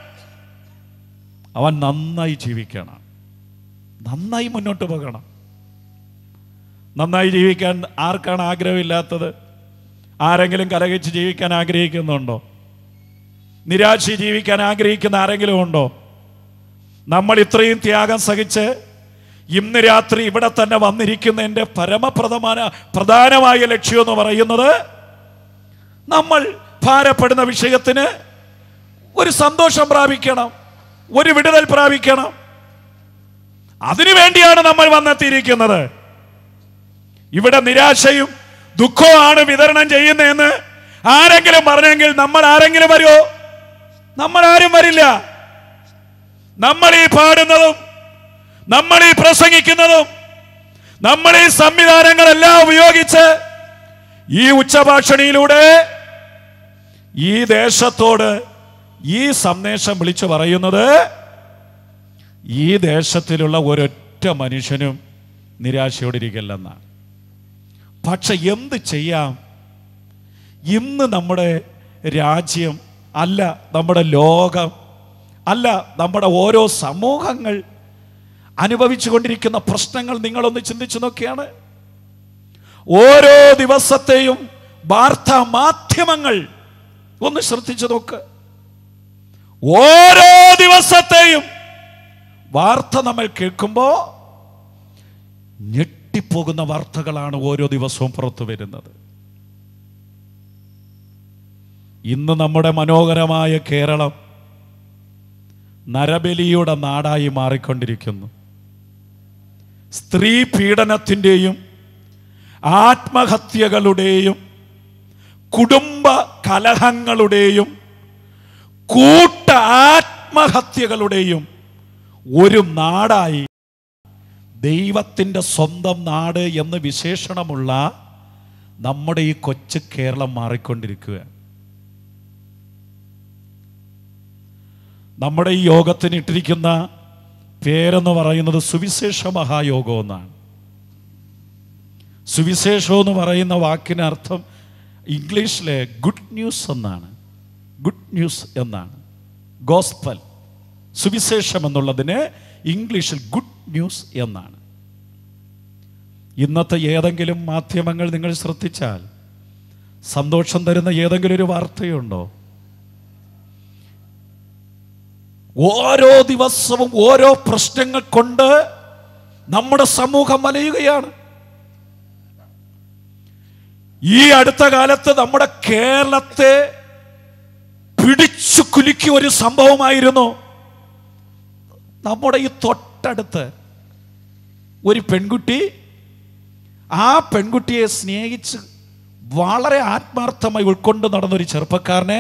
അവൻ നന്നായി ജീവിക്കണം നന്നായി മുന്നോട്ട് പോകണം നന്നായി ജീവിക്കാൻ ആർക്കാണ് ആഗ്രഹമില്ലാത്തത് ആരെങ്കിലും കലകിച്ച് ജീവിക്കാൻ ആഗ്രഹിക്കുന്നുണ്ടോ നിരാശ ജീവിക്കാൻ ആഗ്രഹിക്കുന്ന ആരെങ്കിലും ഉണ്ടോ നമ്മൾ ഇത്രയും ത്യാഗം സഹിച്ച് ഇന്ന് രാത്രി ഇവിടെ തന്നെ വന്നിരിക്കുന്നതിൻ്റെ പരമപ്രധാന പ്രധാനമായ ലക്ഷ്യം എന്ന് പറയുന്നത് നമ്മൾ ഭാരപ്പെടുന്ന വിഷയത്തിന് ഒരു സന്തോഷം പ്രാപിക്കണം ഒരു വിടുതൽ പ്രാപിക്കണം അതിനു വേണ്ടിയാണ് നമ്മൾ വന്നെത്തിയിരിക്കുന്നത് ഇവിടെ നിരാശയും ദുഃഖവുമാണ് വിതരണം ചെയ്യുന്നതെന്ന് ആരെങ്കിലും പറഞ്ഞെങ്കിൽ നമ്മൾ ആരെങ്കിലും വരുമോ നമ്മൾ ആരും വരില്ല നമ്മൾ ഈ പാടുന്നതും നമ്മൾ ഈ പ്രസംഗിക്കുന്നതും നമ്മൾ ഈ സംവിധാനങ്ങളെല്ലാം ഉപയോഗിച്ച് ഈ ഉച്ചഭാഷണിയിലൂടെ ഈ ദേശത്തോട് ഈ സന്ദേശം വിളിച്ചു പറയുന്നത് ഈ ദേശത്തിലുള്ള ഒരൊറ്റ മനുഷ്യനും നിരാശയോടിരിക്കില്ലെന്നാണ് പക്ഷെ എന്ത് ചെയ്യാം ഇന്ന് നമ്മുടെ രാജ്യം അല്ല നമ്മുടെ ലോകം അല്ല നമ്മുടെ ഓരോ സമൂഹങ്ങൾ അനുഭവിച്ചു കൊണ്ടിരിക്കുന്ന പ്രശ്നങ്ങൾ നിങ്ങളൊന്ന് ചിന്തിച്ചു നോക്കിയാണ് ഓരോ ദിവസത്തെയും വാർത്താ മാധ്യമങ്ങൾ ഒന്ന് ശ്രദ്ധിച്ചു നോക്ക് ഓരോ ദിവസത്തെയും വാർത്ത നമ്മൾ കേൾക്കുമ്പോൾ ഞെട്ടിപ്പോകുന്ന വാർത്തകളാണ് ഓരോ ദിവസവും പുറത്തു വരുന്നത് ഇന്ന് നമ്മുടെ മനോഹരമായ കേരളം നരബലിയുടെ നാടായി മാറിക്കൊണ്ടിരിക്കുന്നു സ്ത്രീ പീഡനത്തിൻ്റെയും ആത്മഹത്യകളുടെയും കുടുംബ കലഹങ്ങളുടെയും കൂട്ട ആത്മഹത്യകളുടെയും ഒരു നാടായി ദൈവത്തിൻ്റെ സ്വന്തം നാട് എന്ന് വിശേഷണമുള്ള നമ്മുടെ ഈ കൊച്ചു കേരളം മാറിക്കൊണ്ടിരിക്കുക നമ്മുടെ ഈ യോഗത്തിന് ഇട്ടിരിക്കുന്ന പേരെന്ന് പറയുന്നത് സുവിശേഷ മഹായോഗം എന്നാണ് സുവിശേഷം എന്ന് പറയുന്ന വാക്കിന് അർത്ഥം ഇംഗ്ലീഷിലെ ഗുഡ് ന്യൂസ് എന്നാണ് ഗുഡ് ന്യൂസ് എന്നാണ് ഗോസ്പൽ സുവിശേഷം എന്നുള്ളതിന് ഇംഗ്ലീഷിൽ ഗുഡ് ന്യൂസ് എന്നാണ് ഇന്നത്തെ ഏതെങ്കിലും മാധ്യമങ്ങൾ നിങ്ങൾ ശ്രദ്ധിച്ചാൽ സന്തോഷം തരുന്ന ഏതെങ്കിലും ഒരു വാർത്തയുണ്ടോ ഓരോ ദിവസവും ഓരോ പ്രശ്നങ്ങൾ കൊണ്ട് നമ്മുടെ സമൂഹം വലയുകയാണ് ഈ അടുത്ത കാലത്ത് നമ്മുടെ കേരളത്തെ പിടിച്ചു കുലുക്കിയ ഒരു സംഭവമായിരുന്നു നമ്മുടെ ഈ തൊട്ടടുത്ത് ഒരു പെൺകുട്ടി ആ പെൺകുട്ടിയെ സ്നേഹിച്ച് വളരെ ആത്മാർത്ഥമായി ഉൾക്കൊണ്ട് നടന്നൊരു ചെറുപ്പക്കാരനെ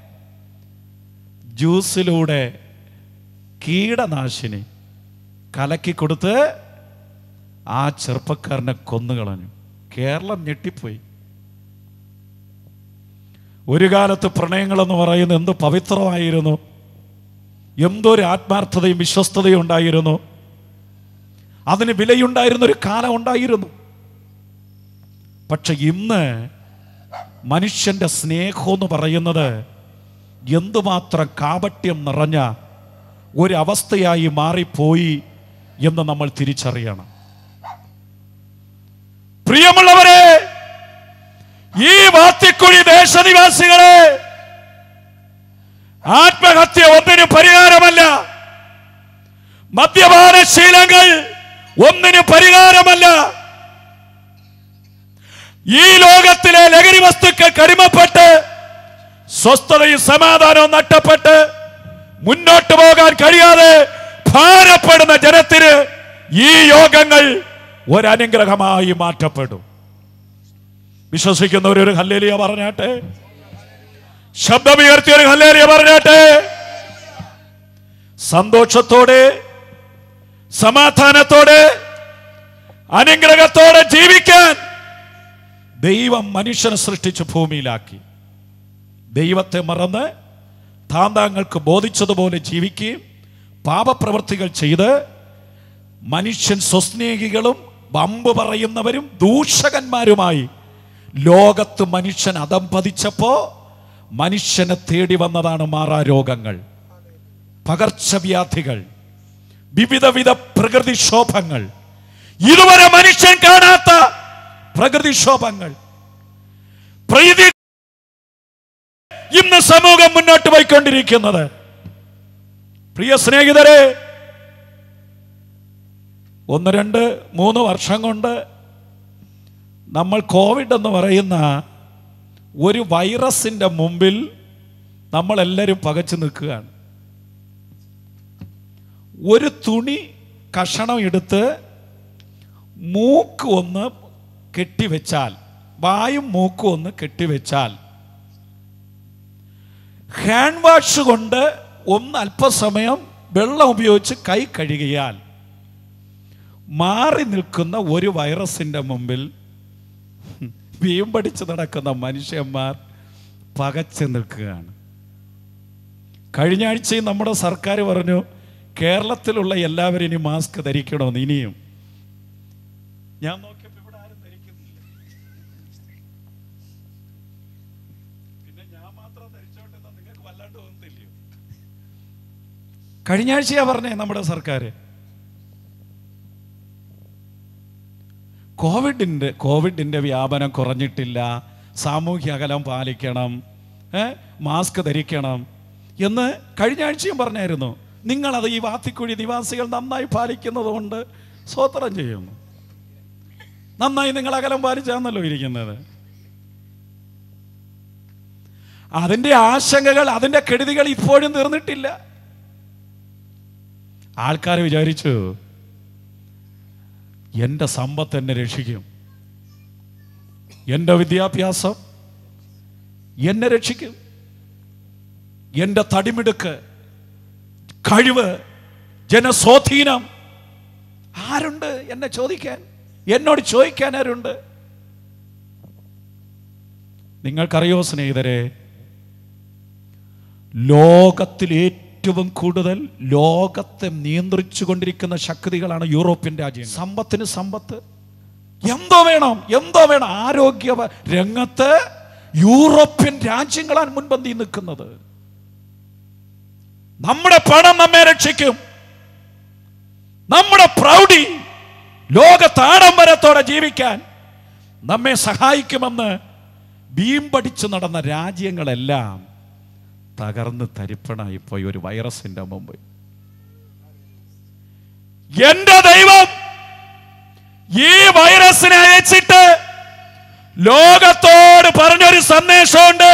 ജ്യൂസിലൂടെ കീടനാശിനി കലക്കി കൊടുത്ത് ആ ചെറുപ്പക്കാരനെ കൊന്നുകളഞ്ഞു കേരളം ഞെട്ടിപ്പോയി ഒരു കാലത്ത് പ്രണയങ്ങളെന്ന് പറയുന്നത് എന്ത് പവിത്രമായിരുന്നു എന്തൊരു ആത്മാർത്ഥതയും വിശ്വസ്തതയും ഉണ്ടായിരുന്നു അതിന് വിലയുണ്ടായിരുന്ന ഒരു കാലം ഉണ്ടായിരുന്നു പക്ഷെ ഇന്ന് മനുഷ്യന്റെ സ്നേഹം എന്ന് പറയുന്നത് എന്തുമാത്രം കാപട്യം നിറഞ്ഞ ഒരവസ്ഥയായി മാറിപ്പോയി എന്ന് നമ്മൾ തിരിച്ചറിയണം പ്രിയമുള്ളവരെ ഈ വാത്തിക്കുഴി ദേശനിവാസികളെ ആത്മഹത്യ ഒന്നിനും പരിഹാരമല്ല മദ്യപാന ശീലങ്ങൾ ഒന്നിനും പരിഹാരമല്ല ഈ ലോകത്തിലെ ലഹരി വസ്തുക്കൾ കടിമപ്പെട്ട് സ്വസ്ഥതയും സമാധാനവും നഷ്ടപ്പെട്ട് മുന്നോട്ട് പോകാൻ കഴിയാതെ ഭാരപ്പെടുന്ന ജനത്തിന് ഈ യോഗങ്ങൾ ഒരനുഗ്രഹമായി മാറ്റപ്പെടും വിശ്വസിക്കുന്നവർ ഒരു ഹല്ലേലിയ പറഞ്ഞാട്ടെ ശബ്ദമുയർത്തി ഒരു ഹല്ലേലിയ പറഞ്ഞാട്ടെ സന്തോഷത്തോടെ സമാധാനത്തോടെ അനുഗ്രഹത്തോടെ ജീവിക്കാൻ ദൈവം മനുഷ്യനെ സൃഷ്ടിച്ച് ഭൂമിയിലാക്കി ദൈവത്തെ മറന്ന് താന്താങ്ങൾക്ക് ബോധിച്ചതുപോലെ ജീവിക്കുകയും പാപപ്രവൃത്തികൾ ചെയ്ത് മനുഷ്യൻ സ്വസ്നേഹികളും വമ്പ് പറയുന്നവരും ദൂഷകന്മാരുമായി ലോകത്ത് മനുഷ്യൻ അതം പതിച്ചപ്പോ മനുഷ്യനെ തേടി വന്നതാണ് മാറാരോഗങ്ങൾ പകർച്ചവ്യാധികൾ വിവിധവിധ പ്രകൃതിക്ഷോഭങ്ങൾ ഇതുവരെ മനുഷ്യൻ കാണാത്ത പ്രകൃതിക്ഷോഭങ്ങൾ പ്രീതി ഇന്ന് സമൂഹം മുന്നോട്ട് പോയിക്കൊണ്ടിരിക്കുന്നത് പ്രിയ സ്നേഹിതരെ ഒന്ന് രണ്ട് മൂന്ന് വർഷം കൊണ്ട് നമ്മൾ കോവിഡ് എന്ന് പറയുന്ന ഒരു വൈറസിന്റെ മുമ്പിൽ നമ്മളെല്ലാവരും പകച്ചു നിൽക്കുകയാണ് ഒരു തുണി കഷണം എടുത്ത് മൂക്ക് ഒന്ന് കെട്ടിവെച്ചാൽ വായും മൂക്കും ഒന്ന് കെട്ടിവെച്ചാൽ ഹാൻഡ് വാഷ് കൊണ്ട് ഒന്ന് അല്പസമയം വെള്ളം ഉപയോഗിച്ച് കൈ കഴുകിയാൽ മാറി നിൽക്കുന്ന ഒരു വൈറസിന്റെ മുമ്പിൽ വീമ്പടിച്ച് നടക്കുന്ന മനുഷ്യന്മാർ പകച്ചു നിൽക്കുകയാണ് കഴിഞ്ഞ ആഴ്ചയും നമ്മുടെ സർക്കാർ പറഞ്ഞു കേരളത്തിലുള്ള എല്ലാവരും ഇനി മാസ്ക് ധരിക്കണമെന്ന് ഇനിയും ഞാൻ നോക്കിയപ്പോൾ ഇവിടെ ആരും ധരിക്കുന്നില്ല പിന്നെ ഞാൻ മാത്രം ധരിച്ചോട്ടെ നിങ്ങൾക്ക് വല്ലാണ്ട് തോന്നുന്നില്ലയോ കഴിഞ്ഞ ആഴ്ചയാ പറഞ്ഞേ നമ്മുടെ സർക്കാർ കോവിഡിൻ്റെ കോവിഡിൻ്റെ വ്യാപനം കുറഞ്ഞിട്ടില്ല സാമൂഹ്യ അകലം പാലിക്കണം ഏ മാസ്ക് ധരിക്കണം എന്ന് കഴിഞ്ഞ ആഴ്ചയും പറഞ്ഞായിരുന്നു നിങ്ങളത് ഈ വാത്തിക്കുഴി നിവാസികൾ നന്നായി പാലിക്കുന്നത് കൊണ്ട് സ്വോത്രം ചെയ്യുന്നു നന്നായി നിങ്ങൾ അകലം പാലിച്ചാന്നല്ലോ ഇരിക്കുന്നത് അതിൻ്റെ ആശങ്കകൾ അതിൻ്റെ കെടുതികൾ ഇപ്പോഴും തീർന്നിട്ടില്ല ആൾക്കാർ വിചാരിച്ചു എൻ്റെ സമ്പത്ത് എന്നെ രക്ഷിക്കും എൻ്റെ വിദ്യാഭ്യാസം എന്നെ രക്ഷിക്കും എൻ്റെ തടിമിടുക്ക് കഴിവ് ജനസ്വാധീനം ആരുണ്ട് എന്നെ ചോദിക്കാൻ എന്നോട് ചോദിക്കാൻ ആരുണ്ട് നിങ്ങൾക്കറിയോ സ്നേഹിതരെ ലോകത്തിൽ ഏറ്റവും കൂടുതൽ ലോകത്തെ നിയന്ത്രിച്ചു കൊണ്ടിരിക്കുന്ന ശക്തികളാണ് യൂറോപ്യൻ രാജ്യങ്ങൾ സമ്പത്തിന് സമ്പത്ത് എന്തോ വേണം എന്തോ വേണം ആരോഗ്യ രംഗത്ത് യൂറോപ്യൻ രാജ്യങ്ങളാണ് മുൻപന്തി നിൽക്കുന്നത് നമ്മുടെ പണം നമ്മെ രക്ഷിക്കും നമ്മുടെ പ്രൗഢി ലോകത്ത് ആഡംബരത്തോടെ ജീവിക്കാൻ നമ്മെ സഹായിക്കുമെന്ന് വീമ്പടിച്ച് നടന്ന രാജ്യങ്ങളെല്ലാം തകർന്ന് തരിപ്പണായി പോയി ഒരു വൈറസിന്റെ മുമ്പ് എന്റെ ദൈവം ഈ വൈറസിനെ അയച്ചിട്ട് ലോകത്തോട് പറഞ്ഞൊരു സന്ദേശമുണ്ട്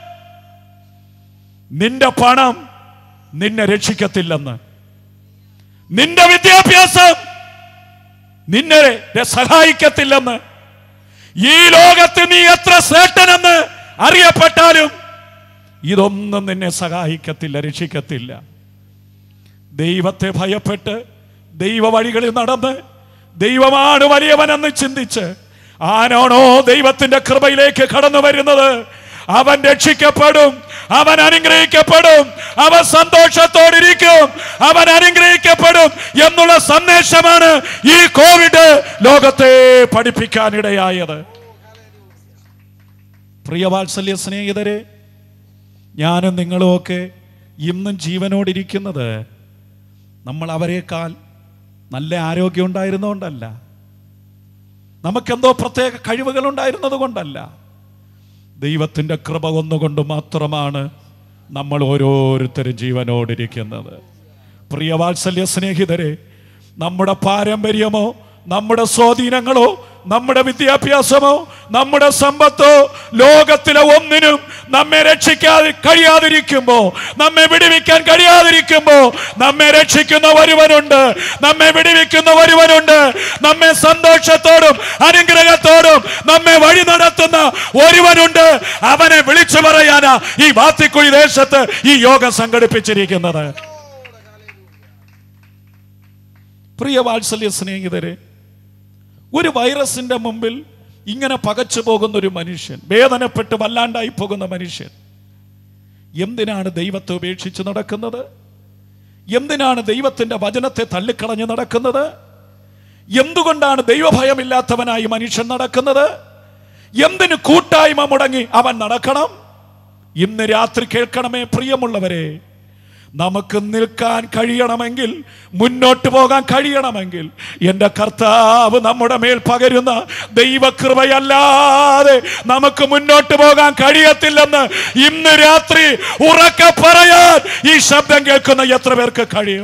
നിന്റെ പണം നിന്നെ രക്ഷിക്കത്തില്ലെന്ന് നിന്റെ വിദ്യാഭ്യാസം നിന്നെ സഹായിക്കത്തില്ലെന്ന് ഈ ലോകത്ത് നീ എത്ര ശ്രേഷ്ഠനെന്ന് അറിയപ്പെട്ടാലും ഇതൊന്നും നിന്നെ സഹായിക്കത്തില്ല രക്ഷിക്കത്തില്ല ദൈവത്തെ ഭയപ്പെട്ട് ദൈവ വഴികളിൽ നടന്ന് ദൈവമാണ് വലിയവനെന്ന് ചിന്തിച്ച് ആരാണോ ദൈവത്തിന്റെ കൃപയിലേക്ക് കടന്നു വരുന്നത് അവൻ രക്ഷിക്കപ്പെടും അവൻ അനുഗ്രഹിക്കപ്പെടും അവൻ സന്തോഷത്തോടിരിക്കും അവൻ അനുഗ്രഹിക്കപ്പെടും എന്നുള്ള സന്ദേശമാണ് ഈ കോവിഡ് ലോകത്തെ പഠിപ്പിക്കാനിടയായത് പ്രിയവാത്സല്യ സ്നേഹിതരെ ഞാനും നിങ്ങളുമൊക്കെ ഇന്നും ജീവനോടിരിക്കുന്നത് നമ്മൾ അവരെക്കാൾ നല്ല ആരോഗ്യം ഉണ്ടായിരുന്നുകൊണ്ടല്ല നമുക്കെന്തോ പ്രത്യേക കഴിവുകൾ ഉണ്ടായിരുന്നത് കൊണ്ടല്ല ദൈവത്തിൻ്റെ കൃപ ഒന്നുകൊണ്ട് മാത്രമാണ് നമ്മൾ ഓരോരുത്തരും ജീവനോടിരിക്കുന്നത് പ്രിയവാത്സല്യ സ്നേഹിതരെ നമ്മുടെ പാരമ്പര്യമോ നമ്മുടെ സ്വാധീനങ്ങളോ നമ്മുടെ വിദ്യാഭ്യാസമോ നമ്മുടെ സമ്പത്തോ ലോകത്തിലെ ഒന്നിനും നമ്മെ രക്ഷിക്കാതെ കഴിയാതിരിക്കുമ്പോ നമ്മെ വിടുവിക്കാൻ കഴിയാതിരിക്കുമ്പോ നമ്മെ രക്ഷിക്കുന്ന ഒരുവനുണ്ട് നമ്മെ വിടുവിക്കുന്ന ഒരുവനുണ്ട് നമ്മെ സന്തോഷത്തോടും അനുഗ്രഹത്തോടും നമ്മെ വഴി നടത്തുന്ന ഒരുവനുണ്ട് അവനെ വിളിച്ചു പറയാനാ ഈ വാത്തിക്കുഴി ദേശത്ത് ഈ യോഗം സംഘടിപ്പിച്ചിരിക്കുന്നത് പ്രിയ വാത്സല്യ സ്നേഹിതരെ ഒരു വൈറസിന്റെ മുമ്പിൽ ഇങ്ങനെ പകച്ചു പോകുന്ന ഒരു മനുഷ്യൻ വേദനപ്പെട്ട് വല്ലാണ്ടായി പോകുന്ന മനുഷ്യൻ എന്തിനാണ് ദൈവത്തെ ഉപേക്ഷിച്ച് നടക്കുന്നത് എന്തിനാണ് ദൈവത്തിന്റെ വചനത്തെ തള്ളിക്കളഞ്ഞ് നടക്കുന്നത് എന്തുകൊണ്ടാണ് ദൈവഭയമില്ലാത്തവനായി മനുഷ്യൻ നടക്കുന്നത് എന്തിന് കൂട്ടായ്മ മുടങ്ങി അവൻ നടക്കണം ഇന്ന് രാത്രി കേൾക്കണമേ പ്രിയമുള്ളവരെ നമുക്ക് നിൽക്കാൻ കഴിയണമെങ്കിൽ മുന്നോട്ട് പോകാൻ കഴിയണമെങ്കിൽ എൻ്റെ കർത്താവ് നമ്മുടെ മേൽ പകരുന്ന ദൈവകൃപയല്ലാതെ നമുക്ക് മുന്നോട്ട് പോകാൻ കഴിയത്തില്ലെന്ന് ഇന്ന് രാത്രി ഉറക്കെ പറയാൻ ഈ ശബ്ദം കേൾക്കുന്ന എത്ര പേർക്ക് കഴിയും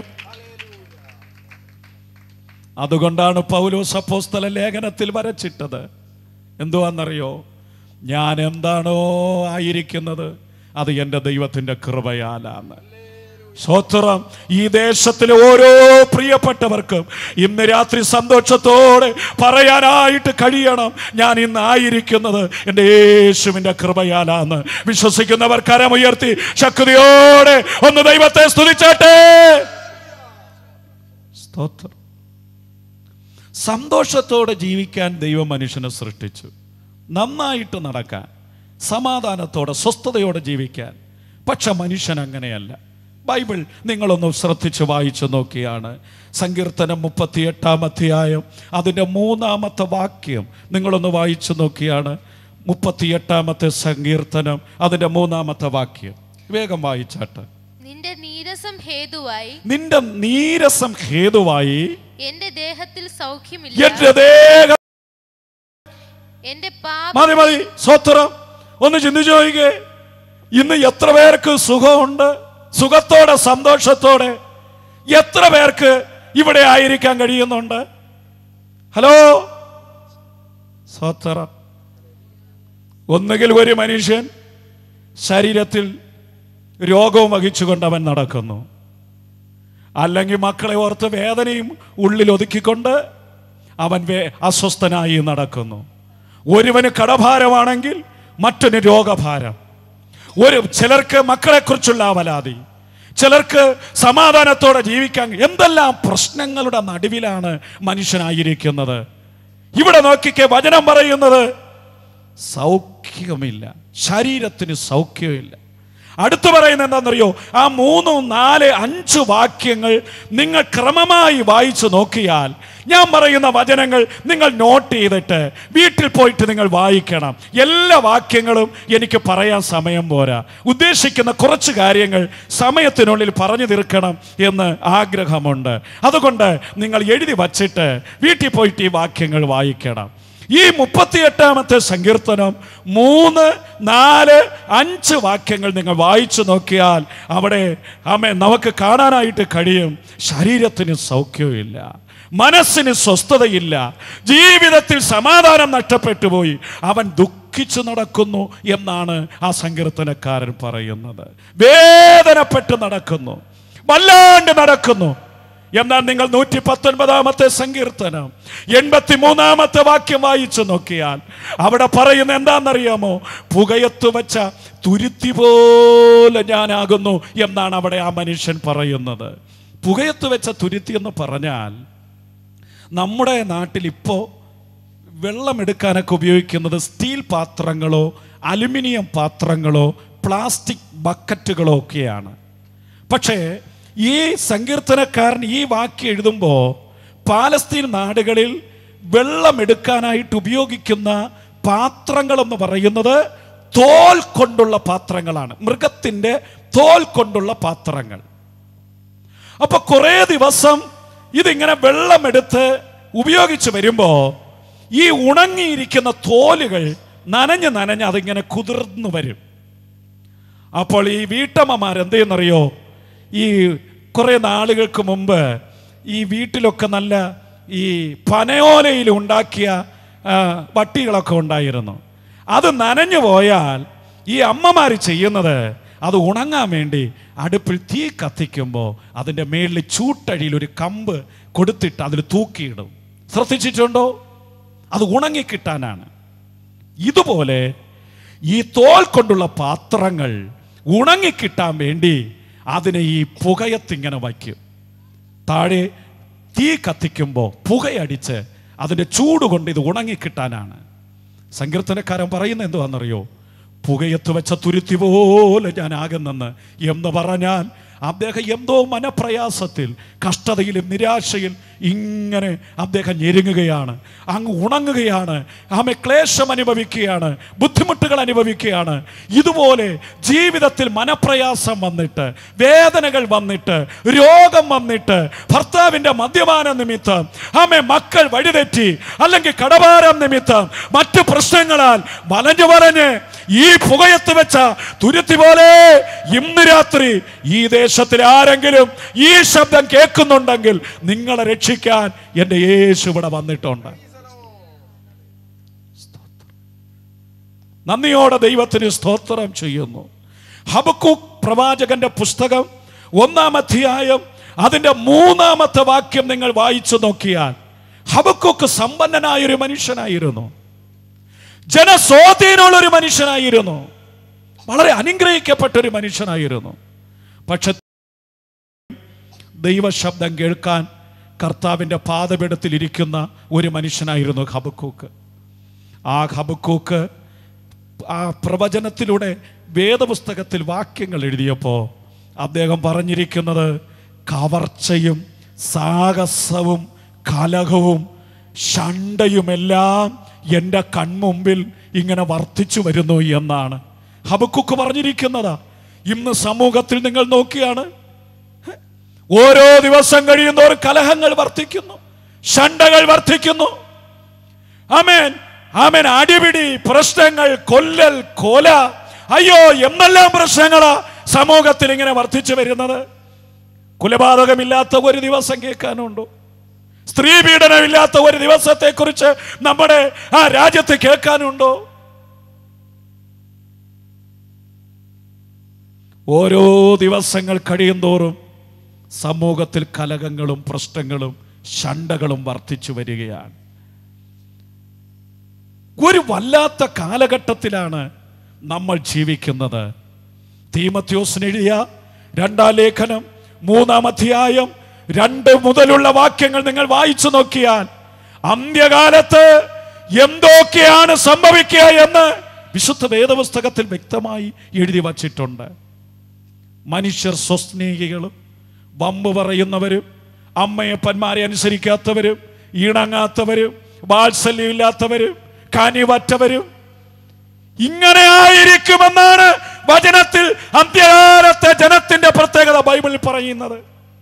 അതുകൊണ്ടാണ് പൗലോസ് അപ്പോസ്തല ലേഖനത്തിൽ വരച്ചിട്ടത് എന്തുവാന്നറിയോ ഞാൻ എന്താണോ ആയിരിക്കുന്നത് അത് എൻ്റെ ദൈവത്തിൻ്റെ കൃപയാലാണ് സ്വത്രം ഈ ദേശത്തിലെ ഓരോ പ്രിയപ്പെട്ടവർക്കും ഇന്ന് രാത്രി സന്തോഷത്തോടെ പറയാനായിട്ട് കഴിയണം ഞാൻ ഇന്ന് ആയിരിക്കുന്നത് എൻ്റെ യേശുവിൻ്റെ കൃപയാലാന്ന് വിശ്വസിക്കുന്നവർ കരമുയർത്തി ശക്തിയോടെ ഒന്ന് ദൈവത്തെ സ്തുതിച്ചാട്ടെ സ്തോത്രം സന്തോഷത്തോടെ ജീവിക്കാൻ ദൈവം മനുഷ്യനെ സൃഷ്ടിച്ചു നന്നായിട്ട് നടക്കാൻ സമാധാനത്തോടെ സ്വസ്ഥതയോടെ ജീവിക്കാൻ പക്ഷെ മനുഷ്യൻ അങ്ങനെയല്ല ബൈബിൾ നിങ്ങളൊന്ന് ശ്രദ്ധിച്ച് വായിച്ചു നോക്കിയാണ് സങ്കീർത്തനം മുപ്പത്തിയെട്ടാം അധ്യായം അതിൻ്റെ മൂന്നാമത്തെ വാക്യം നിങ്ങളൊന്ന് വായിച്ചു നോക്കിയാണ് മുപ്പത്തിയെട്ടാമത്തെ സങ്കീർത്തനം അതിൻ്റെ മൂന്നാമത്തെ വാക്യം വേഗം വായിച്ചാട്ട് നിന്റെ നീരസം ഹേതുവായി നിന്റെ നീരസം ഹേതുവായി എന്റെ ദേഹത്തിൽ സൗഖ്യമില്ല എന്റെ ദേഹ എന്റെ പാപ മതി മതി സ്വത്രം ഒന്ന് ചിന്തിച്ചു നോക്കിക്കേ ഇന്ന് എത്ര പേർക്ക് സുഖമുണ്ട് സുഖത്തോടെ സന്തോഷത്തോടെ എത്ര പേർക്ക് ഇവിടെ ആയിരിക്കാൻ കഴിയുന്നുണ്ട് ഹലോ സ്വത്രം ഒന്നുകിൽ ഒരു മനുഷ്യൻ ശരീരത്തിൽ രോഗവും വഹിച്ചുകൊണ്ട് അവൻ നടക്കുന്നു അല്ലെങ്കിൽ മക്കളെ ഓർത്ത് വേദനയും ഉള്ളിൽ ഒതുക്കിക്കൊണ്ട് അവൻ വേ അസ്വസ്ഥനായി നടക്കുന്നു ഒരുവന് കടഭാരമാണെങ്കിൽ മറ്റൊരു രോഗഭാരം ഒരു ചിലർക്ക് മക്കളെക്കുറിച്ചുള്ള അവലാതി ചിലർക്ക് സമാധാനത്തോടെ ജീവിക്കാൻ എന്തെല്ലാം പ്രശ്നങ്ങളുടെ നടുവിലാണ് മനുഷ്യനായിരിക്കുന്നത് ഇവിടെ നോക്കിക്കേ വചനം പറയുന്നത് സൗഖ്യമില്ല ശരീരത്തിന് സൗഖ്യമില്ല അടുത്തു പറയുന്നത് എന്താണെന്നറിയോ ആ മൂന്ന് നാല് അഞ്ച് വാക്യങ്ങൾ നിങ്ങൾ ക്രമമായി വായിച്ചു നോക്കിയാൽ ഞാൻ പറയുന്ന വചനങ്ങൾ നിങ്ങൾ നോട്ട് ചെയ്തിട്ട് വീട്ടിൽ പോയിട്ട് നിങ്ങൾ വായിക്കണം എല്ലാ വാക്യങ്ങളും എനിക്ക് പറയാൻ സമയം പോരാ ഉദ്ദേശിക്കുന്ന കുറച്ച് കാര്യങ്ങൾ സമയത്തിനുള്ളിൽ പറഞ്ഞു തീർക്കണം എന്ന് ആഗ്രഹമുണ്ട് അതുകൊണ്ട് നിങ്ങൾ എഴുതി വച്ചിട്ട് വീട്ടിൽ പോയിട്ട് ഈ വാക്യങ്ങൾ വായിക്കണം ഈ മുപ്പത്തിയെട്ടാമത്തെ സങ്കീർത്തനം മൂന്ന് നാല് അഞ്ച് വാക്യങ്ങൾ നിങ്ങൾ വായിച്ചു നോക്കിയാൽ അവിടെ ആമേ നമുക്ക് കാണാനായിട്ട് കഴിയും ശരീരത്തിന് സൗഖ്യമില്ല മനസ്സിന് സ്വസ്ഥതയില്ല ജീവിതത്തിൽ സമാധാനം നഷ്ടപ്പെട്ടു പോയി അവൻ ദുഃഖിച്ചു നടക്കുന്നു എന്നാണ് ആ സങ്കീർത്തനക്കാരൻ പറയുന്നത് വേദനപ്പെട്ട് നടക്കുന്നു വല്ലാണ്ട് നടക്കുന്നു എന്നാൽ നിങ്ങൾ നൂറ്റി പത്തൊൻപതാമത്തെ സങ്കീർത്തനം എൺപത്തി മൂന്നാമത്തെ വാക്യം വായിച്ചു നോക്കിയാൽ അവിടെ പറയുന്ന എന്താണെന്നറിയാമോ പുകയത്തു വെച്ച തുരുത്തി പോലെ ഞാനാകുന്നു എന്നാണ് അവിടെ ആ മനുഷ്യൻ പറയുന്നത് പുകയത്തു വെച്ച തുരുത്തി എന്ന് പറഞ്ഞാൽ നമ്മുടെ നാട്ടിൽ ഇപ്പോൾ വെള്ളമെടുക്കാനൊക്കെ ഉപയോഗിക്കുന്നത് സ്റ്റീൽ പാത്രങ്ങളോ അലുമിനിയം പാത്രങ്ങളോ പ്ലാസ്റ്റിക് ബക്കറ്റുകളോ ഒക്കെയാണ് പക്ഷേ ഈ സങ്കീർത്തനക്കാരൻ ഈ വാക്യം എഴുതുമ്പോൾ പാലസ്തീൻ നാടുകളിൽ വെള്ളമെടുക്കാനായിട്ട് ഉപയോഗിക്കുന്ന പാത്രങ്ങളെന്ന് പറയുന്നത് തോൽ കൊണ്ടുള്ള പാത്രങ്ങളാണ് മൃഗത്തിൻ്റെ തോൽ കൊണ്ടുള്ള പാത്രങ്ങൾ അപ്പൊ കുറേ ദിവസം ഇതിങ്ങനെ വെള്ളമെടുത്ത് ഉപയോഗിച്ച് വരുമ്പോ ഈ ഉണങ്ങിയിരിക്കുന്ന തോലുകൾ നനഞ്ഞ് നനഞ്ഞ് അതിങ്ങനെ കുതിർന്നു വരും അപ്പോൾ ഈ വീട്ടമ്മമാർ എന്ത് ചെയ്യുന്നറിയോ ഈ കുറേ നാളുകൾക്ക് മുമ്പ് ഈ വീട്ടിലൊക്കെ നല്ല ഈ പനയോലയിൽ ഉണ്ടാക്കിയ ആ, വട്ടികളൊക്കെ ഉണ്ടായിരുന്നു അത് നനഞ്ഞു പോയാൽ ഈ അമ്മമാർ ചെയ്യുന്നത് അത് ഉണങ്ങാൻ വേണ്ടി അടുപ്പിൽ തീ കത്തിക്കുമ്പോൾ അതിൻ്റെ മേളിൽ ചൂട്ടഴിയിൽ ഒരു കമ്പ് കൊടുത്തിട്ട് അതിൽ തൂക്കിയിടും ശ്രദ്ധിച്ചിട്ടുണ്ടോ അത് ഉണങ്ങിക്കിട്ടാനാണ് ഇതുപോലെ ഈ തോൽ കൊണ്ടുള്ള പാത്രങ്ങൾ ഉണങ്ങിക്കിട്ടാൻ വേണ്ടി അതിനെ ഈ പുകയത്തിങ്ങനെ വയ്ക്കും താഴെ തീ കത്തിക്കുമ്പോൾ പുകയടിച്ച് അതിൻ്റെ ചൂട് കൊണ്ട് ഇത് ഉണങ്ങിക്കിട്ടാനാണ് സങ്കീർത്തനക്കാരൻ പറയുന്നത് എന്തുവാണെന്നറിയോ പുകയത്ത് വെച്ച തുരുത്തി പോലെ ഞാൻ ആകുന്നെന്ന് എന്ന് പറഞ്ഞാൽ അദ്ദേഹം എന്തോ മനപ്രയാസത്തിൽ കഷ്ടതയിലും നിരാശയിൽ ഇങ്ങനെ അദ്ദേഹം ഞെരുങ്ങുകയാണ് അങ്ങ് ഉണങ്ങുകയാണ് ആമെ ക്ലേശം അനുഭവിക്കുകയാണ് ബുദ്ധിമുട്ടുകൾ അനുഭവിക്കുകയാണ് ഇതുപോലെ ജീവിതത്തിൽ മനപ്രയാസം വന്നിട്ട് വേദനകൾ വന്നിട്ട് രോഗം വന്നിട്ട് ഭർത്താവിൻ്റെ മദ്യപാന നിമിത്തം ആമെ മക്കൾ വഴിതെറ്റി അല്ലെങ്കിൽ കടഭാരം നിമിത്തം മറ്റു പ്രശ്നങ്ങളാൽ വലഞ്ഞു വലഞ്ഞ് ഈ പുകയത്ത് വെച്ച തുരുത്തി പോലെ ഇന്ന് രാത്രി ഈ ദേശത്തിൽ ആരെങ്കിലും ഈ ശബ്ദം കേൾക്കുന്നുണ്ടെങ്കിൽ നിങ്ങളെ രക്ഷിക്കാൻ എൻ്റെ യേശു ഇവിടെ വന്നിട്ടുണ്ട് നന്ദിയോടെ ദൈവത്തിന് സ്തോത്രം ചെയ്യുന്നു ഹബക്കൂക്ക് പ്രവാചകന്റെ പുസ്തകം ഒന്നാം അധ്യായം അതിന്റെ മൂന്നാമത്തെ വാക്യം നിങ്ങൾ വായിച്ചു നോക്കിയാൽ ഹബക്കൂക്ക് സമ്പന്നനായ ഒരു മനുഷ്യനായിരുന്നു ജനസ്വാധീനമുള്ള ഒരു മനുഷ്യനായിരുന്നു വളരെ അനുഗ്രഹിക്കപ്പെട്ട ഒരു മനുഷ്യനായിരുന്നു പക്ഷെ ദൈവശബ്ദം കേൾക്കാൻ കർത്താവിൻ്റെ പാതപീഠത്തിൽ ഇരിക്കുന്ന ഒരു മനുഷ്യനായിരുന്നു ഹബക്കൂക്ക് ആ ഹബക്കൂക്ക് ആ പ്രവചനത്തിലൂടെ വേദപുസ്തകത്തിൽ വാക്യങ്ങൾ എഴുതിയപ്പോൾ അദ്ദേഹം പറഞ്ഞിരിക്കുന്നത് കവർച്ചയും സാഹസവും കലഹവും ഷണ്ടയുമെല്ലാം എൻ്റെ കൺമുമ്പിൽ ഇങ്ങനെ വർദ്ധിച്ചു വരുന്നു എന്നാണ് ഹബക്കുക്ക് പറഞ്ഞിരിക്കുന്നതാ ഇന്ന് സമൂഹത്തിൽ നിങ്ങൾ നോക്കിയാണ് ഓരോ ദിവസം കഴിയുന്നോറും കലഹങ്ങൾ വർദ്ധിക്കുന്നു ഷണ്ടകൾ വർദ്ധിക്കുന്നു ആമേൻ ആമേൻ അടിപിടി പ്രശ്നങ്ങൾ കൊല്ലൽ കൊല അയ്യോ എന്തെല്ലാം പ്രശ്നങ്ങളാ സമൂഹത്തിൽ ഇങ്ങനെ വർദ്ധിച്ചു വരുന്നത് കുലപാതകമില്ലാത്ത ഒരു ദിവസം കേൾക്കാനുണ്ടോ സ്ത്രീ പീഡനമില്ലാത്ത ഒരു ദിവസത്തെ കുറിച്ച് നമ്മുടെ ആ രാജ്യത്ത് കേൾക്കാനുണ്ടോ ഓരോ ദിവസങ്ങൾ കഴിയും തോറും സമൂഹത്തിൽ കലകങ്ങളും പ്രശ്നങ്ങളും ഷണ്ടകളും വർദ്ധിച്ചു വരികയാണ് ഒരു വല്ലാത്ത കാലഘട്ടത്തിലാണ് നമ്മൾ ജീവിക്കുന്നത് തീമത്യോസിന് എഴുതിയ രണ്ടാം ലേഖനം മൂന്നാം അധ്യായം രണ്ട് മുതലുള്ള വാക്യങ്ങൾ നിങ്ങൾ വായിച്ചു നോക്കിയാൽ അന്ത്യകാലത്ത് എന്തൊക്കെയാണ് സംഭവിക്കുക എന്ന് വിശുദ്ധ വേദപുസ്തകത്തിൽ വ്യക്തമായി എഴുതി വച്ചിട്ടുണ്ട് മനുഷ്യർ സ്വസ്നേഹികളും വമ്പ് പറയുന്നവരും അമ്മയപ്പന്മാരെ അനുസരിക്കാത്തവരും ഇണങ്ങാത്തവരും വാത്സല്യമില്ലാത്തവരും കനിവറ്റവരും ഇങ്ങനെ ആയിരിക്കുമെന്നാണ് വചനത്തിൽ അന്ത്യകാലത്തെ ജനത്തിന്റെ പ്രത്യേകത ബൈബിളിൽ പറയുന്നത്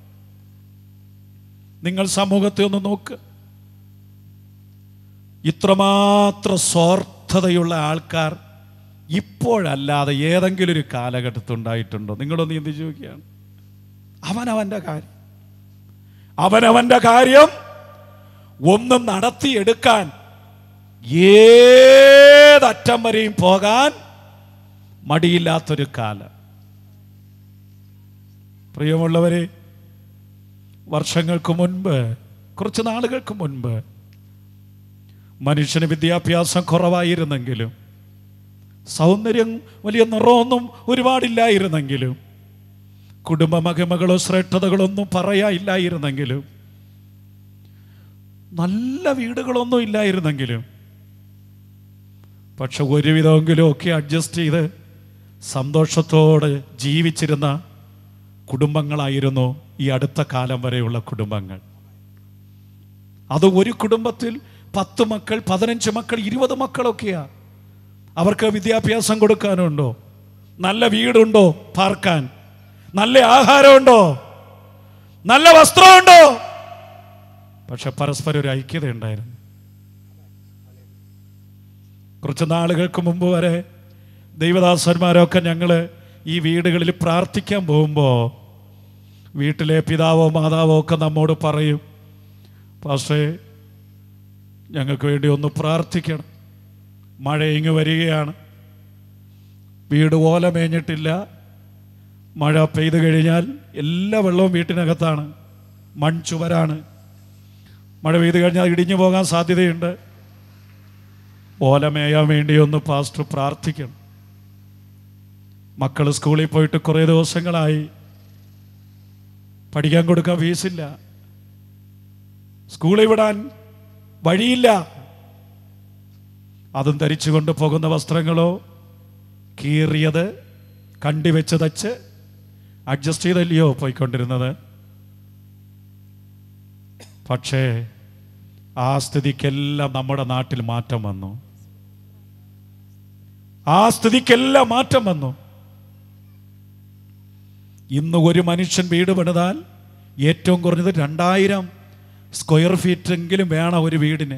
നിങ്ങൾ സമൂഹത്തെ ഒന്ന് നോക്ക് ഇത്രമാത്രം സ്വാർത്ഥതയുള്ള ആൾക്കാർ ഇപ്പോഴല്ലാതെ ഏതെങ്കിലും ഒരു കാലഘട്ടത്തിൽ ഉണ്ടായിട്ടുണ്ടോ നിങ്ങളൊന്ന് എന്ത് ചോദിക്കുകയാണ് അവനവന്റെ കാര്യം അവനവന്റെ കാര്യം ഒന്ന് നടത്തിയെടുക്കാൻ ഏതറ്റം വരെയും പോകാൻ മടിയില്ലാത്തൊരു കാലം പ്രിയമുള്ളവരെ വർഷങ്ങൾക്ക് മുൻപ് കുറച്ച് നാളുകൾക്ക് മുൻപ് മനുഷ്യന് വിദ്യാഭ്യാസം കുറവായിരുന്നെങ്കിലും സൗന്ദര്യം വലിയ നിറമൊന്നും ഒരുപാടില്ലായിരുന്നെങ്കിലും കുടുംബ മഹിമകളോ ശ്രേഷ്ഠതകളൊന്നും പറയാനില്ലായിരുന്നെങ്കിലും നല്ല വീടുകളൊന്നും ഇല്ലായിരുന്നെങ്കിലും പക്ഷെ ഒരുവിധമെങ്കിലും ഒക്കെ അഡ്ജസ്റ്റ് ചെയ്ത് സന്തോഷത്തോടെ ജീവിച്ചിരുന്ന കുടുംബങ്ങളായിരുന്നു ഈ അടുത്ത കാലം വരെയുള്ള കുടുംബങ്ങൾ അത് ഒരു കുടുംബത്തിൽ പത്ത് മക്കൾ പതിനഞ്ച് മക്കൾ ഇരുപത് മക്കളൊക്കെയാ അവർക്ക് വിദ്യാഭ്യാസം കൊടുക്കാനുണ്ടോ നല്ല വീടുണ്ടോ പാർക്കാൻ നല്ല ആഹാരമുണ്ടോ നല്ല വസ്ത്രമുണ്ടോ പക്ഷെ പരസ്പരം ഒരു ഐക്യത ഉണ്ടായിരുന്നു കുറച്ച് നാളുകൾക്ക് മുമ്പ് വരെ ദൈവദാസന്മാരൊക്കെ ഞങ്ങൾ ഈ വീടുകളിൽ പ്രാർത്ഥിക്കാൻ പോകുമ്പോൾ വീട്ടിലെ പിതാവോ മാതാവോ ഒക്കെ നമ്മോട് പറയും പക്ഷേ ഞങ്ങൾക്ക് വേണ്ടി ഒന്ന് പ്രാർത്ഥിക്കണം മഴ ഇങ്ങ് വരികയാണ് വീട് ഓല മേഞ്ഞിട്ടില്ല മഴ പെയ്തു കഴിഞ്ഞാൽ എല്ലാ വെള്ളവും വീട്ടിനകത്താണ് മൺചുവരാണ് മഴ പെയ്തു കഴിഞ്ഞാൽ ഇടിഞ്ഞു പോകാൻ സാധ്യതയുണ്ട് ഓല മേയാൻ വേണ്ടി ഒന്ന് പാസ്റ്റർ പ്രാർത്ഥിക്കണം മക്കൾ സ്കൂളിൽ പോയിട്ട് കുറേ ദിവസങ്ങളായി പഠിക്കാൻ കൊടുക്കാൻ ഫീസില്ല സ്കൂളിൽ വിടാൻ വഴിയില്ല അതും ധരിച്ചുകൊണ്ട് പോകുന്ന വസ്ത്രങ്ങളോ കീറിയത് കണ്ടി വെച്ച് തച്ച് അഡ്ജസ്റ്റ് ചെയ്തല്ലയോ പോയിക്കൊണ്ടിരുന്നത് പക്ഷേ ആ സ്ഥിതിക്കെല്ലാം നമ്മുടെ നാട്ടിൽ മാറ്റം വന്നു ആ സ്ഥിതിക്കെല്ലാം മാറ്റം വന്നു ഇന്ന് ഒരു മനുഷ്യൻ വീട് പണിതാൽ ഏറ്റവും കുറഞ്ഞത് രണ്ടായിരം സ്ക്വയർ ഫീറ്റ് എങ്കിലും വേണം ഒരു വീടിന്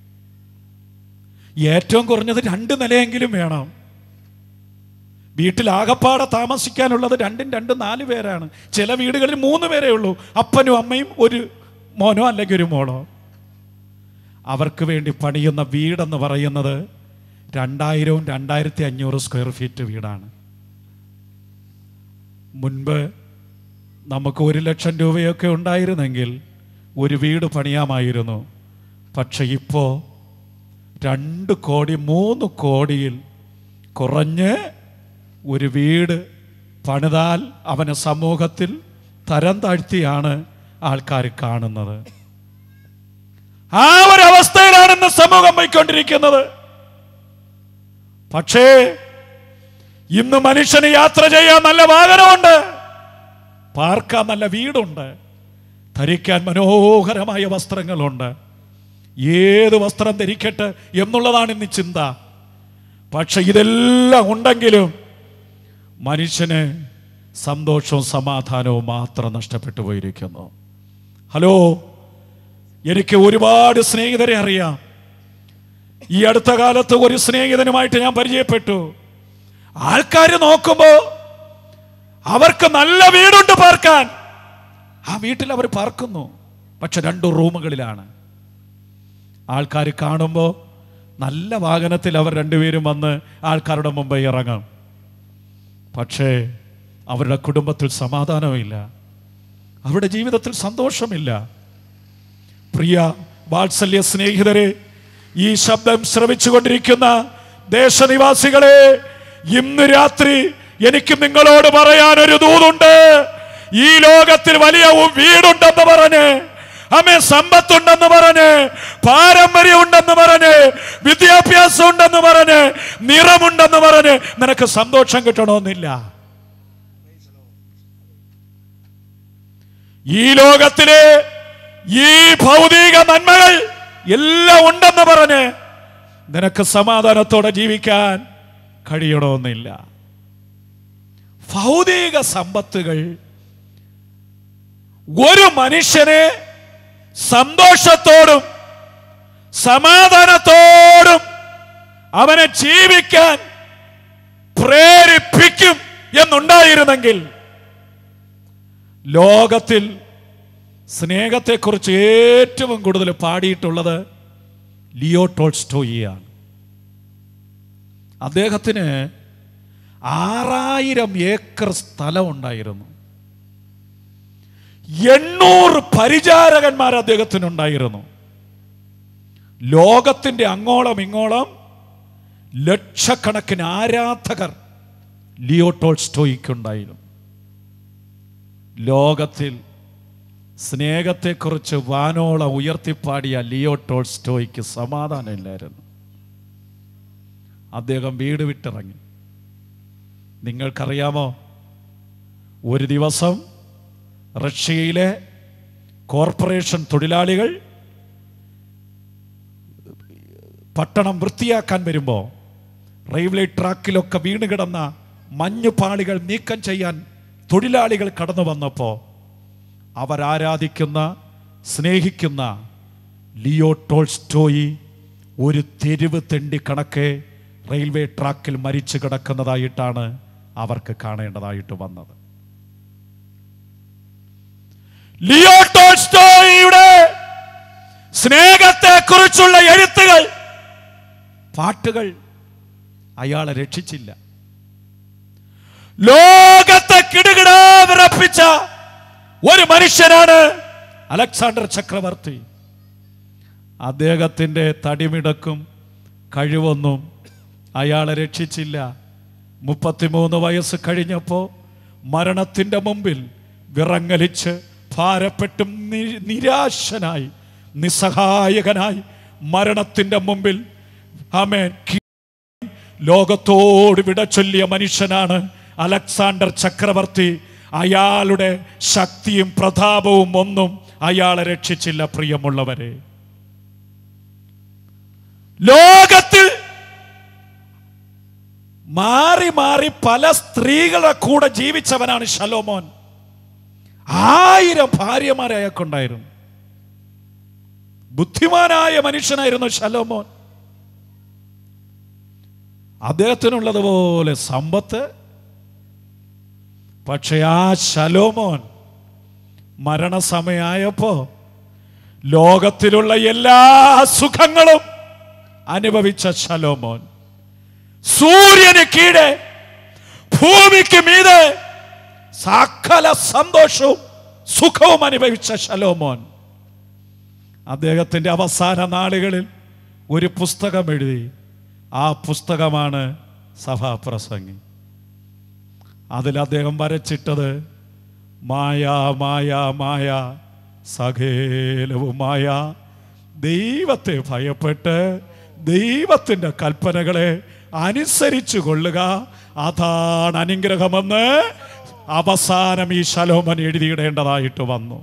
ഏറ്റവും കുറഞ്ഞത് രണ്ട് നിലയെങ്കിലും വേണം വീട്ടിൽ ആകപ്പാടെ താമസിക്കാനുള്ളത് രണ്ടും രണ്ടും നാല് പേരാണ് ചില വീടുകളിൽ മൂന്ന് പേരേ ഉള്ളൂ അപ്പനും അമ്മയും ഒരു മോനോ അല്ലെങ്കിൽ ഒരു മോളോ അവർക്ക് വേണ്ടി പണിയുന്ന വീടെന്ന് പറയുന്നത് രണ്ടായിരവും രണ്ടായിരത്തി അഞ്ഞൂറ് സ്ക്വയർ ഫീറ്റ് വീടാണ് മുൻപ് നമുക്ക് ഒരു ലക്ഷം രൂപയൊക്കെ ഉണ്ടായിരുന്നെങ്കിൽ ഒരു വീട് പണിയാമായിരുന്നു പക്ഷെ ഇപ്പോൾ രണ്ട് കോടി മൂന്ന് കോടിയിൽ കുറഞ്ഞ് ഒരു വീട് പണിതാൽ അവനെ സമൂഹത്തിൽ തരം താഴ്ത്തിയാണ് ആൾക്കാർ കാണുന്നത് ആ ഒരു അവസ്ഥയിലാണ് ഇന്ന് സമൂഹം പോയിക്കൊണ്ടിരിക്കുന്നത് പക്ഷേ ഇന്ന് മനുഷ്യന് യാത്ര ചെയ്യാൻ നല്ല വാഹനമുണ്ട് പാർക്കാൻ നല്ല വീടുണ്ട് ധരിക്കാൻ മനോഹരമായ വസ്ത്രങ്ങളുണ്ട് ഏത് വസ്ത്രം ധരിക്കട്ടെ എന്നുള്ളതാണ് ഇന്ന് ചിന്ത പക്ഷെ ഇതെല്ലാം ഉണ്ടെങ്കിലും മനുഷ്യന് സന്തോഷവും സമാധാനവും മാത്രം നഷ്ടപ്പെട്ടു പോയിരിക്കുന്നു ഹലോ എനിക്ക് ഒരുപാട് സ്നേഹിതരെ അറിയാം ഈ അടുത്ത കാലത്ത് ഒരു സ്നേഹിതനുമായിട്ട് ഞാൻ പരിചയപ്പെട്ടു ആൾക്കാർ നോക്കുമ്പോ അവർക്ക് നല്ല വീടുണ്ട് പാർക്കാൻ ആ വീട്ടിൽ അവർ പാർക്കുന്നു പക്ഷെ രണ്ട് റൂമുകളിലാണ് ആൾക്കാർ കാണുമ്പോൾ നല്ല വാഹനത്തിൽ അവർ രണ്ടുപേരും വന്ന് ആൾക്കാരുടെ മുമ്പേ ഇറങ്ങും പക്ഷേ അവരുടെ കുടുംബത്തിൽ സമാധാനമില്ല അവരുടെ ജീവിതത്തിൽ സന്തോഷമില്ല പ്രിയ വാത്സല്യ സ്നേഹിതരെ ഈ ശബ്ദം ശ്രവിച്ചുകൊണ്ടിരിക്കുന്ന ദേശനിവാസികളെ ഇന്ന് രാത്രി എനിക്ക് നിങ്ങളോട് പറയാൻ ഒരു ദൂതുണ്ട് ഈ ലോകത്തിൽ വലിയ ഒരു വീടുണ്ടെന്ന് പറഞ്ഞ് അമ്മേ സമ്പത്തുണ്ടെന്ന് പറഞ്ഞ് പാരമ്പര്യം ഉണ്ടെന്ന് പറഞ്ഞ് വിദ്യാഭ്യാസം ഉണ്ടെന്ന് പറഞ്ഞ് നിറമുണ്ടെന്ന് പറഞ്ഞ് നിനക്ക് സന്തോഷം കിട്ടണമെന്നില്ല ഈ ലോകത്തിലെ ഈ ഭൗതിക നന്മകൾ എല്ലാം ഉണ്ടെന്ന് പറഞ്ഞ് നിനക്ക് സമാധാനത്തോടെ ജീവിക്കാൻ കഴിയണമെന്നില്ല ഭൗതിക സമ്പത്തുകൾ ഒരു മനുഷ്യനെ സന്തോഷത്തോടും സമാധാനത്തോടും അവനെ ജീവിക്കാൻ പ്രേരിപ്പിക്കും എന്നുണ്ടായിരുന്നെങ്കിൽ ലോകത്തിൽ സ്നേഹത്തെക്കുറിച്ച് ഏറ്റവും കൂടുതൽ പാടിയിട്ടുള്ളത് ലിയോ ടോൾസ്റ്റോയിയാണ് അദ്ദേഹത്തിന് ആറായിരം ഏക്കർ സ്ഥലം ഉണ്ടായിരുന്നു എണ്ണൂറ് പരിചാരകന്മാർ അദ്ദേഹത്തിനുണ്ടായിരുന്നു ലോകത്തിന്റെ അങ്ങോളം ഇങ്ങോളം ലക്ഷക്കണക്കിന് ആരാധകർ ലിയോ ടോൾസ്റ്റോയ്ക്കുണ്ടായിരുന്നു ലോകത്തിൽ സ്നേഹത്തെക്കുറിച്ച് വാനോളം ഉയർത്തിപ്പാടിയ ലിയോ ടോൾസ്റ്റോയ്ക്ക് സമാധാനമില്ലായിരുന്നു അദ്ദേഹം വീട് വിട്ടിറങ്ങി നിങ്ങൾക്കറിയാമോ ഒരു ദിവസം റഷ്യയിലെ കോർപ്പറേഷൻ തൊഴിലാളികൾ പട്ടണം വൃത്തിയാക്കാൻ വരുമ്പോൾ റെയിൽവേ ട്രാക്കിലൊക്കെ വീണ് കിടന്ന മഞ്ഞുപാളികൾ നീക്കം ചെയ്യാൻ തൊഴിലാളികൾ കടന്നു വന്നപ്പോൾ അവരാരാധിക്കുന്ന സ്നേഹിക്കുന്ന ലിയോ ടോൾസ്റ്റോയി ഒരു തെരുവ് തെണ്ടി കണക്കെ റെയിൽവേ ട്രാക്കിൽ മരിച്ചു കിടക്കുന്നതായിട്ടാണ് അവർക്ക് കാണേണ്ടതായിട്ട് വന്നത് ലിയോ ടോൾസ്റ്റോയിയുടെ സ്നേഹത്തെ കുറിച്ചുള്ള എഴുത്തുകൾ പാട്ടുകൾ അയാളെ രക്ഷിച്ചില്ല ലോകത്തെ കിടുകിടാ വിറപ്പിച്ച ഒരു മനുഷ്യനാണ് അലക്സാണ്ടർ ചക്രവർത്തി അദ്ദേഹത്തിൻ്റെ തടിമിടക്കും കഴിവൊന്നും അയാളെ രക്ഷിച്ചില്ല മുപ്പത്തിമൂന്ന് വയസ്സ് കഴിഞ്ഞപ്പോൾ മരണത്തിൻ്റെ മുമ്പിൽ വിറങ്ങലിച്ച് ഭാരപ്പെട്ടും നി- നിരാശനായി നിസ്സഹായകനായി മരണത്തിൻ്റെ മുമ്പിൽ ആമേൻ ലോകത്തോട് വിട ചൊല്ലിയ മനുഷ്യനാണ് അലക്സാണ്ടർ ചക്രവർത്തി അയാളുടെ ശക്തിയും പ്രതാപവും ഒന്നും അയാളെ രക്ഷിച്ചില്ല പ്രിയമുള്ളവരെ ലോകത്തിൽ മാറി മാറി പല സ്ത്രീകളുടെ കൂടെ ജീവിച്ചവനാണ് ശലോമോൻ ആയിരം ഭാര്യമാരെ അയാൾക്കുണ്ടായിരുന്നു ബുദ്ധിമാനായ മനുഷ്യനായിരുന്നു ശലോമോൻ അദ്ദേഹത്തിനുള്ളതുപോലെ സമ്പത്ത് പക്ഷെ ആ ശലോമോൻ മരണസമയമായപ്പോ ലോകത്തിലുള്ള എല്ലാ സുഖങ്ങളും അനുഭവിച്ച ശലോമോൻ സൂര്യന് കീഴെ ഭൂമിക്ക് മീതെ സകല സന്തോഷവും സുഖവും അനുഭവിച്ച ശലോമോൻ അദ്ദേഹത്തിൻ്റെ അവസാന നാളുകളിൽ ഒരു പുസ്തകം എഴുതി ആ പുസ്തകമാണ് സഭാപ്രസംഗി അതിൽ അദ്ദേഹം വരച്ചിട്ടത് മായ മായ മായ സകേലവുമായ ദൈവത്തെ ഭയപ്പെട്ട് ദൈവത്തിൻ്റെ കൽപ്പനകളെ അനുസരിച്ചു കൊള്ളുക അതാണ് അനുഗ്രഹമെന്ന് അവസാനം ഈ ശലോമൻ എഴുതിയിടേണ്ടതായിട്ട് വന്നു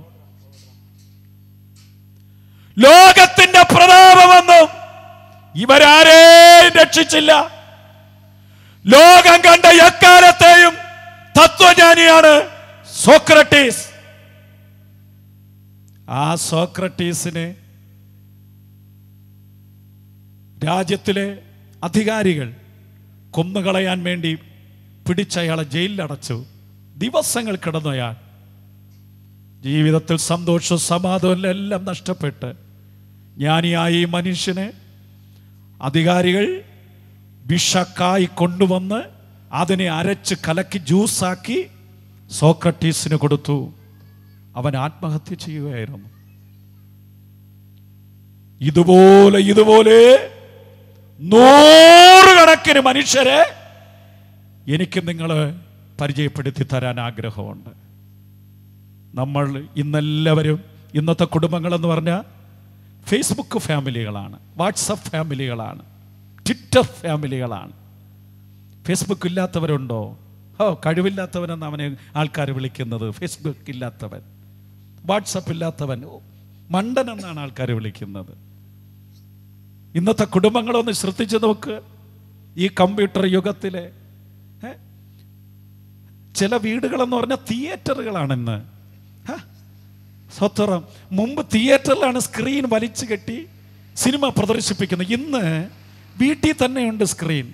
ലോകത്തിന്റെ പ്രതാപമൊന്നും ഇവരാരെയും രക്ഷിച്ചില്ല ലോകം കണ്ട എക്കാലത്തെയും തത്വജ്ഞാനിയാണ് സോക്രട്ടീസ് ആ സോക്രട്ടീസിനെ രാജ്യത്തിലെ അധികാരികൾ കൊന്നുകളയാൻ വേണ്ടി പിടിച്ചയാളെ ജയിലിലടച്ചു ദിവസങ്ങൾ കിടന്നു അയാൾ ജീവിതത്തിൽ സന്തോഷവും സമാധാനവും എല്ലാം നഷ്ടപ്പെട്ട് ജ്ഞാനിയായ ഈ മനുഷ്യനെ അധികാരികൾ വിഷക്കായി കൊണ്ടുവന്ന് അതിനെ അരച്ച് കലക്കി ജ്യൂസാക്കി സോക്രട്ടീസിന് കൊടുത്തു അവൻ ആത്മഹത്യ ചെയ്യുകയായിരുന്നു ഇതുപോലെ ഇതുപോലെ നൂറുകണക്കിന് മനുഷ്യരെ എനിക്ക് നിങ്ങൾ പരിചയപ്പെടുത്തി തരാൻ ആഗ്രഹമുണ്ട് നമ്മൾ ഇന്നെല്ലാവരും ഇന്നത്തെ കുടുംബങ്ങളെന്ന് പറഞ്ഞാൽ ഫേസ്ബുക്ക് ഫാമിലികളാണ് വാട്സപ്പ് ഫാമിലികളാണ് ട്വിറ്റർ ഫാമിലികളാണ് ഫേസ്ബുക്ക് ഇല്ലാത്തവരുണ്ടോ ഓ കഴിവില്ലാത്തവനെന്ന് അവനെ ആൾക്കാർ വിളിക്കുന്നത് ഫേസ്ബുക്ക് ഇല്ലാത്തവൻ വാട്സപ്പ് ഇല്ലാത്തവൻ ഓ, മണ്ടൻ എന്നാണ് ആൾക്കാർ വിളിക്കുന്നത് ഇന്നത്തെ കുടുംബങ്ങളൊന്ന് ശ്രദ്ധിച്ചു നോക്ക് ഈ കമ്പ്യൂട്ടർ യുഗത്തിലെ ഏ? ചില വീടുകളെന്ന് പറഞ്ഞാൽ തിയേറ്ററുകളാണ് ഇന്ന് ഹ? സ്വത്വം മുമ്പ് തിയേറ്ററിലാണ് സ്ക്രീൻ വലിച്ചു കെട്ടി സിനിമ പ്രദർശിപ്പിക്കുന്നത് ഇന്ന് വീട്ടിൽ തന്നെയുണ്ട് സ്ക്രീൻ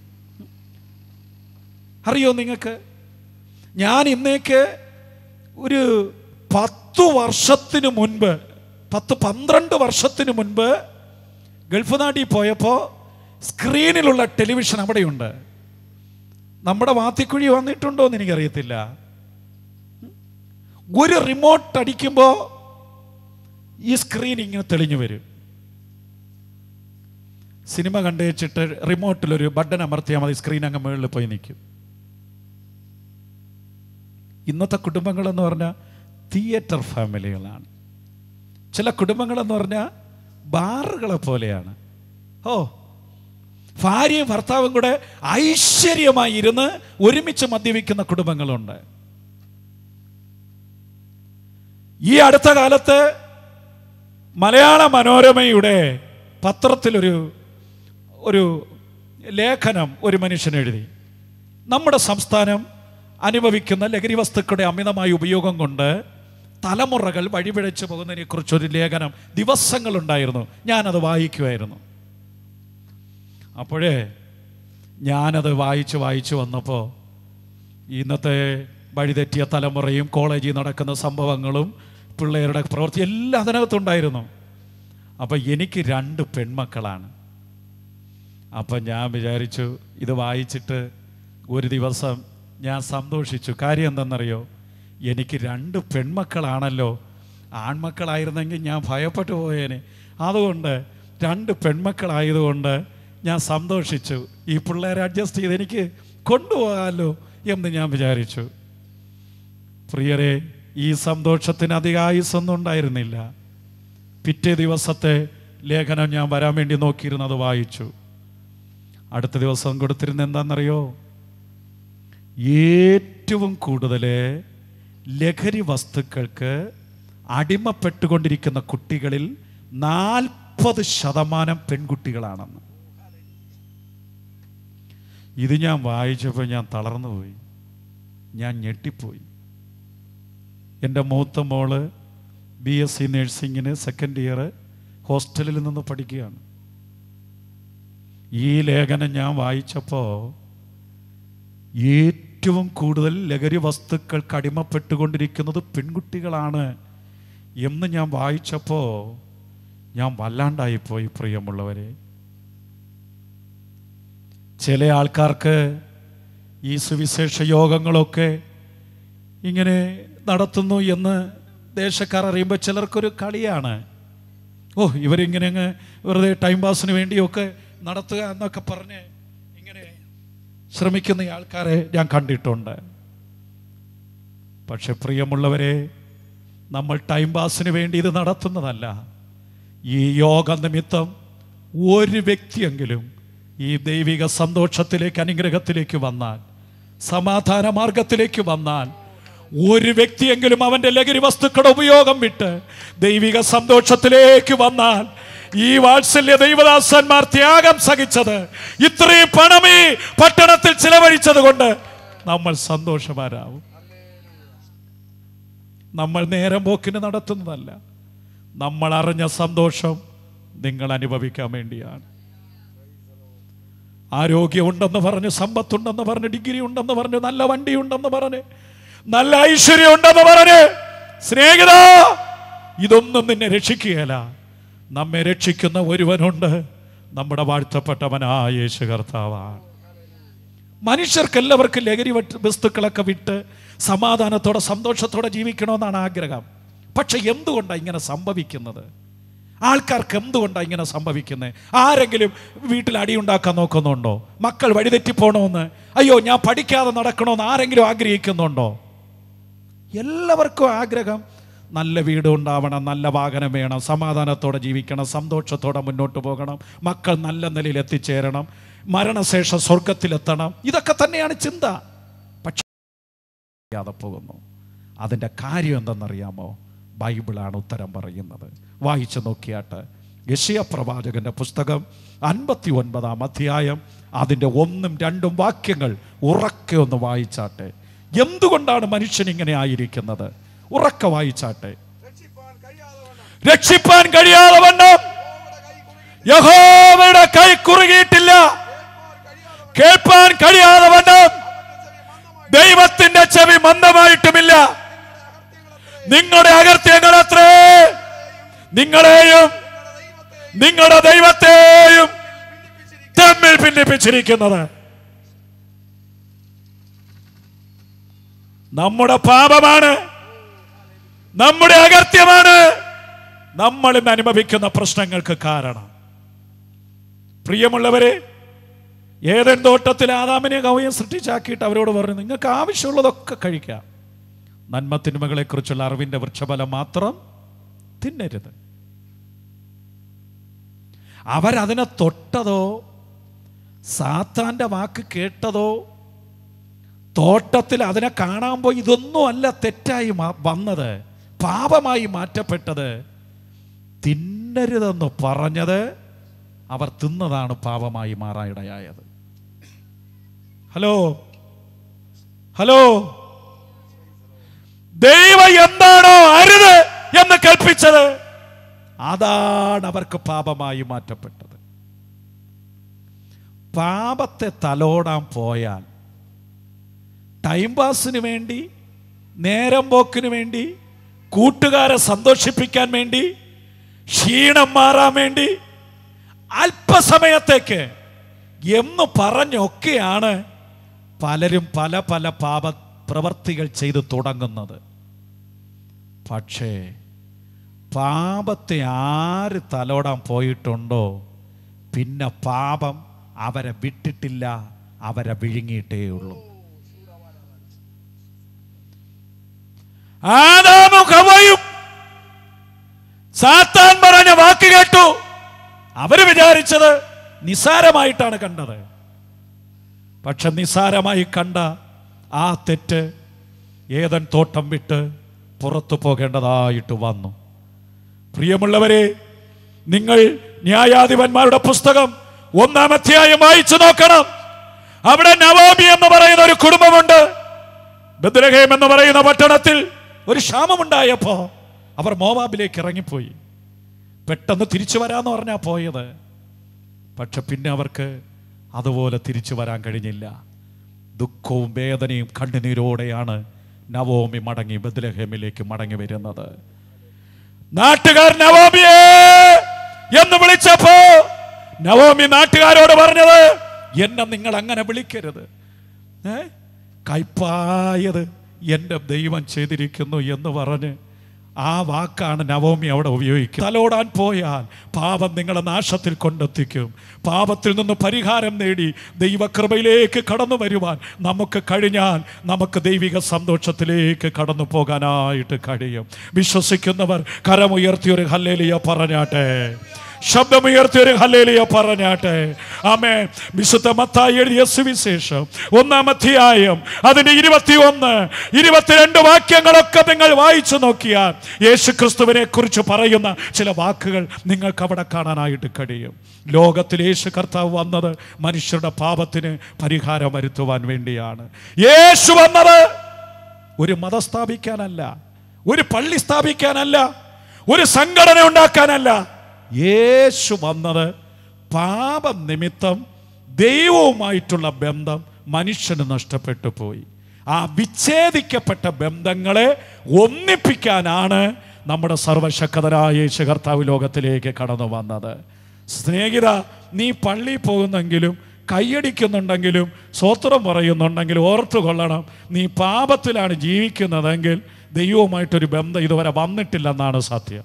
അറിയോ നിങ്ങൾക്ക് ഞാൻ ഇന്നേക്ക് ഒരു പത്തു വർഷത്തിന് മുൻപ് പത്ത് പന്ത്രണ്ട് വർഷത്തിന് മുൻപ് ഗൾഫ് നാട്ടിൽ പോയപ്പോൾ സ്ക്രീനിലുള്ള ടെലിവിഷൻ അവിടെയുണ്ട് നമ്മുടെ വാത്തിക്കുഴി വന്നിട്ടുണ്ടോ എന്ന് എനിക്കറിയത്തില്ല ഒരു റിമോട്ട് അടിക്കുമ്പോൾ ഈ സ്ക്രീൻ ഇങ്ങനെ തെളിഞ്ഞു വരും സിനിമ കണ്ടു വെച്ചിട്ട് റിമോട്ടിൽ ഒരു ബട്ടൺ അമർത്തിയാൽ മതി സ്ക്രീൻ അങ്ങ് മുകളിൽ പോയി നിൽക്കും ഇന്നത്തെ കുടുംബങ്ങളെന്ന് പറഞ്ഞാൽ തിയേറ്റർ ഫാമിലികളാണ് ചില കുടുംബങ്ങളെന്ന് പറഞ്ഞാൽ ബാറുകളെ പോലെയാണ് ഓ ഭാര്യയും ഭർത്താവും കൂടെ ഐശ്വര്യമായി ഇരുന്ന് ഒരുമിച്ച് മദ്യപിക്കുന്ന കുടുംബങ്ങളുണ്ട് ഈ അടുത്ത കാലത്ത് മലയാള മനോരമയുടെ പത്രത്തിലൊരു ഒരു ലേഖനം ഒരു മനുഷ്യൻ എഴുതി നമ്മുടെ സംസ്ഥാനം അനുഭവിക്കുന്ന ലഹരി വസ്തുക്കളുടെ അമിതമായ ഉപയോഗം കൊണ്ട് തലമുറകൾ വഴിപിഴച്ചു പോകുന്നതിനെ കുറിച്ചൊരു ലേഖനം ദിവസങ്ങളുണ്ടായിരുന്നു ഞാനത് വായിക്കുമായിരുന്നു അപ്പോഴേ ഞാനത് വായിച്ച് വായിച്ച് വന്നപ്പോൾ ഇന്നത്തെ വഴിതെറ്റിയ തലമുറയും കോളേജിൽ നടക്കുന്ന സംഭവങ്ങളും പിള്ളേരുടെ പ്രവൃത്തി എല്ലാം അതിനകത്തുണ്ടായിരുന്നു അപ്പം എനിക്ക് രണ്ട് പെൺമക്കളാണ് അപ്പം ഞാൻ വിചാരിച്ചു ഇത് വായിച്ചിട്ട് ഒരു ദിവസം ഞാൻ സന്തോഷിച്ചു കാര്യം എന്തെന്നറിയോ എനിക്ക് രണ്ട് പെൺമക്കളാണല്ലോ ആൺമക്കളായിരുന്നെങ്കിൽ ഞാൻ ഭയപ്പെട്ടു പോയേനെ അതുകൊണ്ട് രണ്ട് പെൺമക്കളായതുകൊണ്ട് ഞാൻ സന്തോഷിച്ചു ഈ പിള്ളേരെ അഡ്ജസ്റ്റ് ചെയ്ത് എനിക്ക് കൊണ്ടുപോകാമല്ലോ എന്ന് ഞാൻ വിചാരിച്ചു പ്രിയരെ ഈ സന്തോഷത്തിന് അധിക ആയുസ്സൊന്നും ഉണ്ടായിരുന്നില്ല പിറ്റേ ദിവസത്തെ ലേഖനം ഞാൻ വരാൻ വേണ്ടി നോക്കിയിരുന്നത് വായിച്ചു അടുത്ത ദിവസം കൊടുത്തിരുന്ന എന്താണെന്നറിയോ ഏറ്റവും കൂടുതൽ ലഹരി വസ്തുക്കൾക്ക് അടിമപ്പെട്ടുകൊണ്ടിരിക്കുന്ന കുട്ടികളിൽ നാൽപ്പത് ശതമാനം പെൺകുട്ടികളാണെന്ന് ഇത് ഞാൻ വായിച്ചപ്പോൾ ഞാൻ തളർന്നുപോയി ഞാൻ ഞെട്ടിപ്പോയി എൻ്റെ മൂത്ത മോള് ബി എസ് സി നഴ്സിങ്ങിന് സെക്കൻഡ് ഇയർ ഹോസ്റ്റലിൽ നിന്ന് പഠിക്കുകയാണ് ഈ ലേഖനം ഞാൻ വായിച്ചപ്പോൾ ഏറ്റവും കൂടുതൽ ലഹരി വസ്തുക്കൾക്ക് അടിമപ്പെട്ടുകൊണ്ടിരിക്കുന്നത് പെൺകുട്ടികളാണ് എന്ന് ഞാൻ വായിച്ചപ്പോൾ ഞാൻ വല്ലാണ്ടായിപ്പോയി പ്രിയമുള്ളവരെ ചില ആൾക്കാർക്ക് ഈ സുവിശേഷ യോഗങ്ങളൊക്കെ ഇങ്ങനെ നടത്തുന്നു എന്ന് ദേശക്കാർ അറിയുമ്പോൾ ചിലർക്കൊരു കളിയാണ് ഓ ഇവരിങ്ങനെ അങ്ങ് വെറുതെ ടൈം പാസിന് വേണ്ടിയൊക്കെ നടത്തുക എന്നൊക്കെ പറഞ്ഞ് ഇങ്ങനെ ശ്രമിക്കുന്ന ആൾക്കാരെ ഞാൻ കണ്ടിട്ടുണ്ട് പക്ഷെ പ്രിയമുള്ളവരെ നമ്മൾ ടൈം പാസിന് വേണ്ടി ഇത് നടത്തുന്നതല്ല ഈ യോഗ നിമിത്തം ഒരു വ്യക്തിയെങ്കിലും ഈ ദൈവിക സന്തോഷത്തിലേക്ക് അനുഗ്രഹത്തിലേക്ക് വന്നാൽ സമാധാന മാർഗത്തിലേക്ക് വന്നാൽ ഒരു വ്യക്തിയെങ്കിലും അവന്റെ ലഹരി വസ്തുക്കളുടെ ഉപയോഗം വിട്ട് ദൈവിക സന്തോഷത്തിലേക്ക് വന്നാൽ ഈ വാത്സല്യ ദൈവദാസന്മാർ ത്യാഗം സഹിച്ചത് ഇത്രയും പണം ഈ പട്ടണത്തിൽ ചിലവഴിച്ചത് കൊണ്ട് നമ്മൾ സന്തോഷവാരാവും നമ്മൾ നേരം പോക്കിന് നടത്തുന്നതല്ല നമ്മൾ അറിഞ്ഞ സന്തോഷം നിങ്ങൾ അനുഭവിക്കാൻ വേണ്ടിയാണ് ആരോഗ്യമുണ്ടെന്ന് പറഞ്ഞ് സമ്പത്തുണ്ടെന്ന് പറഞ്ഞ് ഡിഗ്രി ഉണ്ടെന്ന് പറഞ്ഞ് നല്ല വണ്ടി ഉണ്ടെന്ന് പറഞ്ഞ് നല്ല ഐശ്വര്യം ഉണ്ടെന്ന് പറഞ്ഞ് സ്നേഹിത ഇതൊന്നും നിന്നെ രക്ഷിക്കുകയല്ല നമ്മെ രക്ഷിക്കുന്ന ഒരുവനുണ്ട് നമ്മുടെ വാഴ്ത്തപ്പെട്ടവനായ യേശു കർത്താവാണ് മനുഷ്യർക്ക് എല്ലാവർക്കും ലഹരി വട്ട് വസ്തുക്കളൊക്കെ വിട്ട് സമാധാനത്തോടെ സന്തോഷത്തോടെ ജീവിക്കണമെന്നാണ് ആഗ്രഹം പക്ഷെ എന്തുകൊണ്ടാണ് ഇങ്ങനെ സംഭവിക്കുന്നത് ആൾക്കാർക്ക് എന്തുകൊണ്ടാണ് ഇങ്ങനെ സംഭവിക്കുന്നത് ആരെങ്കിലും വീട്ടിൽ അടിയുണ്ടാക്കാൻ നോക്കുന്നുണ്ടോ മക്കൾ വഴിതെറ്റിപ്പോണമെന്ന് അയ്യോ ഞാൻ പഠിക്കാതെ നടക്കണമെന്ന് ആരെങ്കിലും ആഗ്രഹിക്കുന്നുണ്ടോ എല്ലാവർക്കും ആഗ്രഹം നല്ല വീട് ഉണ്ടാവണം നല്ല വാഹനം വേണം സമാധാനത്തോടെ ജീവിക്കണം സന്തോഷത്തോടെ മുന്നോട്ട് പോകണം മക്കൾ നല്ല നിലയിൽ എത്തിച്ചേരണം മരണശേഷം സ്വർഗത്തിലെത്തണം ഇതൊക്കെ തന്നെയാണ് ചിന്ത പക്ഷേ അറിയാതെ പോകുന്നു അതിൻ്റെ കാര്യം എന്തെന്നറിയാമോ ബൈബിളാണ് ഉത്തരം പറയുന്നത് വായിച്ചു നോക്കിയാട്ട് യശയ പ്രവാചകന്റെ പുസ്തകം അൻപത്തി ഒൻപതാം അധ്യായം അതിൻ്റെ ഒന്നും രണ്ടും വാക്യങ്ങൾ ഉറക്കെ ഒന്ന് വായിച്ചാട്ടെ എന്തുകൊണ്ടാണ് മനുഷ്യൻ ഇങ്ങനെ ആയിരിക്കുന്നത് ഉറക്കെ വായിച്ചാട്ടെ രക്ഷിപ്പാൻ കഴിയാതെ വണ്ണം യഹോവയുടെ കൈ കുറുകിയിട്ടില്ല കേൾപ്പാൻ കഴിയാതെ വണ്ണം ദൈവത്തിന്റെ ചെവി മന്ദമായിട്ടുമില്ല നിങ്ങളുടെ അകർത്യങ്ങൾ അത്രേ നിങ്ങളെയും നിങ്ങളുടെ ദൈവത്തെയും തമ്മിൽ ഭിന്നിപ്പിച്ചിരിക്കുന്നത് നമ്മുടെ പാപമാണ് നമ്മുടെ അകർത്യമാണ് നമ്മൾ ഇന്ന് അനുഭവിക്കുന്ന പ്രശ്നങ്ങൾക്ക് കാരണം പ്രിയമുള്ളവരെ ഏതൻ തോട്ടത്തിൽ ആദാമിനെ കവയം സൃഷ്ടിച്ചാക്കിയിട്ട് അവരോട് പറഞ്ഞു നിങ്ങൾക്ക് ആവശ്യമുള്ളതൊക്കെ കഴിക്കാം നന്മ തിന്മകളെക്കുറിച്ചുള്ള അറിവിന്റെ വൃക്ഷഫലം മാത്രം തിന്നരുത് അവരതിനെ തൊട്ടതോ സാത്താന്റെ വാക്ക് കേട്ടതോ തോട്ടത്തിൽ അതിനെ കാണുമ്പോൾ ഇതൊന്നും അല്ല തെറ്റായി മാ- വന്നത് പാപമായി മാറ്റപ്പെട്ടത് തിന്നരുതെന്ന് പറഞ്ഞത് അവർ തിന്നതാണ് പാപമായി മാറാനിടയായത് ഹലോ ഹലോ ദൈവം എന്താണോ അരുത് എന്ന് കൽപ്പിച്ചത് അതാണ് അവർക്ക് പാപമായി മാറ്റപ്പെട്ടത് പാപത്തെ തലോടാൻ പോയാൽ ടൈം പാസിന് വേണ്ടി നേരം പോക്കിന് വേണ്ടി കൂട്ടുകാരെ സന്തോഷിപ്പിക്കാൻ വേണ്ടി ക്ഷീണം മാറാൻ വേണ്ടി അല്പസമയത്തേക്ക് എന്ന് പറഞ്ഞൊക്കെയാണ് പലരും പല പല പാപ പ്രവർത്തികൾ ചെയ്ത് തുടങ്ങുന്നത് പക്ഷേ പാപത്തെ ആര് തലോടാൻ പോയിട്ടുണ്ടോ പിന്നെ പാപം അവരെ വിട്ടിട്ടില്ല അവരെ വിഴുങ്ങിയിട്ടേ ഉള്ളൂ ആദാമും ഹവയും സാത്താൻ പറഞ്ഞ വാക്ക് കേട്ടു അവര് വിചാരിച്ചത് നിസാരമായിട്ടാണ് കണ്ടത് പക്ഷെ നിസാരമായി കണ്ട ആ തെറ്റ് ഏതൻ തോട്ടം വിട്ട് പുറത്തു പോകേണ്ടതായിട്ട് വന്നു പ്രിയമുള്ളവരെ നിങ്ങൾ ന്യായാധിപന്മാരുടെ പുസ്തകം ഒന്നാം അധ്യായം വായിച്ചു നോക്കണം അവിടെ നവോമി എന്ന് പറയുന്ന ഒരു കുടുംബമുണ്ട് ബദ്രഹേം എന്ന് പറയുന്ന പട്ടണത്തിൽ ഒരു ക്ഷാമമുണ്ടായപ്പോ അവർ മോവാബിലേക്ക് ഇറങ്ങിപ്പോയി പെട്ടെന്ന് തിരിച്ചു വരാന്ന് പറഞ്ഞാ പോയത് പക്ഷെ പിന്നെ അവർക്ക് അതുപോലെ തിരിച്ചു വരാൻ കഴിഞ്ഞില്ല ദുഃഖവും വേദനയും കണ്ണുനീരോടെയാണ് നവോമി മടങ്ങി ബദ്ലഹേമിലേക്ക് മടങ്ങി വരുന്നത് നാട്ടുകാർ നവോമിയെ എന്ന് വിളിച്ചപ്പോ നവോമി നാട്ടുകാരോട് പറഞ്ഞത് എന്നെ നിങ്ങൾ അങ്ങനെ വിളിക്കരുത് ഏ കയ്പായത് എൻ്റെ ദൈവം ചെയ്തിരിക്കുന്നു എന്ന് പറഞ്ഞ് ആ വാക്കാണ് നവോമി അവിടെ ഉപയോഗിക്കുന്നത് തലോടാൻ പോയാൽ പാപം നിങ്ങളെ നാശത്തിൽ കൊണ്ടെത്തിക്കും പാപത്തിൽ നിന്ന് പരിഹാരം നേടി ദൈവകൃപയിലേക്ക് കടന്നു വരുവാൻ നമുക്ക് കഴിഞ്ഞാൽ നമുക്ക് ദൈവിക സന്തോഷത്തിലേക്ക് കടന്നു പോകാനായിട്ട് കഴിയും വിശ്വസിക്കുന്നവർ കരമുയർത്തി ഒരു ഹല്ലേലിയ പറഞ്ഞാട്ടെ ശബ്ദമുയർത്തി ഒരു ഹല്ലേലിയ പറഞ്ഞാട്ടെ ആമേ വിശുദ്ധ മത്തായി എഴുതിയ സുവിശേഷം ഒന്നാം അധ്യായം അതിന്റെ ഇരുപത്തി ഒന്ന് ഇരുപത്തിരണ്ട് വാക്യങ്ങളൊക്കെ നിങ്ങൾ വായിച്ചു നോക്കിയാൽ യേശു ക്രിസ്തുവിനെ കുറിച്ച് പറയുന്ന ചില വാക്കുകൾ നിങ്ങൾക്ക് അവിടെ കാണാനായിട്ട് കഴിയും ലോകത്തിൽ യേശു കർത്താവ് വന്നത് മനുഷ്യരുടെ പാപത്തിന് പരിഹാരം വരുത്തുവാൻ വേണ്ടിയാണ് യേശു വന്നത് ഒരു മതം സ്ഥാപിക്കാനല്ല ഒരു പള്ളി സ്ഥാപിക്കാനല്ല ഒരു സംഘടന ഉണ്ടാക്കാനല്ല യേശു വന്നത് പാപം നിമിത്തം ദൈവവുമായിട്ടുള്ള ബന്ധം മനുഷ്യന് നഷ്ടപ്പെട്ടു പോയി ആ വിച്ഛേദിക്കപ്പെട്ട ബന്ധങ്ങളെ ഒന്നിപ്പിക്കാനാണ് നമ്മുടെ സർവശക്തരായ യേശു കർത്താവ് ലോകത്തിലേക്ക് കടന്നു വന്നത് സ്നേഹിത നീ പള്ളി പോകുന്നെങ്കിലും കൈയടിക്കുന്നുണ്ടെങ്കിലും സ്വത്രം പറയുന്നുണ്ടെങ്കിലും ഓർത്തു കൊള്ളണം നീ പാപത്തിലാണ് ജീവിക്കുന്നതെങ്കിൽ ദൈവവുമായിട്ടൊരു ബന്ധം ഇതുവരെ വന്നിട്ടില്ലെന്നാണ് സത്യം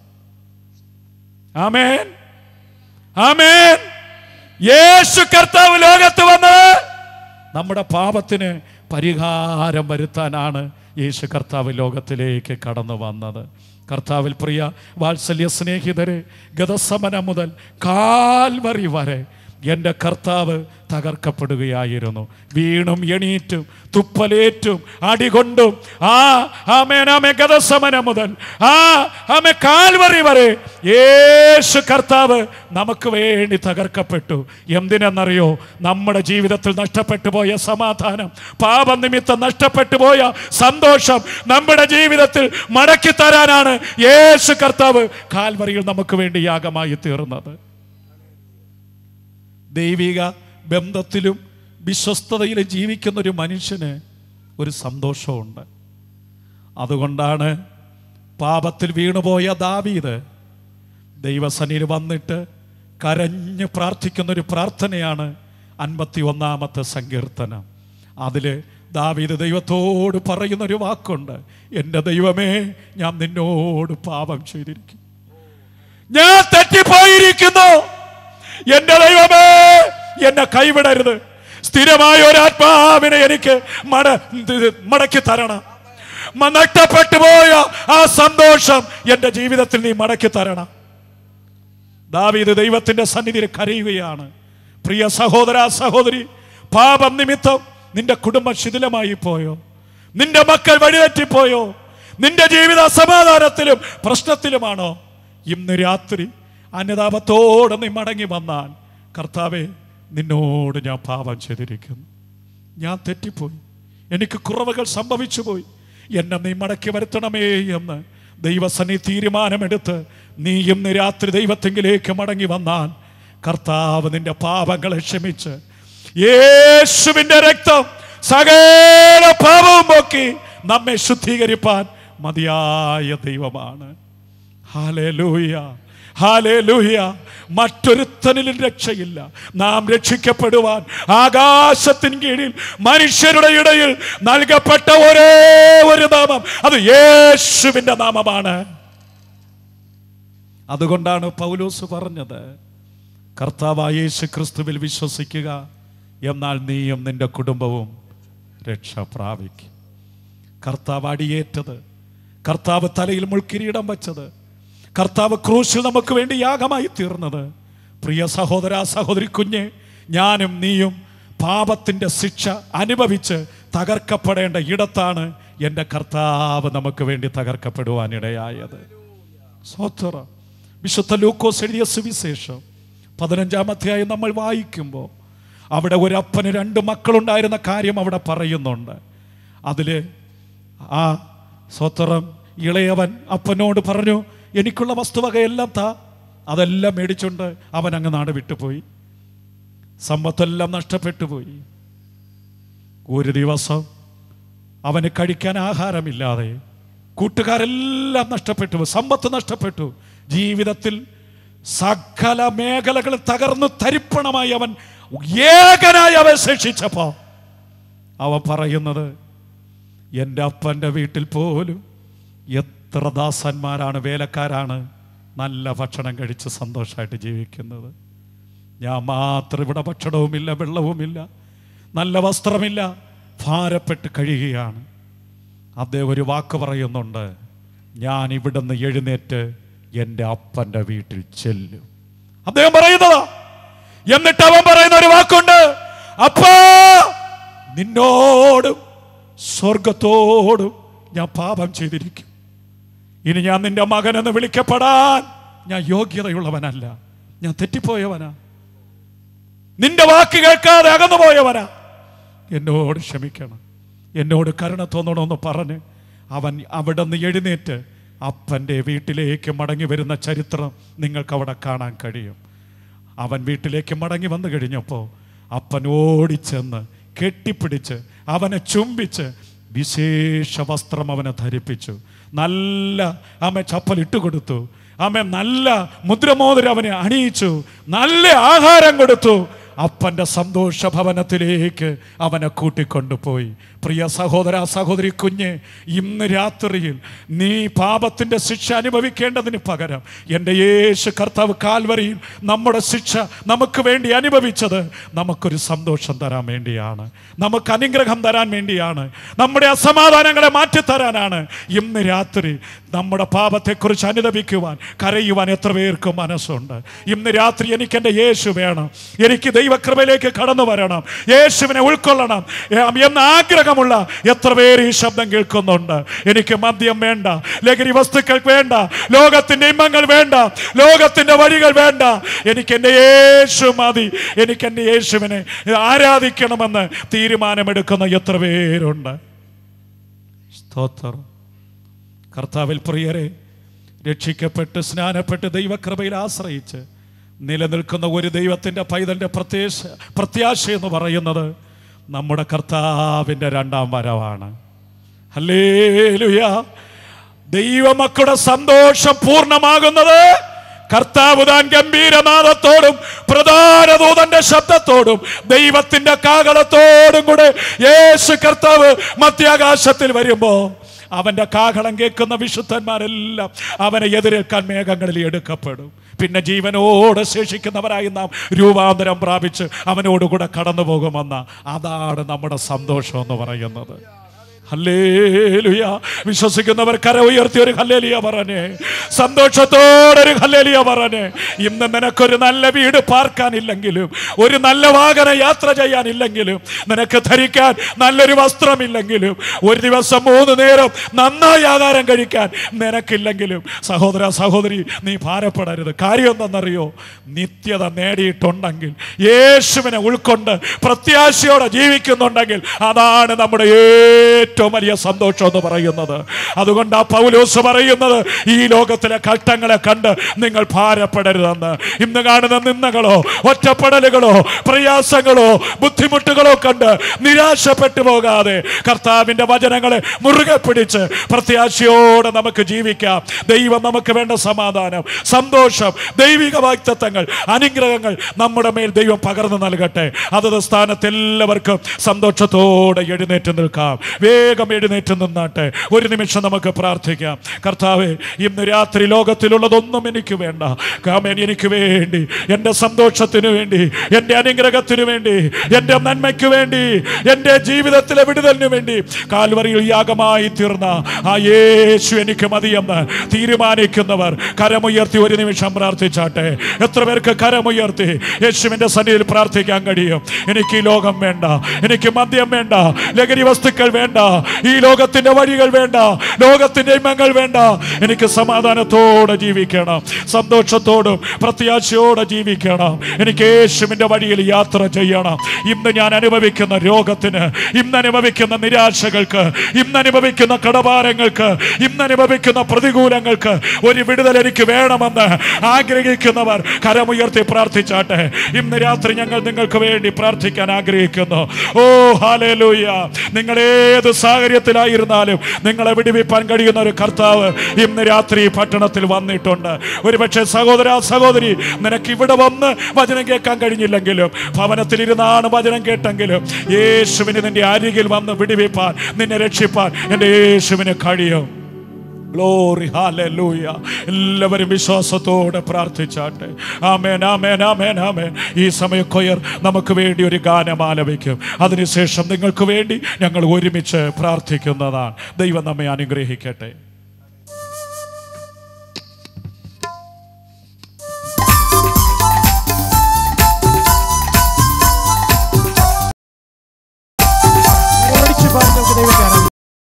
ആമേൻ ആമേൻ യേശു കർത്താവ് ലോകത്ത് വന്നത് നമ്മുടെ പാപത്തിന് പരിഹാരം വരുത്താനാണ് യേശു കർത്താവ് ലോകത്തിലേക്ക് കടന്നു വന്നത് കർത്താവിൽ പ്രിയ വാത്സല്യ സ്നേഹിതരെ ഗതസമനം മുതൽ കാൽവറി വരെ എൻ്റെ കർത്താവ് തകർക്കപ്പെടുകയായിരുന്നു വീണും എണീറ്റും തുപ്പലേറ്റും അടികൊണ്ടും ആ ആമേനാമെ ഗതസമനം മുതൽ ആ ആമെ കാൽവറി വരെ യേശു കർത്താവ് നമുക്ക് വേണ്ടി തകർക്കപ്പെട്ടു എന്തിനെന്നറിയോ നമ്മുടെ ജീവിതത്തിൽ നഷ്ടപ്പെട്ടു പോയ സമാധാനം പാപനിമിത്തം നഷ്ടപ്പെട്ടു പോയ സന്തോഷം നമ്മുടെ ജീവിതത്തിൽ മടക്കി തരാനാണ് യേശു കർത്താവ് കാൽവറിയിൽ നമുക്ക് വേണ്ടി യാഗമായി തീർന്നത് ദൈവിക ബന്ധത്തിലും വിശ്വസ്തതയിലും ജീവിക്കുന്ന ഒരു മനുഷ്യന് ഒരു സന്തോഷമുണ്ട് അതുകൊണ്ടാണ് പാപത്തിൽ വീണുപോയ ദാവീദ് ദൈവസന്നിയിൽ വന്നിട്ട് കരഞ്ഞ് പ്രാർത്ഥിക്കുന്ന ഒരു പ്രാർത്ഥനയാണ് അൻപത്തി ഒന്നാമത്തെ സങ്കീർത്തനം അതിൽ ദാവീദ് ദൈവത്തോട് പറയുന്ന ഒരു വാക്കുണ്ട് എൻ്റെ ദൈവമേ ഞാൻ നിന്നോട് പാപം ചെയ്തിരിക്കും ഞാൻ തെറ്റിപ്പോയിരിക്കുന്നു എന്റെ ദൈവമേ എന്നെ കൈവിടരുത് സ്ഥിരമായ ഒരു ആത്മാവിനെ എനിക്ക് മട ഇത് മടക്കി തരണം മ- നഷ്ടപ്പെട്ടു പോയ ആ സന്തോഷം എന്റെ ജീവിതത്തിൽ നീ മടക്കി തരണം ദാവീദ് ദൈവത്തിന്റെ സന്നിധിയിൽ കരയുകയാണ് പ്രിയ സഹോദര സഹോദരി പാപം നിമിത്തം നിന്റെ കുടുംബം ശിഥിലമായി പോയോ നിന്റെ മക്കൾ വഴിതെറ്റിപ്പോയോ നിന്റെ ജീവിത അസമാധാനത്തിലും പ്രശ്നത്തിലുമാണോ ഇന്ന് രാത്രി അനുതാപത്തോടെ നീ മടങ്ങി വന്നാൽ കർത്താവെ നിന്നോട് ഞാൻ പാപം ചെയ്തിരിക്കുന്നു ഞാൻ തെറ്റിപ്പോയി എനിക്ക് കുറവുകൾ സംഭവിച്ചു പോയി എന്നെ നീ മടക്കി വരുത്തണമേ എന്ന് ദൈവസന്നി തീരുമാനമെടുത്ത് നീ ഇന്ന് രാത്രി ദൈവത്തെങ്കിലേക്ക് മടങ്ങി വന്നാൽ കർത്താവ് നിന്റെ പാപങ്ങളെ ക്ഷമിച്ച് യേശുവിന്റെ രക്തം സകല പാപവും പോക്കി നമ്മെ ശുദ്ധീകരിപ്പാൻ മതിയായ ദൈവമാണ് ഹാലൂയ ഹാലേലൂയ മറ്റൊരുത്തനിലും രക്ഷയില്ല നാം രക്ഷിക്കപ്പെടുവാൻ ആകാശത്തിന് കീഴിൽ മനുഷ്യരുടെ ഇടയിൽ നൽകപ്പെട്ട ഒരേ ഒരു നാമം അത് യേശുവിന്റെ നാമമാണ് അതുകൊണ്ടാണ് പൗലോസ് പറഞ്ഞത് കർത്താവായ യേശു ക്രിസ്തുവിൽ വിശ്വസിക്കുക എന്നാൽ നീയും നിന്റെ കുടുംബവും രക്ഷ പ്രാപിക്കും കർത്താവ് അടിയേറ്റത് കർത്താവ് തലയിൽ മുൾക്കിരീടം വച്ചത് കർത്താവ് ക്രൂശിൽ നമുക്ക് വേണ്ടി യാഗമായി തീർന്നത് പ്രിയ സഹോദര സഹോദരി കുഞ്ഞെ ഞാനും നീയും പാപത്തിൻ്റെ ശിക്ഷ അനുഭവിച്ച് തകർക്കപ്പെടേണ്ട ഇടത്താണ് എൻ്റെ കർത്താവ് നമുക്ക് വേണ്ടി തകർക്കപ്പെടുവാനിടയായത് സ്വോത്ര വിശുദ്ധ ലൂക്കോസ് എഴുതിയ സുവിശേഷം പതിനഞ്ചാം അധ്യായം നമ്മൾ വായിക്കുമ്പോൾ അവിടെ ഒരു അപ്പന് രണ്ട് മക്കളുണ്ടായിരുന്ന കാര്യം അവിടെ പറയുന്നുണ്ട് അതിൽ ആ സ്വത്രം ഇളയവൻ അപ്പനോട് പറഞ്ഞു എനിക്കുള്ള വസ്തുവകയെല്ലാം താ അതെല്ലാം മേടിച്ചുകൊണ്ട് അവൻ അങ്ങ് നാട് വിട്ടുപോയി സമ്പത്തെല്ലാം നഷ്ടപ്പെട്ടു പോയി ഒരു ദിവസം അവന് കഴിക്കാൻ ആഹാരമില്ലാതെ കൂട്ടുകാരെല്ലാം നഷ്ടപ്പെട്ടു പോയി. സമ്പത്ത് നഷ്ടപ്പെട്ടു ജീവിതത്തിൽ സകല മേഖലകൾ തകർന്നു തരിപ്പണമായി അവൻ ഏകനായി അവശേഷിച്ചപ്പോ അവൻ പറയുന്നത് എൻ്റെ അപ്പൻ്റെ വീട്ടിൽ പോലും എത്ര ദാസന്മാരാണ് വേലക്കാരാണ് നല്ല ഭക്ഷണം കഴിച്ച് സന്തോഷമായിട്ട് ജീവിക്കുന്നത് ഞാൻ മാത്രം ഇവിടെ ഭക്ഷണവുമില്ല വെള്ളവുമില്ല നല്ല വസ്ത്രമില്ല ഭാരപ്പെട്ട് കഴിയുകയാണ് അദ്ദേഹം ഒരു വാക്ക് പറയുന്നുണ്ട് ഞാൻ ഇവിടുന്ന് എഴുന്നേറ്റ് എൻ്റെ അപ്പൻ്റെ വീട്ടിൽ ചെല്ലും അദ്ദേഹം പറയുന്നതാ എന്നിട്ട് അവൻ പറയുന്ന ഒരു വാക്കുണ്ട് അപ്പാ നിന്നോടും സ്വർഗത്തോടും ഞാൻ പാപം ചെയ്തിരിക്കും ഇനി ഞാൻ നിന്റെ മകനെന്ന് വിളിക്കപ്പെടാൻ ഞാൻ യോഗ്യതയുള്ളവനല്ല ഞാൻ തെറ്റിപ്പോയവനാ നിന്റെ വാക്ക് കേൾക്കാതെ അകന്നു പോയവനാ എന്നോട് ക്ഷമിക്കണം എന്നോട് കരുണ തോന്നണമെന്ന് പറഞ്ഞ് അവൻ അവിടെ നിന്ന് എഴുന്നേറ്റ് അപ്പൻ്റെ വീട്ടിലേക്ക് മടങ്ങി വരുന്ന ചരിത്രം നിങ്ങൾക്ക് അവിടെ കാണാൻ കഴിയും അവൻ വീട്ടിലേക്ക് മടങ്ങി വന്നു കഴിഞ്ഞപ്പോൾ അപ്പൻ ഓടിച്ചെന്ന് കെട്ടിപ്പിടിച്ച് അവനെ ചുംബിച്ച് വിശേഷ വസ്ത്രം അവനെ ധരിപ്പിച്ചു നല്ല അമ്മ ചപ്പലിട്ട് കൊടുത്തു അമ്മ നല്ല മുദ്രമോതിരം അവനെ അണിയിച്ചു നല്ല ആഹാരം കൊടുത്തു അപ്പൻ്റെ സന്തോഷ ഭവനത്തിലേക്ക് അവനെ കൂട്ടിക്കൊണ്ടുപോയി പ്രിയ സഹോദര സഹോദരി കുഞ്ഞെ ഇന്ന് രാത്രിയിൽ നീ പാപത്തിൻ്റെ ശിക്ഷ അനുഭവിക്കേണ്ടതിന് പകരം എൻ്റെ യേശു കർത്താവ് കാൽവരിയിൽ നമ്മുടെ ശിക്ഷ നമുക്ക് വേണ്ടി അനുഭവിച്ചത് നമുക്കൊരു സന്തോഷം തരാൻ വേണ്ടിയാണ് നമുക്ക് അനുഗ്രഹം തരാൻ വേണ്ടിയാണ് നമ്മുടെ അസമാധാനങ്ങളെ മാറ്റിത്തരാനാണ് ഇന്ന് രാത്രി നമ്മുടെ പാപത്തെക്കുറിച്ച് അനുദപിക്കുവാൻ കരയുവാൻ എത്ര പേർക്ക് മനസ്സുണ്ട് ഇന്ന് രാത്രി എനിക്ക് എൻ്റെ യേശു വേണം എനിക്ക് ദൈവകൃപയിലേക്ക് കടന്നു വരണം യേശുവിനെ ഉൾക്കൊള്ളണം ഏ- എന്ന ആഗ്രഹമുള്ള എത്ര പേര് ഈ ശബ്ദം കേൾക്കുന്നുണ്ട് എനിക്ക് മദ്യം വേണ്ട ലഹരി വസ്തുക്കൾ വേണ്ട ലോകത്തിന്റെ ഇമ്പങ്ങൾ വേണ്ട ലോകത്തിന്റെ വഴികൾ വേണ്ട എനിക്ക് എൻ്റെ യേശു മതി എനിക്ക് എൻ്റെ യേശുവിനെ ആരാധിക്കണമെന്ന് തീരുമാനമെടുക്കുന്ന എത്ര പേരുണ്ട് സ്തോത്രം കർത്താവിൽ പ്രിയരെ രക്ഷിക്കപ്പെട്ട് സ്നാനപ്പെട്ട് ദൈവകൃപയിൽ ആശ്രയിച്ച് നിലനിൽക്കുന്ന ഒരു ദൈവത്തിൻ്റെ പൈതൻ്റെ പ്രത്യേശ പ്രത്യാശ എന്ന് പറയുന്നത് നമ്മുടെ കർത്താവിൻ്റെ രണ്ടാം വരവാണ് ഹല്ലേലൂയ ദൈവമക്കളുടെ സന്തോഷം പൂർണ്ണമാകുന്നത് കർത്താവ് താൻ ഗംഭീരനാദത്തോടും പ്രധാന ദൂതന്റെ ശബ്ദത്തോടും ദൈവത്തിന്റെ കാകളത്തോടും കൂടെ യേശു കർത്താവ് മധ്യാകാശത്തിൽ വരുമ്പോ അവന്റെ കാഹളം കേൾക്കുന്ന വിശുദ്ധന്മാരെല്ലാം അവനെ എതിരേൽക്കാൻ മേഘങ്ങളിൽ എടുക്കപ്പെടും പിന്നെ ജീവനോട് ശേഷിക്കുന്നവരായി നാം രൂപാന്തരം പ്രാപിച്ച് അവനോടുകൂടെ കടന്നു പോകുമെന്ന അതാണ് നമ്മുടെ സന്തോഷം എന്ന് പറയുന്നത് ഹല്ലേലൂയ വിശ്വസിക്കുന്നവർ കര ഉയർത്തി ഒരു ഹല്ലേലിയ പറഞ്ഞേ സന്തോഷത്തോടെ ഒരു ഹല്ലേലിയ പറഞ്ഞേ ഇന്ന് നിനക്കൊരു നല്ല വീട് പാർക്കാനില്ലെങ്കിലും ഒരു നല്ല വാഹനം യാത്ര ചെയ്യാനില്ലെങ്കിലും നിനക്ക് ധരിക്കാൻ നല്ലൊരു വസ്ത്രമില്ലെങ്കിലും ഒരു ദിവസം മൂന്ന് നേരം നന്നായി ആഹാരം കഴിക്കാൻ നിനക്കില്ലെങ്കിലും സഹോദര സഹോദരി നീ ഭാരപ്പെടരുത് കാര്യം എന്തെന്നറിയോ നിത്യത നേടിയിട്ടുണ്ടെങ്കിൽ യേശുവിനെ ഉൾക്കൊണ്ട് പ്രത്യാശയോടെ ജീവിക്കുന്നുണ്ടെങ്കിൽ അതാണ് നമ്മുടെ ഏറ്റവും ഏറ്റവും വലിയ സന്തോഷം എന്ന് പറയുന്നത് അതുകൊണ്ട് ആ പൗലോസ് പറയുന്നത് ഈ ലോകത്തിലെ കഷ്ടങ്ങളെ കണ്ട് നിങ്ങൾ ഭാരപ്പെടരുതെന്ന് ഇന്ന് കാണുന്ന നിന്ദകളോ ഒറ്റപ്പെടലുകളോ പ്രയാസങ്ങളോ ബുദ്ധിമുട്ടുകളോ കണ്ട് നിരാശപ്പെട്ടു പോകാതെ കർത്താവിന്റെ വചനങ്ങളെ മുറുകെ പിടിച്ച് പ്രത്യാശയോടെ നമുക്ക് ജീവിക്കാം ദൈവം നമുക്ക് വേണ്ട സമാധാനം സന്തോഷം ദൈവിക വാക്തത്വങ്ങൾ അനുഗ്രഹങ്ങൾ നമ്മുടെ മേൽ ദൈവം പകർന്നു നൽകട്ടെ അതത് സ്ഥാനത്ത് എല്ലാവർക്കും സന്തോഷത്തോടെ എഴുന്നേറ്റ് നിൽക്കാം വേഗം എഴുന്നേറ്റ് നിന്നാട്ടെ ഒരു നിമിഷം നമുക്ക് പ്രാർത്ഥിക്കാം കർത്താവെ ഇന്ന് രാത്രി ലോകത്തിലുള്ളതൊന്നും എനിക്ക് വേണ്ട കാമേൻ എനിക്ക് വേണ്ടി എൻ്റെ സന്തോഷത്തിന് വേണ്ടി എൻ്റെ അനുഗ്രഹത്തിന് വേണ്ടി എൻ്റെ നന്മയ്ക്ക് വേണ്ടി എൻ്റെ ജീവിതത്തിലെ വിടുതലിന് വേണ്ടി കാൽവറിയിൽ യാഗമായി തീർന്ന ആ യേശു എനിക്ക് മതിയെന്ന് തീരുമാനിക്കുന്നവർ കരമുയർത്തി ഒരു നിമിഷം പ്രാർത്ഥിച്ചാട്ടെ എത്ര പേർക്ക് കരമുയർത്തി യേശുവിൻ്റെ സന്നിധിയിൽ പ്രാർത്ഥിക്കാൻ കഴിയും എനിക്ക് ഈ ലോകം വേണ്ട എനിക്ക് മദ്യം വേണ്ട ലഹരി വസ്തുക്കൾ വേണ്ട ഈ ലോകത്തിന്റെ വഴികൾ വേണ്ട ലോകത്തിന്റെ ഇമ്പങ്ങൾ വേണ്ട എനിക്ക് സമാധാനത്തോടെ ജീവിക്കണം സന്തോഷത്തോടും പ്രത്യാശയോടെ ജീവിക്കണം എനിക്ക് യേശുവിന്റെ വഴിയിൽ യാത്ര ചെയ്യണം ഇന്ന് ഞാൻ അനുഭവിക്കുന്ന രോഗത്തിന് ഇന്ന് അനുഭവിക്കുന്ന നിരാശകൾക്ക് ഇന്ന് അനുഭവിക്കുന്ന കടഭാരങ്ങൾക്ക് ഇന്ന് അനുഭവിക്കുന്ന പ്രതികൂലങ്ങൾക്ക് ഒരു വിടുതൽ എനിക്ക് വേണമെന്ന് ആഗ്രഹിക്കുന്നവർ കരമുയർത്തി പ്രാർത്ഥിച്ചാട്ടെ ഇന്ന് രാത്രി ഞങ്ങൾ നിങ്ങൾക്ക് വേണ്ടി പ്രാർത്ഥിക്കാൻ ആഗ്രഹിക്കുന്നു ഓ ഹാലേലൂയ നിങ്ങൾ ഏത് സാഹചര്യത്തിലായിരുന്നാലും നിങ്ങളെ വിടിവിപ്പാൻ കഴിയുന്ന ഒരു കർത്താവ് ഇന്ന് രാത്രി ഈ പട്ടണത്തിൽ വന്നിട്ടുണ്ട് ഒരുപക്ഷെ സഹോദര സഹോദരി നിനക്ക് ഇവിടെ വന്ന് വചനം കേൾക്കാൻ കഴിഞ്ഞില്ലെങ്കിലും ഭവനത്തിലിരുന്നാണ് വചനം കേട്ടെങ്കിലും യേശുവിന് നിന്റെ അരികിൽ വന്ന് വിടിവിപ്പാൻ നിന്നെ രക്ഷിപ്പാൻ എൻ്റെ യേശുവിന് കഴിയും ഗ്ലോറി ഹാലൂയ എല്ലാവരും വിശ്വാസത്തോടെ പ്രാർത്ഥിച്ചാട്ടെ ആമേൻ ആമേൻ ആമേൻ ആമേൻ ഈ സമയം കൊയർ നമുക്ക് വേണ്ടി ഒരു ഗാനം ആലപിക്കും അതിനുശേഷം നിങ്ങൾക്ക് വേണ്ടി ഞങ്ങൾ ഒരുമിച്ച് പ്രാർത്ഥിക്കുന്നതാണ് ദൈവം നമ്മെ അനുഗ്രഹിക്കട്ടെ ഓടിച്ചു പാടി നമുക്ക് ദൈവത്തെ ആരാധിക്കാം.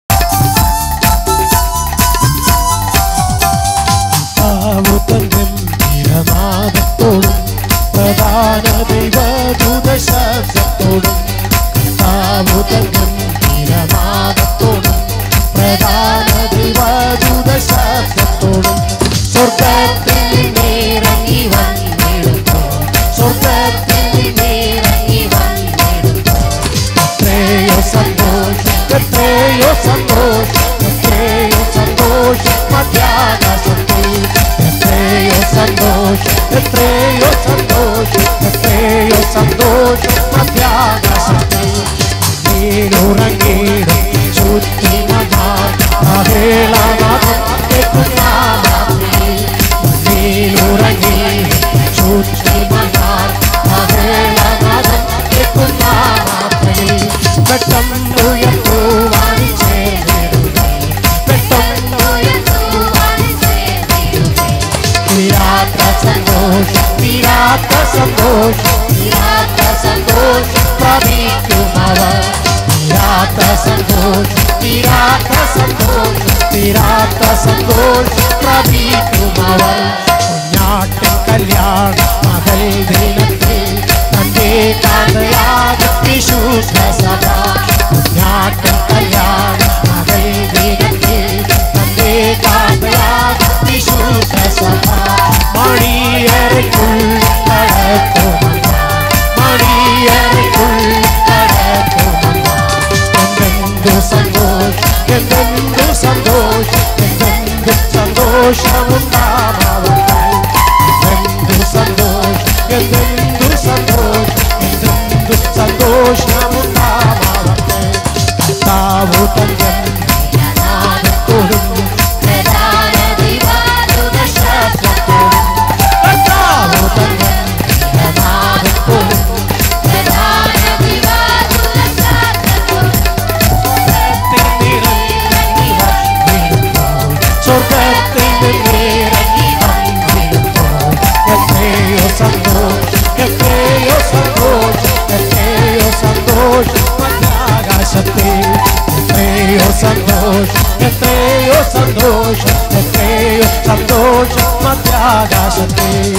കർത്താവുതൻ ഗംഭീരനാദത്തോടും പ്രധാന ദൈവദൂതശബ്ദത്തോടും കർത്താവുതൻ ഗംഭീരനാദത്തോടും പ്രധാന ദൈവദൂതശബ്ദത്തോടും സ്വർഗത്തിൽ നിന്നിറങ്ങി വന്നിടുന്നു സ്വർഗത്തിൽ നിന്നിറങ്ങി വന്നിടുന്നു എത്രയോ സന്തോഷം എത്രയോ സന്തോഷം എത്രയോ സന്തോഷം മധ്യാകാശത്തിൽ എത്രയോ സന്തോഷം എത്രയോ സന്തോഷം എത്രയോ സന്തോഷം മധ്യാകാശത്തിൽ നീലുറങ്ങിയിടും ചുറ്റിമേളനാഥം നീലുറങ്ങിയിടും ചുറ്റിമേളനാഥം പെട്ടെന്നുയർത്തുവാൻ ചേർന്നിടുക പെട്ടെന്നുയർത്തുവാൻ തീരാത്ത സന്തോഷം തീരാത്ത സന്തോഷം തീരാത്ത സന്തോഷം പ്രാപിക്കുന്നവർ തീരാത്ത സന്തോഷം തീരാത്ത സന്തോഷം തീരാത്ത സന്തോഷം പ്രാപിക്കുന്നവർ കുഞ്ഞാട്ടിൻ കല്യാണം മകൾ ദിനത്തിൽ തന്റെ കാന്തയാക വിശുദ്ധ സഭ കുഞ്ഞാട്ടിൻ കല്യാണം മകൾ ദിനത്തിൽ തന്റെ കാന്തയാക വിശുദ്ധ സഭ മണിയറയ്ക്കുള്ള കടക്കുമല്ല മണിയറയ്ക്കുള്ള കടക്കുമല്ല എന്തെന്തു സന്തോഷം എന്തെന്തു സന്തോഷം എന്തെന്തു സന്തോഷമുണ്ടാവട്ടെ എന്തെന്തു സന്തോഷം എന്തെന്തു സന്തോഷം എന്തെന്തു സന്തോഷമുണ്ടാവട്ടെ കർത്താവു തന്റെ നാദത്തോടും പ്രധാന ദൈവാനുദശബ്ദത്തോടും കർത്താവു തന്റെ നാദത്തോടും പ്രധാന സ്വർഗത്തിൽ നിന്നിറങ്ങി വന്നിടുമ്പോൾ എത്രയോ സന്തോഷം എത്രയോ സന്തോഷം എത്രയോ സന്തോഷം മധ്യാകാശത്തിൽ എത്രയോ സന്തോഷം എത്രയോ സന്തോഷം എത്രയോ സന്തോഷം മധ്യാകാശത്തിൽ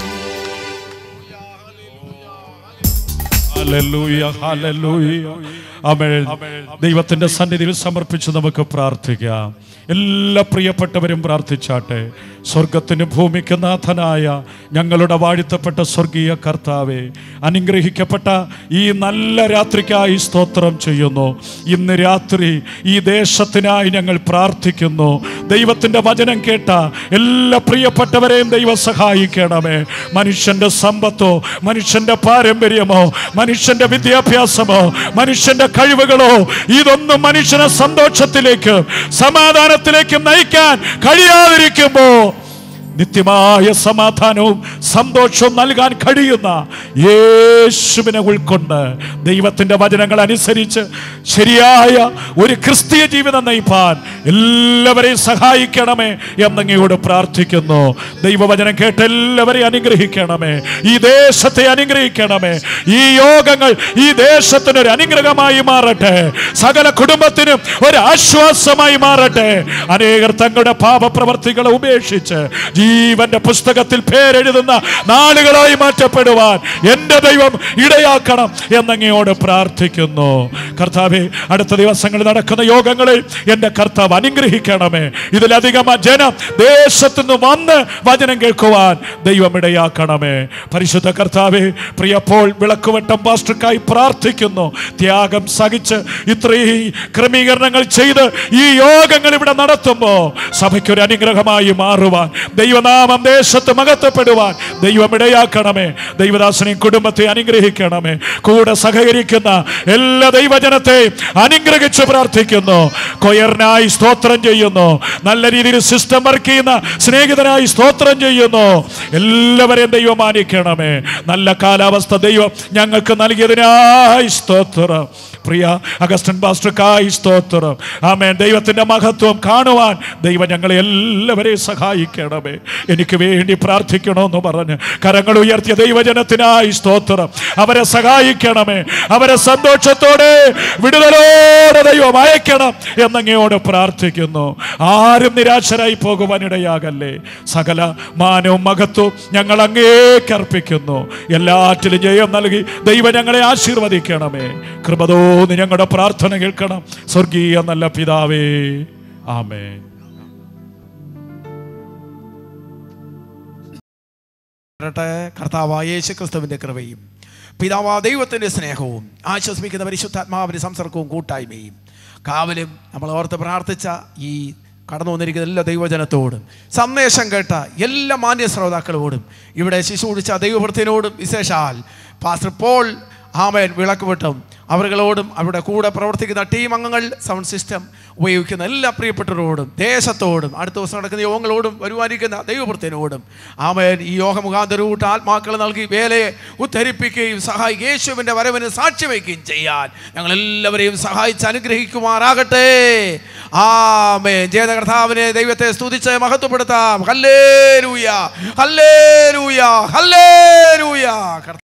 ഹല്ലേലൂയ ഹല്ലേലൂയ അമേൻ ദൈവത്തിന്റെ സന്നിധിയിൽ സമർപ്പിച്ച് നമുക്ക് പ്രാർത്ഥിക്കാം എല്ലാ പ്രിയപ്പെട്ടവരും പ്രാർത്ഥിച്ചാട്ടെ സ്വർഗത്തിന് ഭൂമിക്ക് നാഥനായ ഞങ്ങളുടെ വാഴ്ത്തപ്പെട്ട സ്വർഗീയ കർത്താവെ അനുഗ്രഹിക്കപ്പെട്ട ഈ നല്ല രാത്രിക്കായി സ്തോത്രം ചെയ്യുന്നു ഇന്ന് രാത്രി ഈ ദേശത്തിനായി ഞങ്ങൾ പ്രാർത്ഥിക്കുന്നു ദൈവത്തിൻ്റെ വചനം കേട്ട എല്ലാ പ്രിയപ്പെട്ടവരെയും ദൈവം സഹായിക്കണമേ മനുഷ്യന്റെ സമ്പത്തോ മനുഷ്യന്റെ പാരമ്പര്യമോ മനുഷ്യന്റെ വിദ്യാഭ്യാസമോ മനുഷ്യന്റെ കഴിവുകളോ ഇതൊന്നും മനുഷ്യനെ സന്തോഷത്തിലേക്ക് സമാധാനത്തിലേക്ക് നയിക്കാൻ കഴിയാതിരിക്കുമ്പോ നിത്യമായ സമാധാനവും സന്തോഷവും നൽകാൻ കഴിയുന്ന യേശുവിനെ ഉൾക്കൊണ്ട് ദൈവത്തിന്റെ വചനങ്ങൾ അനുസരിച്ച് ശരിയായ ഒരു ക്രിസ്തീയ ജീവിതം നയിപ്പാൻ എല്ലാവരെയും സഹായിക്കണമേ എന്നങ്ങയോട് പ്രാർത്ഥിക്കുന്നു ദൈവവചനം കേട്ട് എല്ലാവരെയും അനുഗ്രഹിക്കണമേ ഈ ദേശത്തെ അനുഗ്രഹിക്കണമേ ഈ യോഗങ്ങൾ ഈ ദേശത്തിന് ഒരു അനുഗ്രഹമായി മാറട്ടെ സകല കുടുംബത്തിനും ഒരു ആശ്വാസമായി മാറട്ടെ അനേകർ തങ്ങളുടെ പാപപ്രവർത്തികളെ ഉപേക്ഷിച്ച് ജീവന്റെ പുസ്തകത്തിൽ പേരെഴുതുന്ന നാളുകളായി മാറ്റപ്പെടുവാൻ എൻ്റെ ദൈവം ഇടയാക്കണം എന്നങ്ങയോട് പ്രാർത്ഥിക്കുന്നു കർത്താവെ അടുത്ത ദിവസങ്ങളിൽ നടക്കുന്ന യോഗങ്ങളിൽ എൻ്റെ കർത്താവ് അനുഗ്രഹിക്കണമേ ഇതിലധികം ആ ജനം ദേശത്തു നിന്ന് വന്ന് വചനം കേൾക്കുവാൻ ദൈവം ഇടയാക്കണമേ പരിശുദ്ധ കർത്താവെ പ്രിയപ്പോൾ വിളക്കുവട്ടം പാസ്റ്റർക്കായി പ്രാർത്ഥിക്കുന്നു ത്യാഗം സഹിച്ച് ഇത്രയും ക്രമീകരണങ്ങൾ ചെയ്ത് ഈ യോഗങ്ങൾ ഇവിടെ നടത്തുമ്പോൾ സഭയ്ക്കൊരു അനുഗ്രഹമായി മാറുവാൻ ദൈവനാമം ദേശത്ത് മകത്തപ്പെടുവാൻ ദൈവം ഇടയാക്കണമേ ദൈവദാസനെയും കുടുംബത്തെ അനുഗ്രഹിക്കണമേ കൂടെ സഹകരിക്കുന്ന എല്ലാ ദൈവജനത്തെയും അനുഗ്രഹിച്ച് പ്രാർത്ഥിക്കുന്നു കൊയറിനായി സ്തോത്രം ചെയ്യുന്നു നല്ല രീതിയിൽ സിസ്റ്റം വർക്ക് ചെയ്യുന്ന സ്നേഹിതനായി സ്തോത്രം ചെയ്യുന്നു എല്ലാവരെയും ദൈവം മാനിക്കണമേ നല്ല കാലാവസ്ഥ ദൈവം ഞങ്ങൾക്ക് നൽകിയതിനായി സ്തോത്രം പ്രിയ അഗസ്റ്റൻ പാസ്റ്റർക്കായി സ്തോത്രം ആമേൻ ദൈവത്തിന്റെ മഹത്വം കാണുവാൻ ദൈവം ഞങ്ങളെ എല്ലാവരെയും സഹായിക്കണമേ എനിക്ക് വേണ്ടി പ്രാർത്ഥിക്കണമെന്ന് പറഞ്ഞ് കരങ്ങൾ ഉയർത്തിയ ദൈവജനത്തിനായി സ്തോത്രം അവരെ സഹായിക്കണമേ അവരെ സന്തോഷത്തോടെ വിടുതലോടെ ദൈവം അയക്കണം എന്നങ്ങയോട് പ്രാർത്ഥിക്കുന്നു ആരും നിരാശരായി പോകുവാനിടയാകല്ലേ സകല മാനവും മഹത്വവും ഞങ്ങൾ അങ്ങേക്ക് അർപ്പിക്കുന്നു എല്ലാറ്റിലും ജയം നൽകി ദൈവം ഞങ്ങളെ ആശീർവദിക്കണമേ കൃപതോന്ന് ഞങ്ങളുടെ പ്രാർത്ഥന കേൾക്കണം സ്വർഗീയ നല്ല പിതാവേ ആമേൻ വരട്ടെ കർത്താവായ യേശു ക്രിസ്തുവിൻ്റെ കൃപയും പിതാവാ ദൈവത്തിൻ്റെ സ്നേഹവും ആശ്വസിപ്പിക്കുന്ന പരിശുദ്ധാത്മാവിൻ്റെ സംസർഗവും കൂട്ടായ്മയും കാവലും നമ്മൾ ഓർത്ത് പ്രാർത്ഥിച്ച ഈ കടന്നു വന്നിരിക്കുന്ന എല്ലാ ദൈവജനത്തോടും സന്ദേശം കേട്ട എല്ലാ മാന്യ ശ്രോതാക്കളോടും ഇവിടെ ശിശുടിച്ച ദൈവഭൃത്തിനോടും വിശേഷാൽ പാസ്റ്റർ പോൾ ആമേൻ വിളക്കുവിട്ടും അവരുകളോടും അവരുടെ കൂടെ പ്രവർത്തിക്കുന്ന ടീം അംഗങ്ങൾ സൗണ്ട് സിസ്റ്റം ഉപയോഗിക്കുന്ന എല്ലാ പ്രിയപ്പെട്ടവരോടും ദേശത്തോടും അടുത്ത ദിവസം നടക്കുന്ന യോഗങ്ങളോടും വരുവാനിരിക്കുന്ന ദൈവവൃത്തിനോടും ആമേൻ ഈ യോഗ മുഖാന്തരൂട്ട് ആത്മാക്കൾ നൽകി വേലയെ ഉദ്ധരിപ്പിക്കുകയും സഹായിക്കുകയും യേശുവിൻ്റെ വരവിന് സാക്ഷി വയ്ക്കുകയും ചെയ്യാൻ ഞങ്ങൾ എല്ലാവരെയും സഹായിച്ച് അനുഗ്രഹിക്കുമാറാകട്ടെ ആമേ ജയത കർത്താവിനെ ദൈവത്തെ സ്തുതിച്ച് മഹത്വപ്പെടുത്താം ഹല്ലേ ലൂയ ഹല്ലേ ലൂയ ഹല്ലേ ലൂയ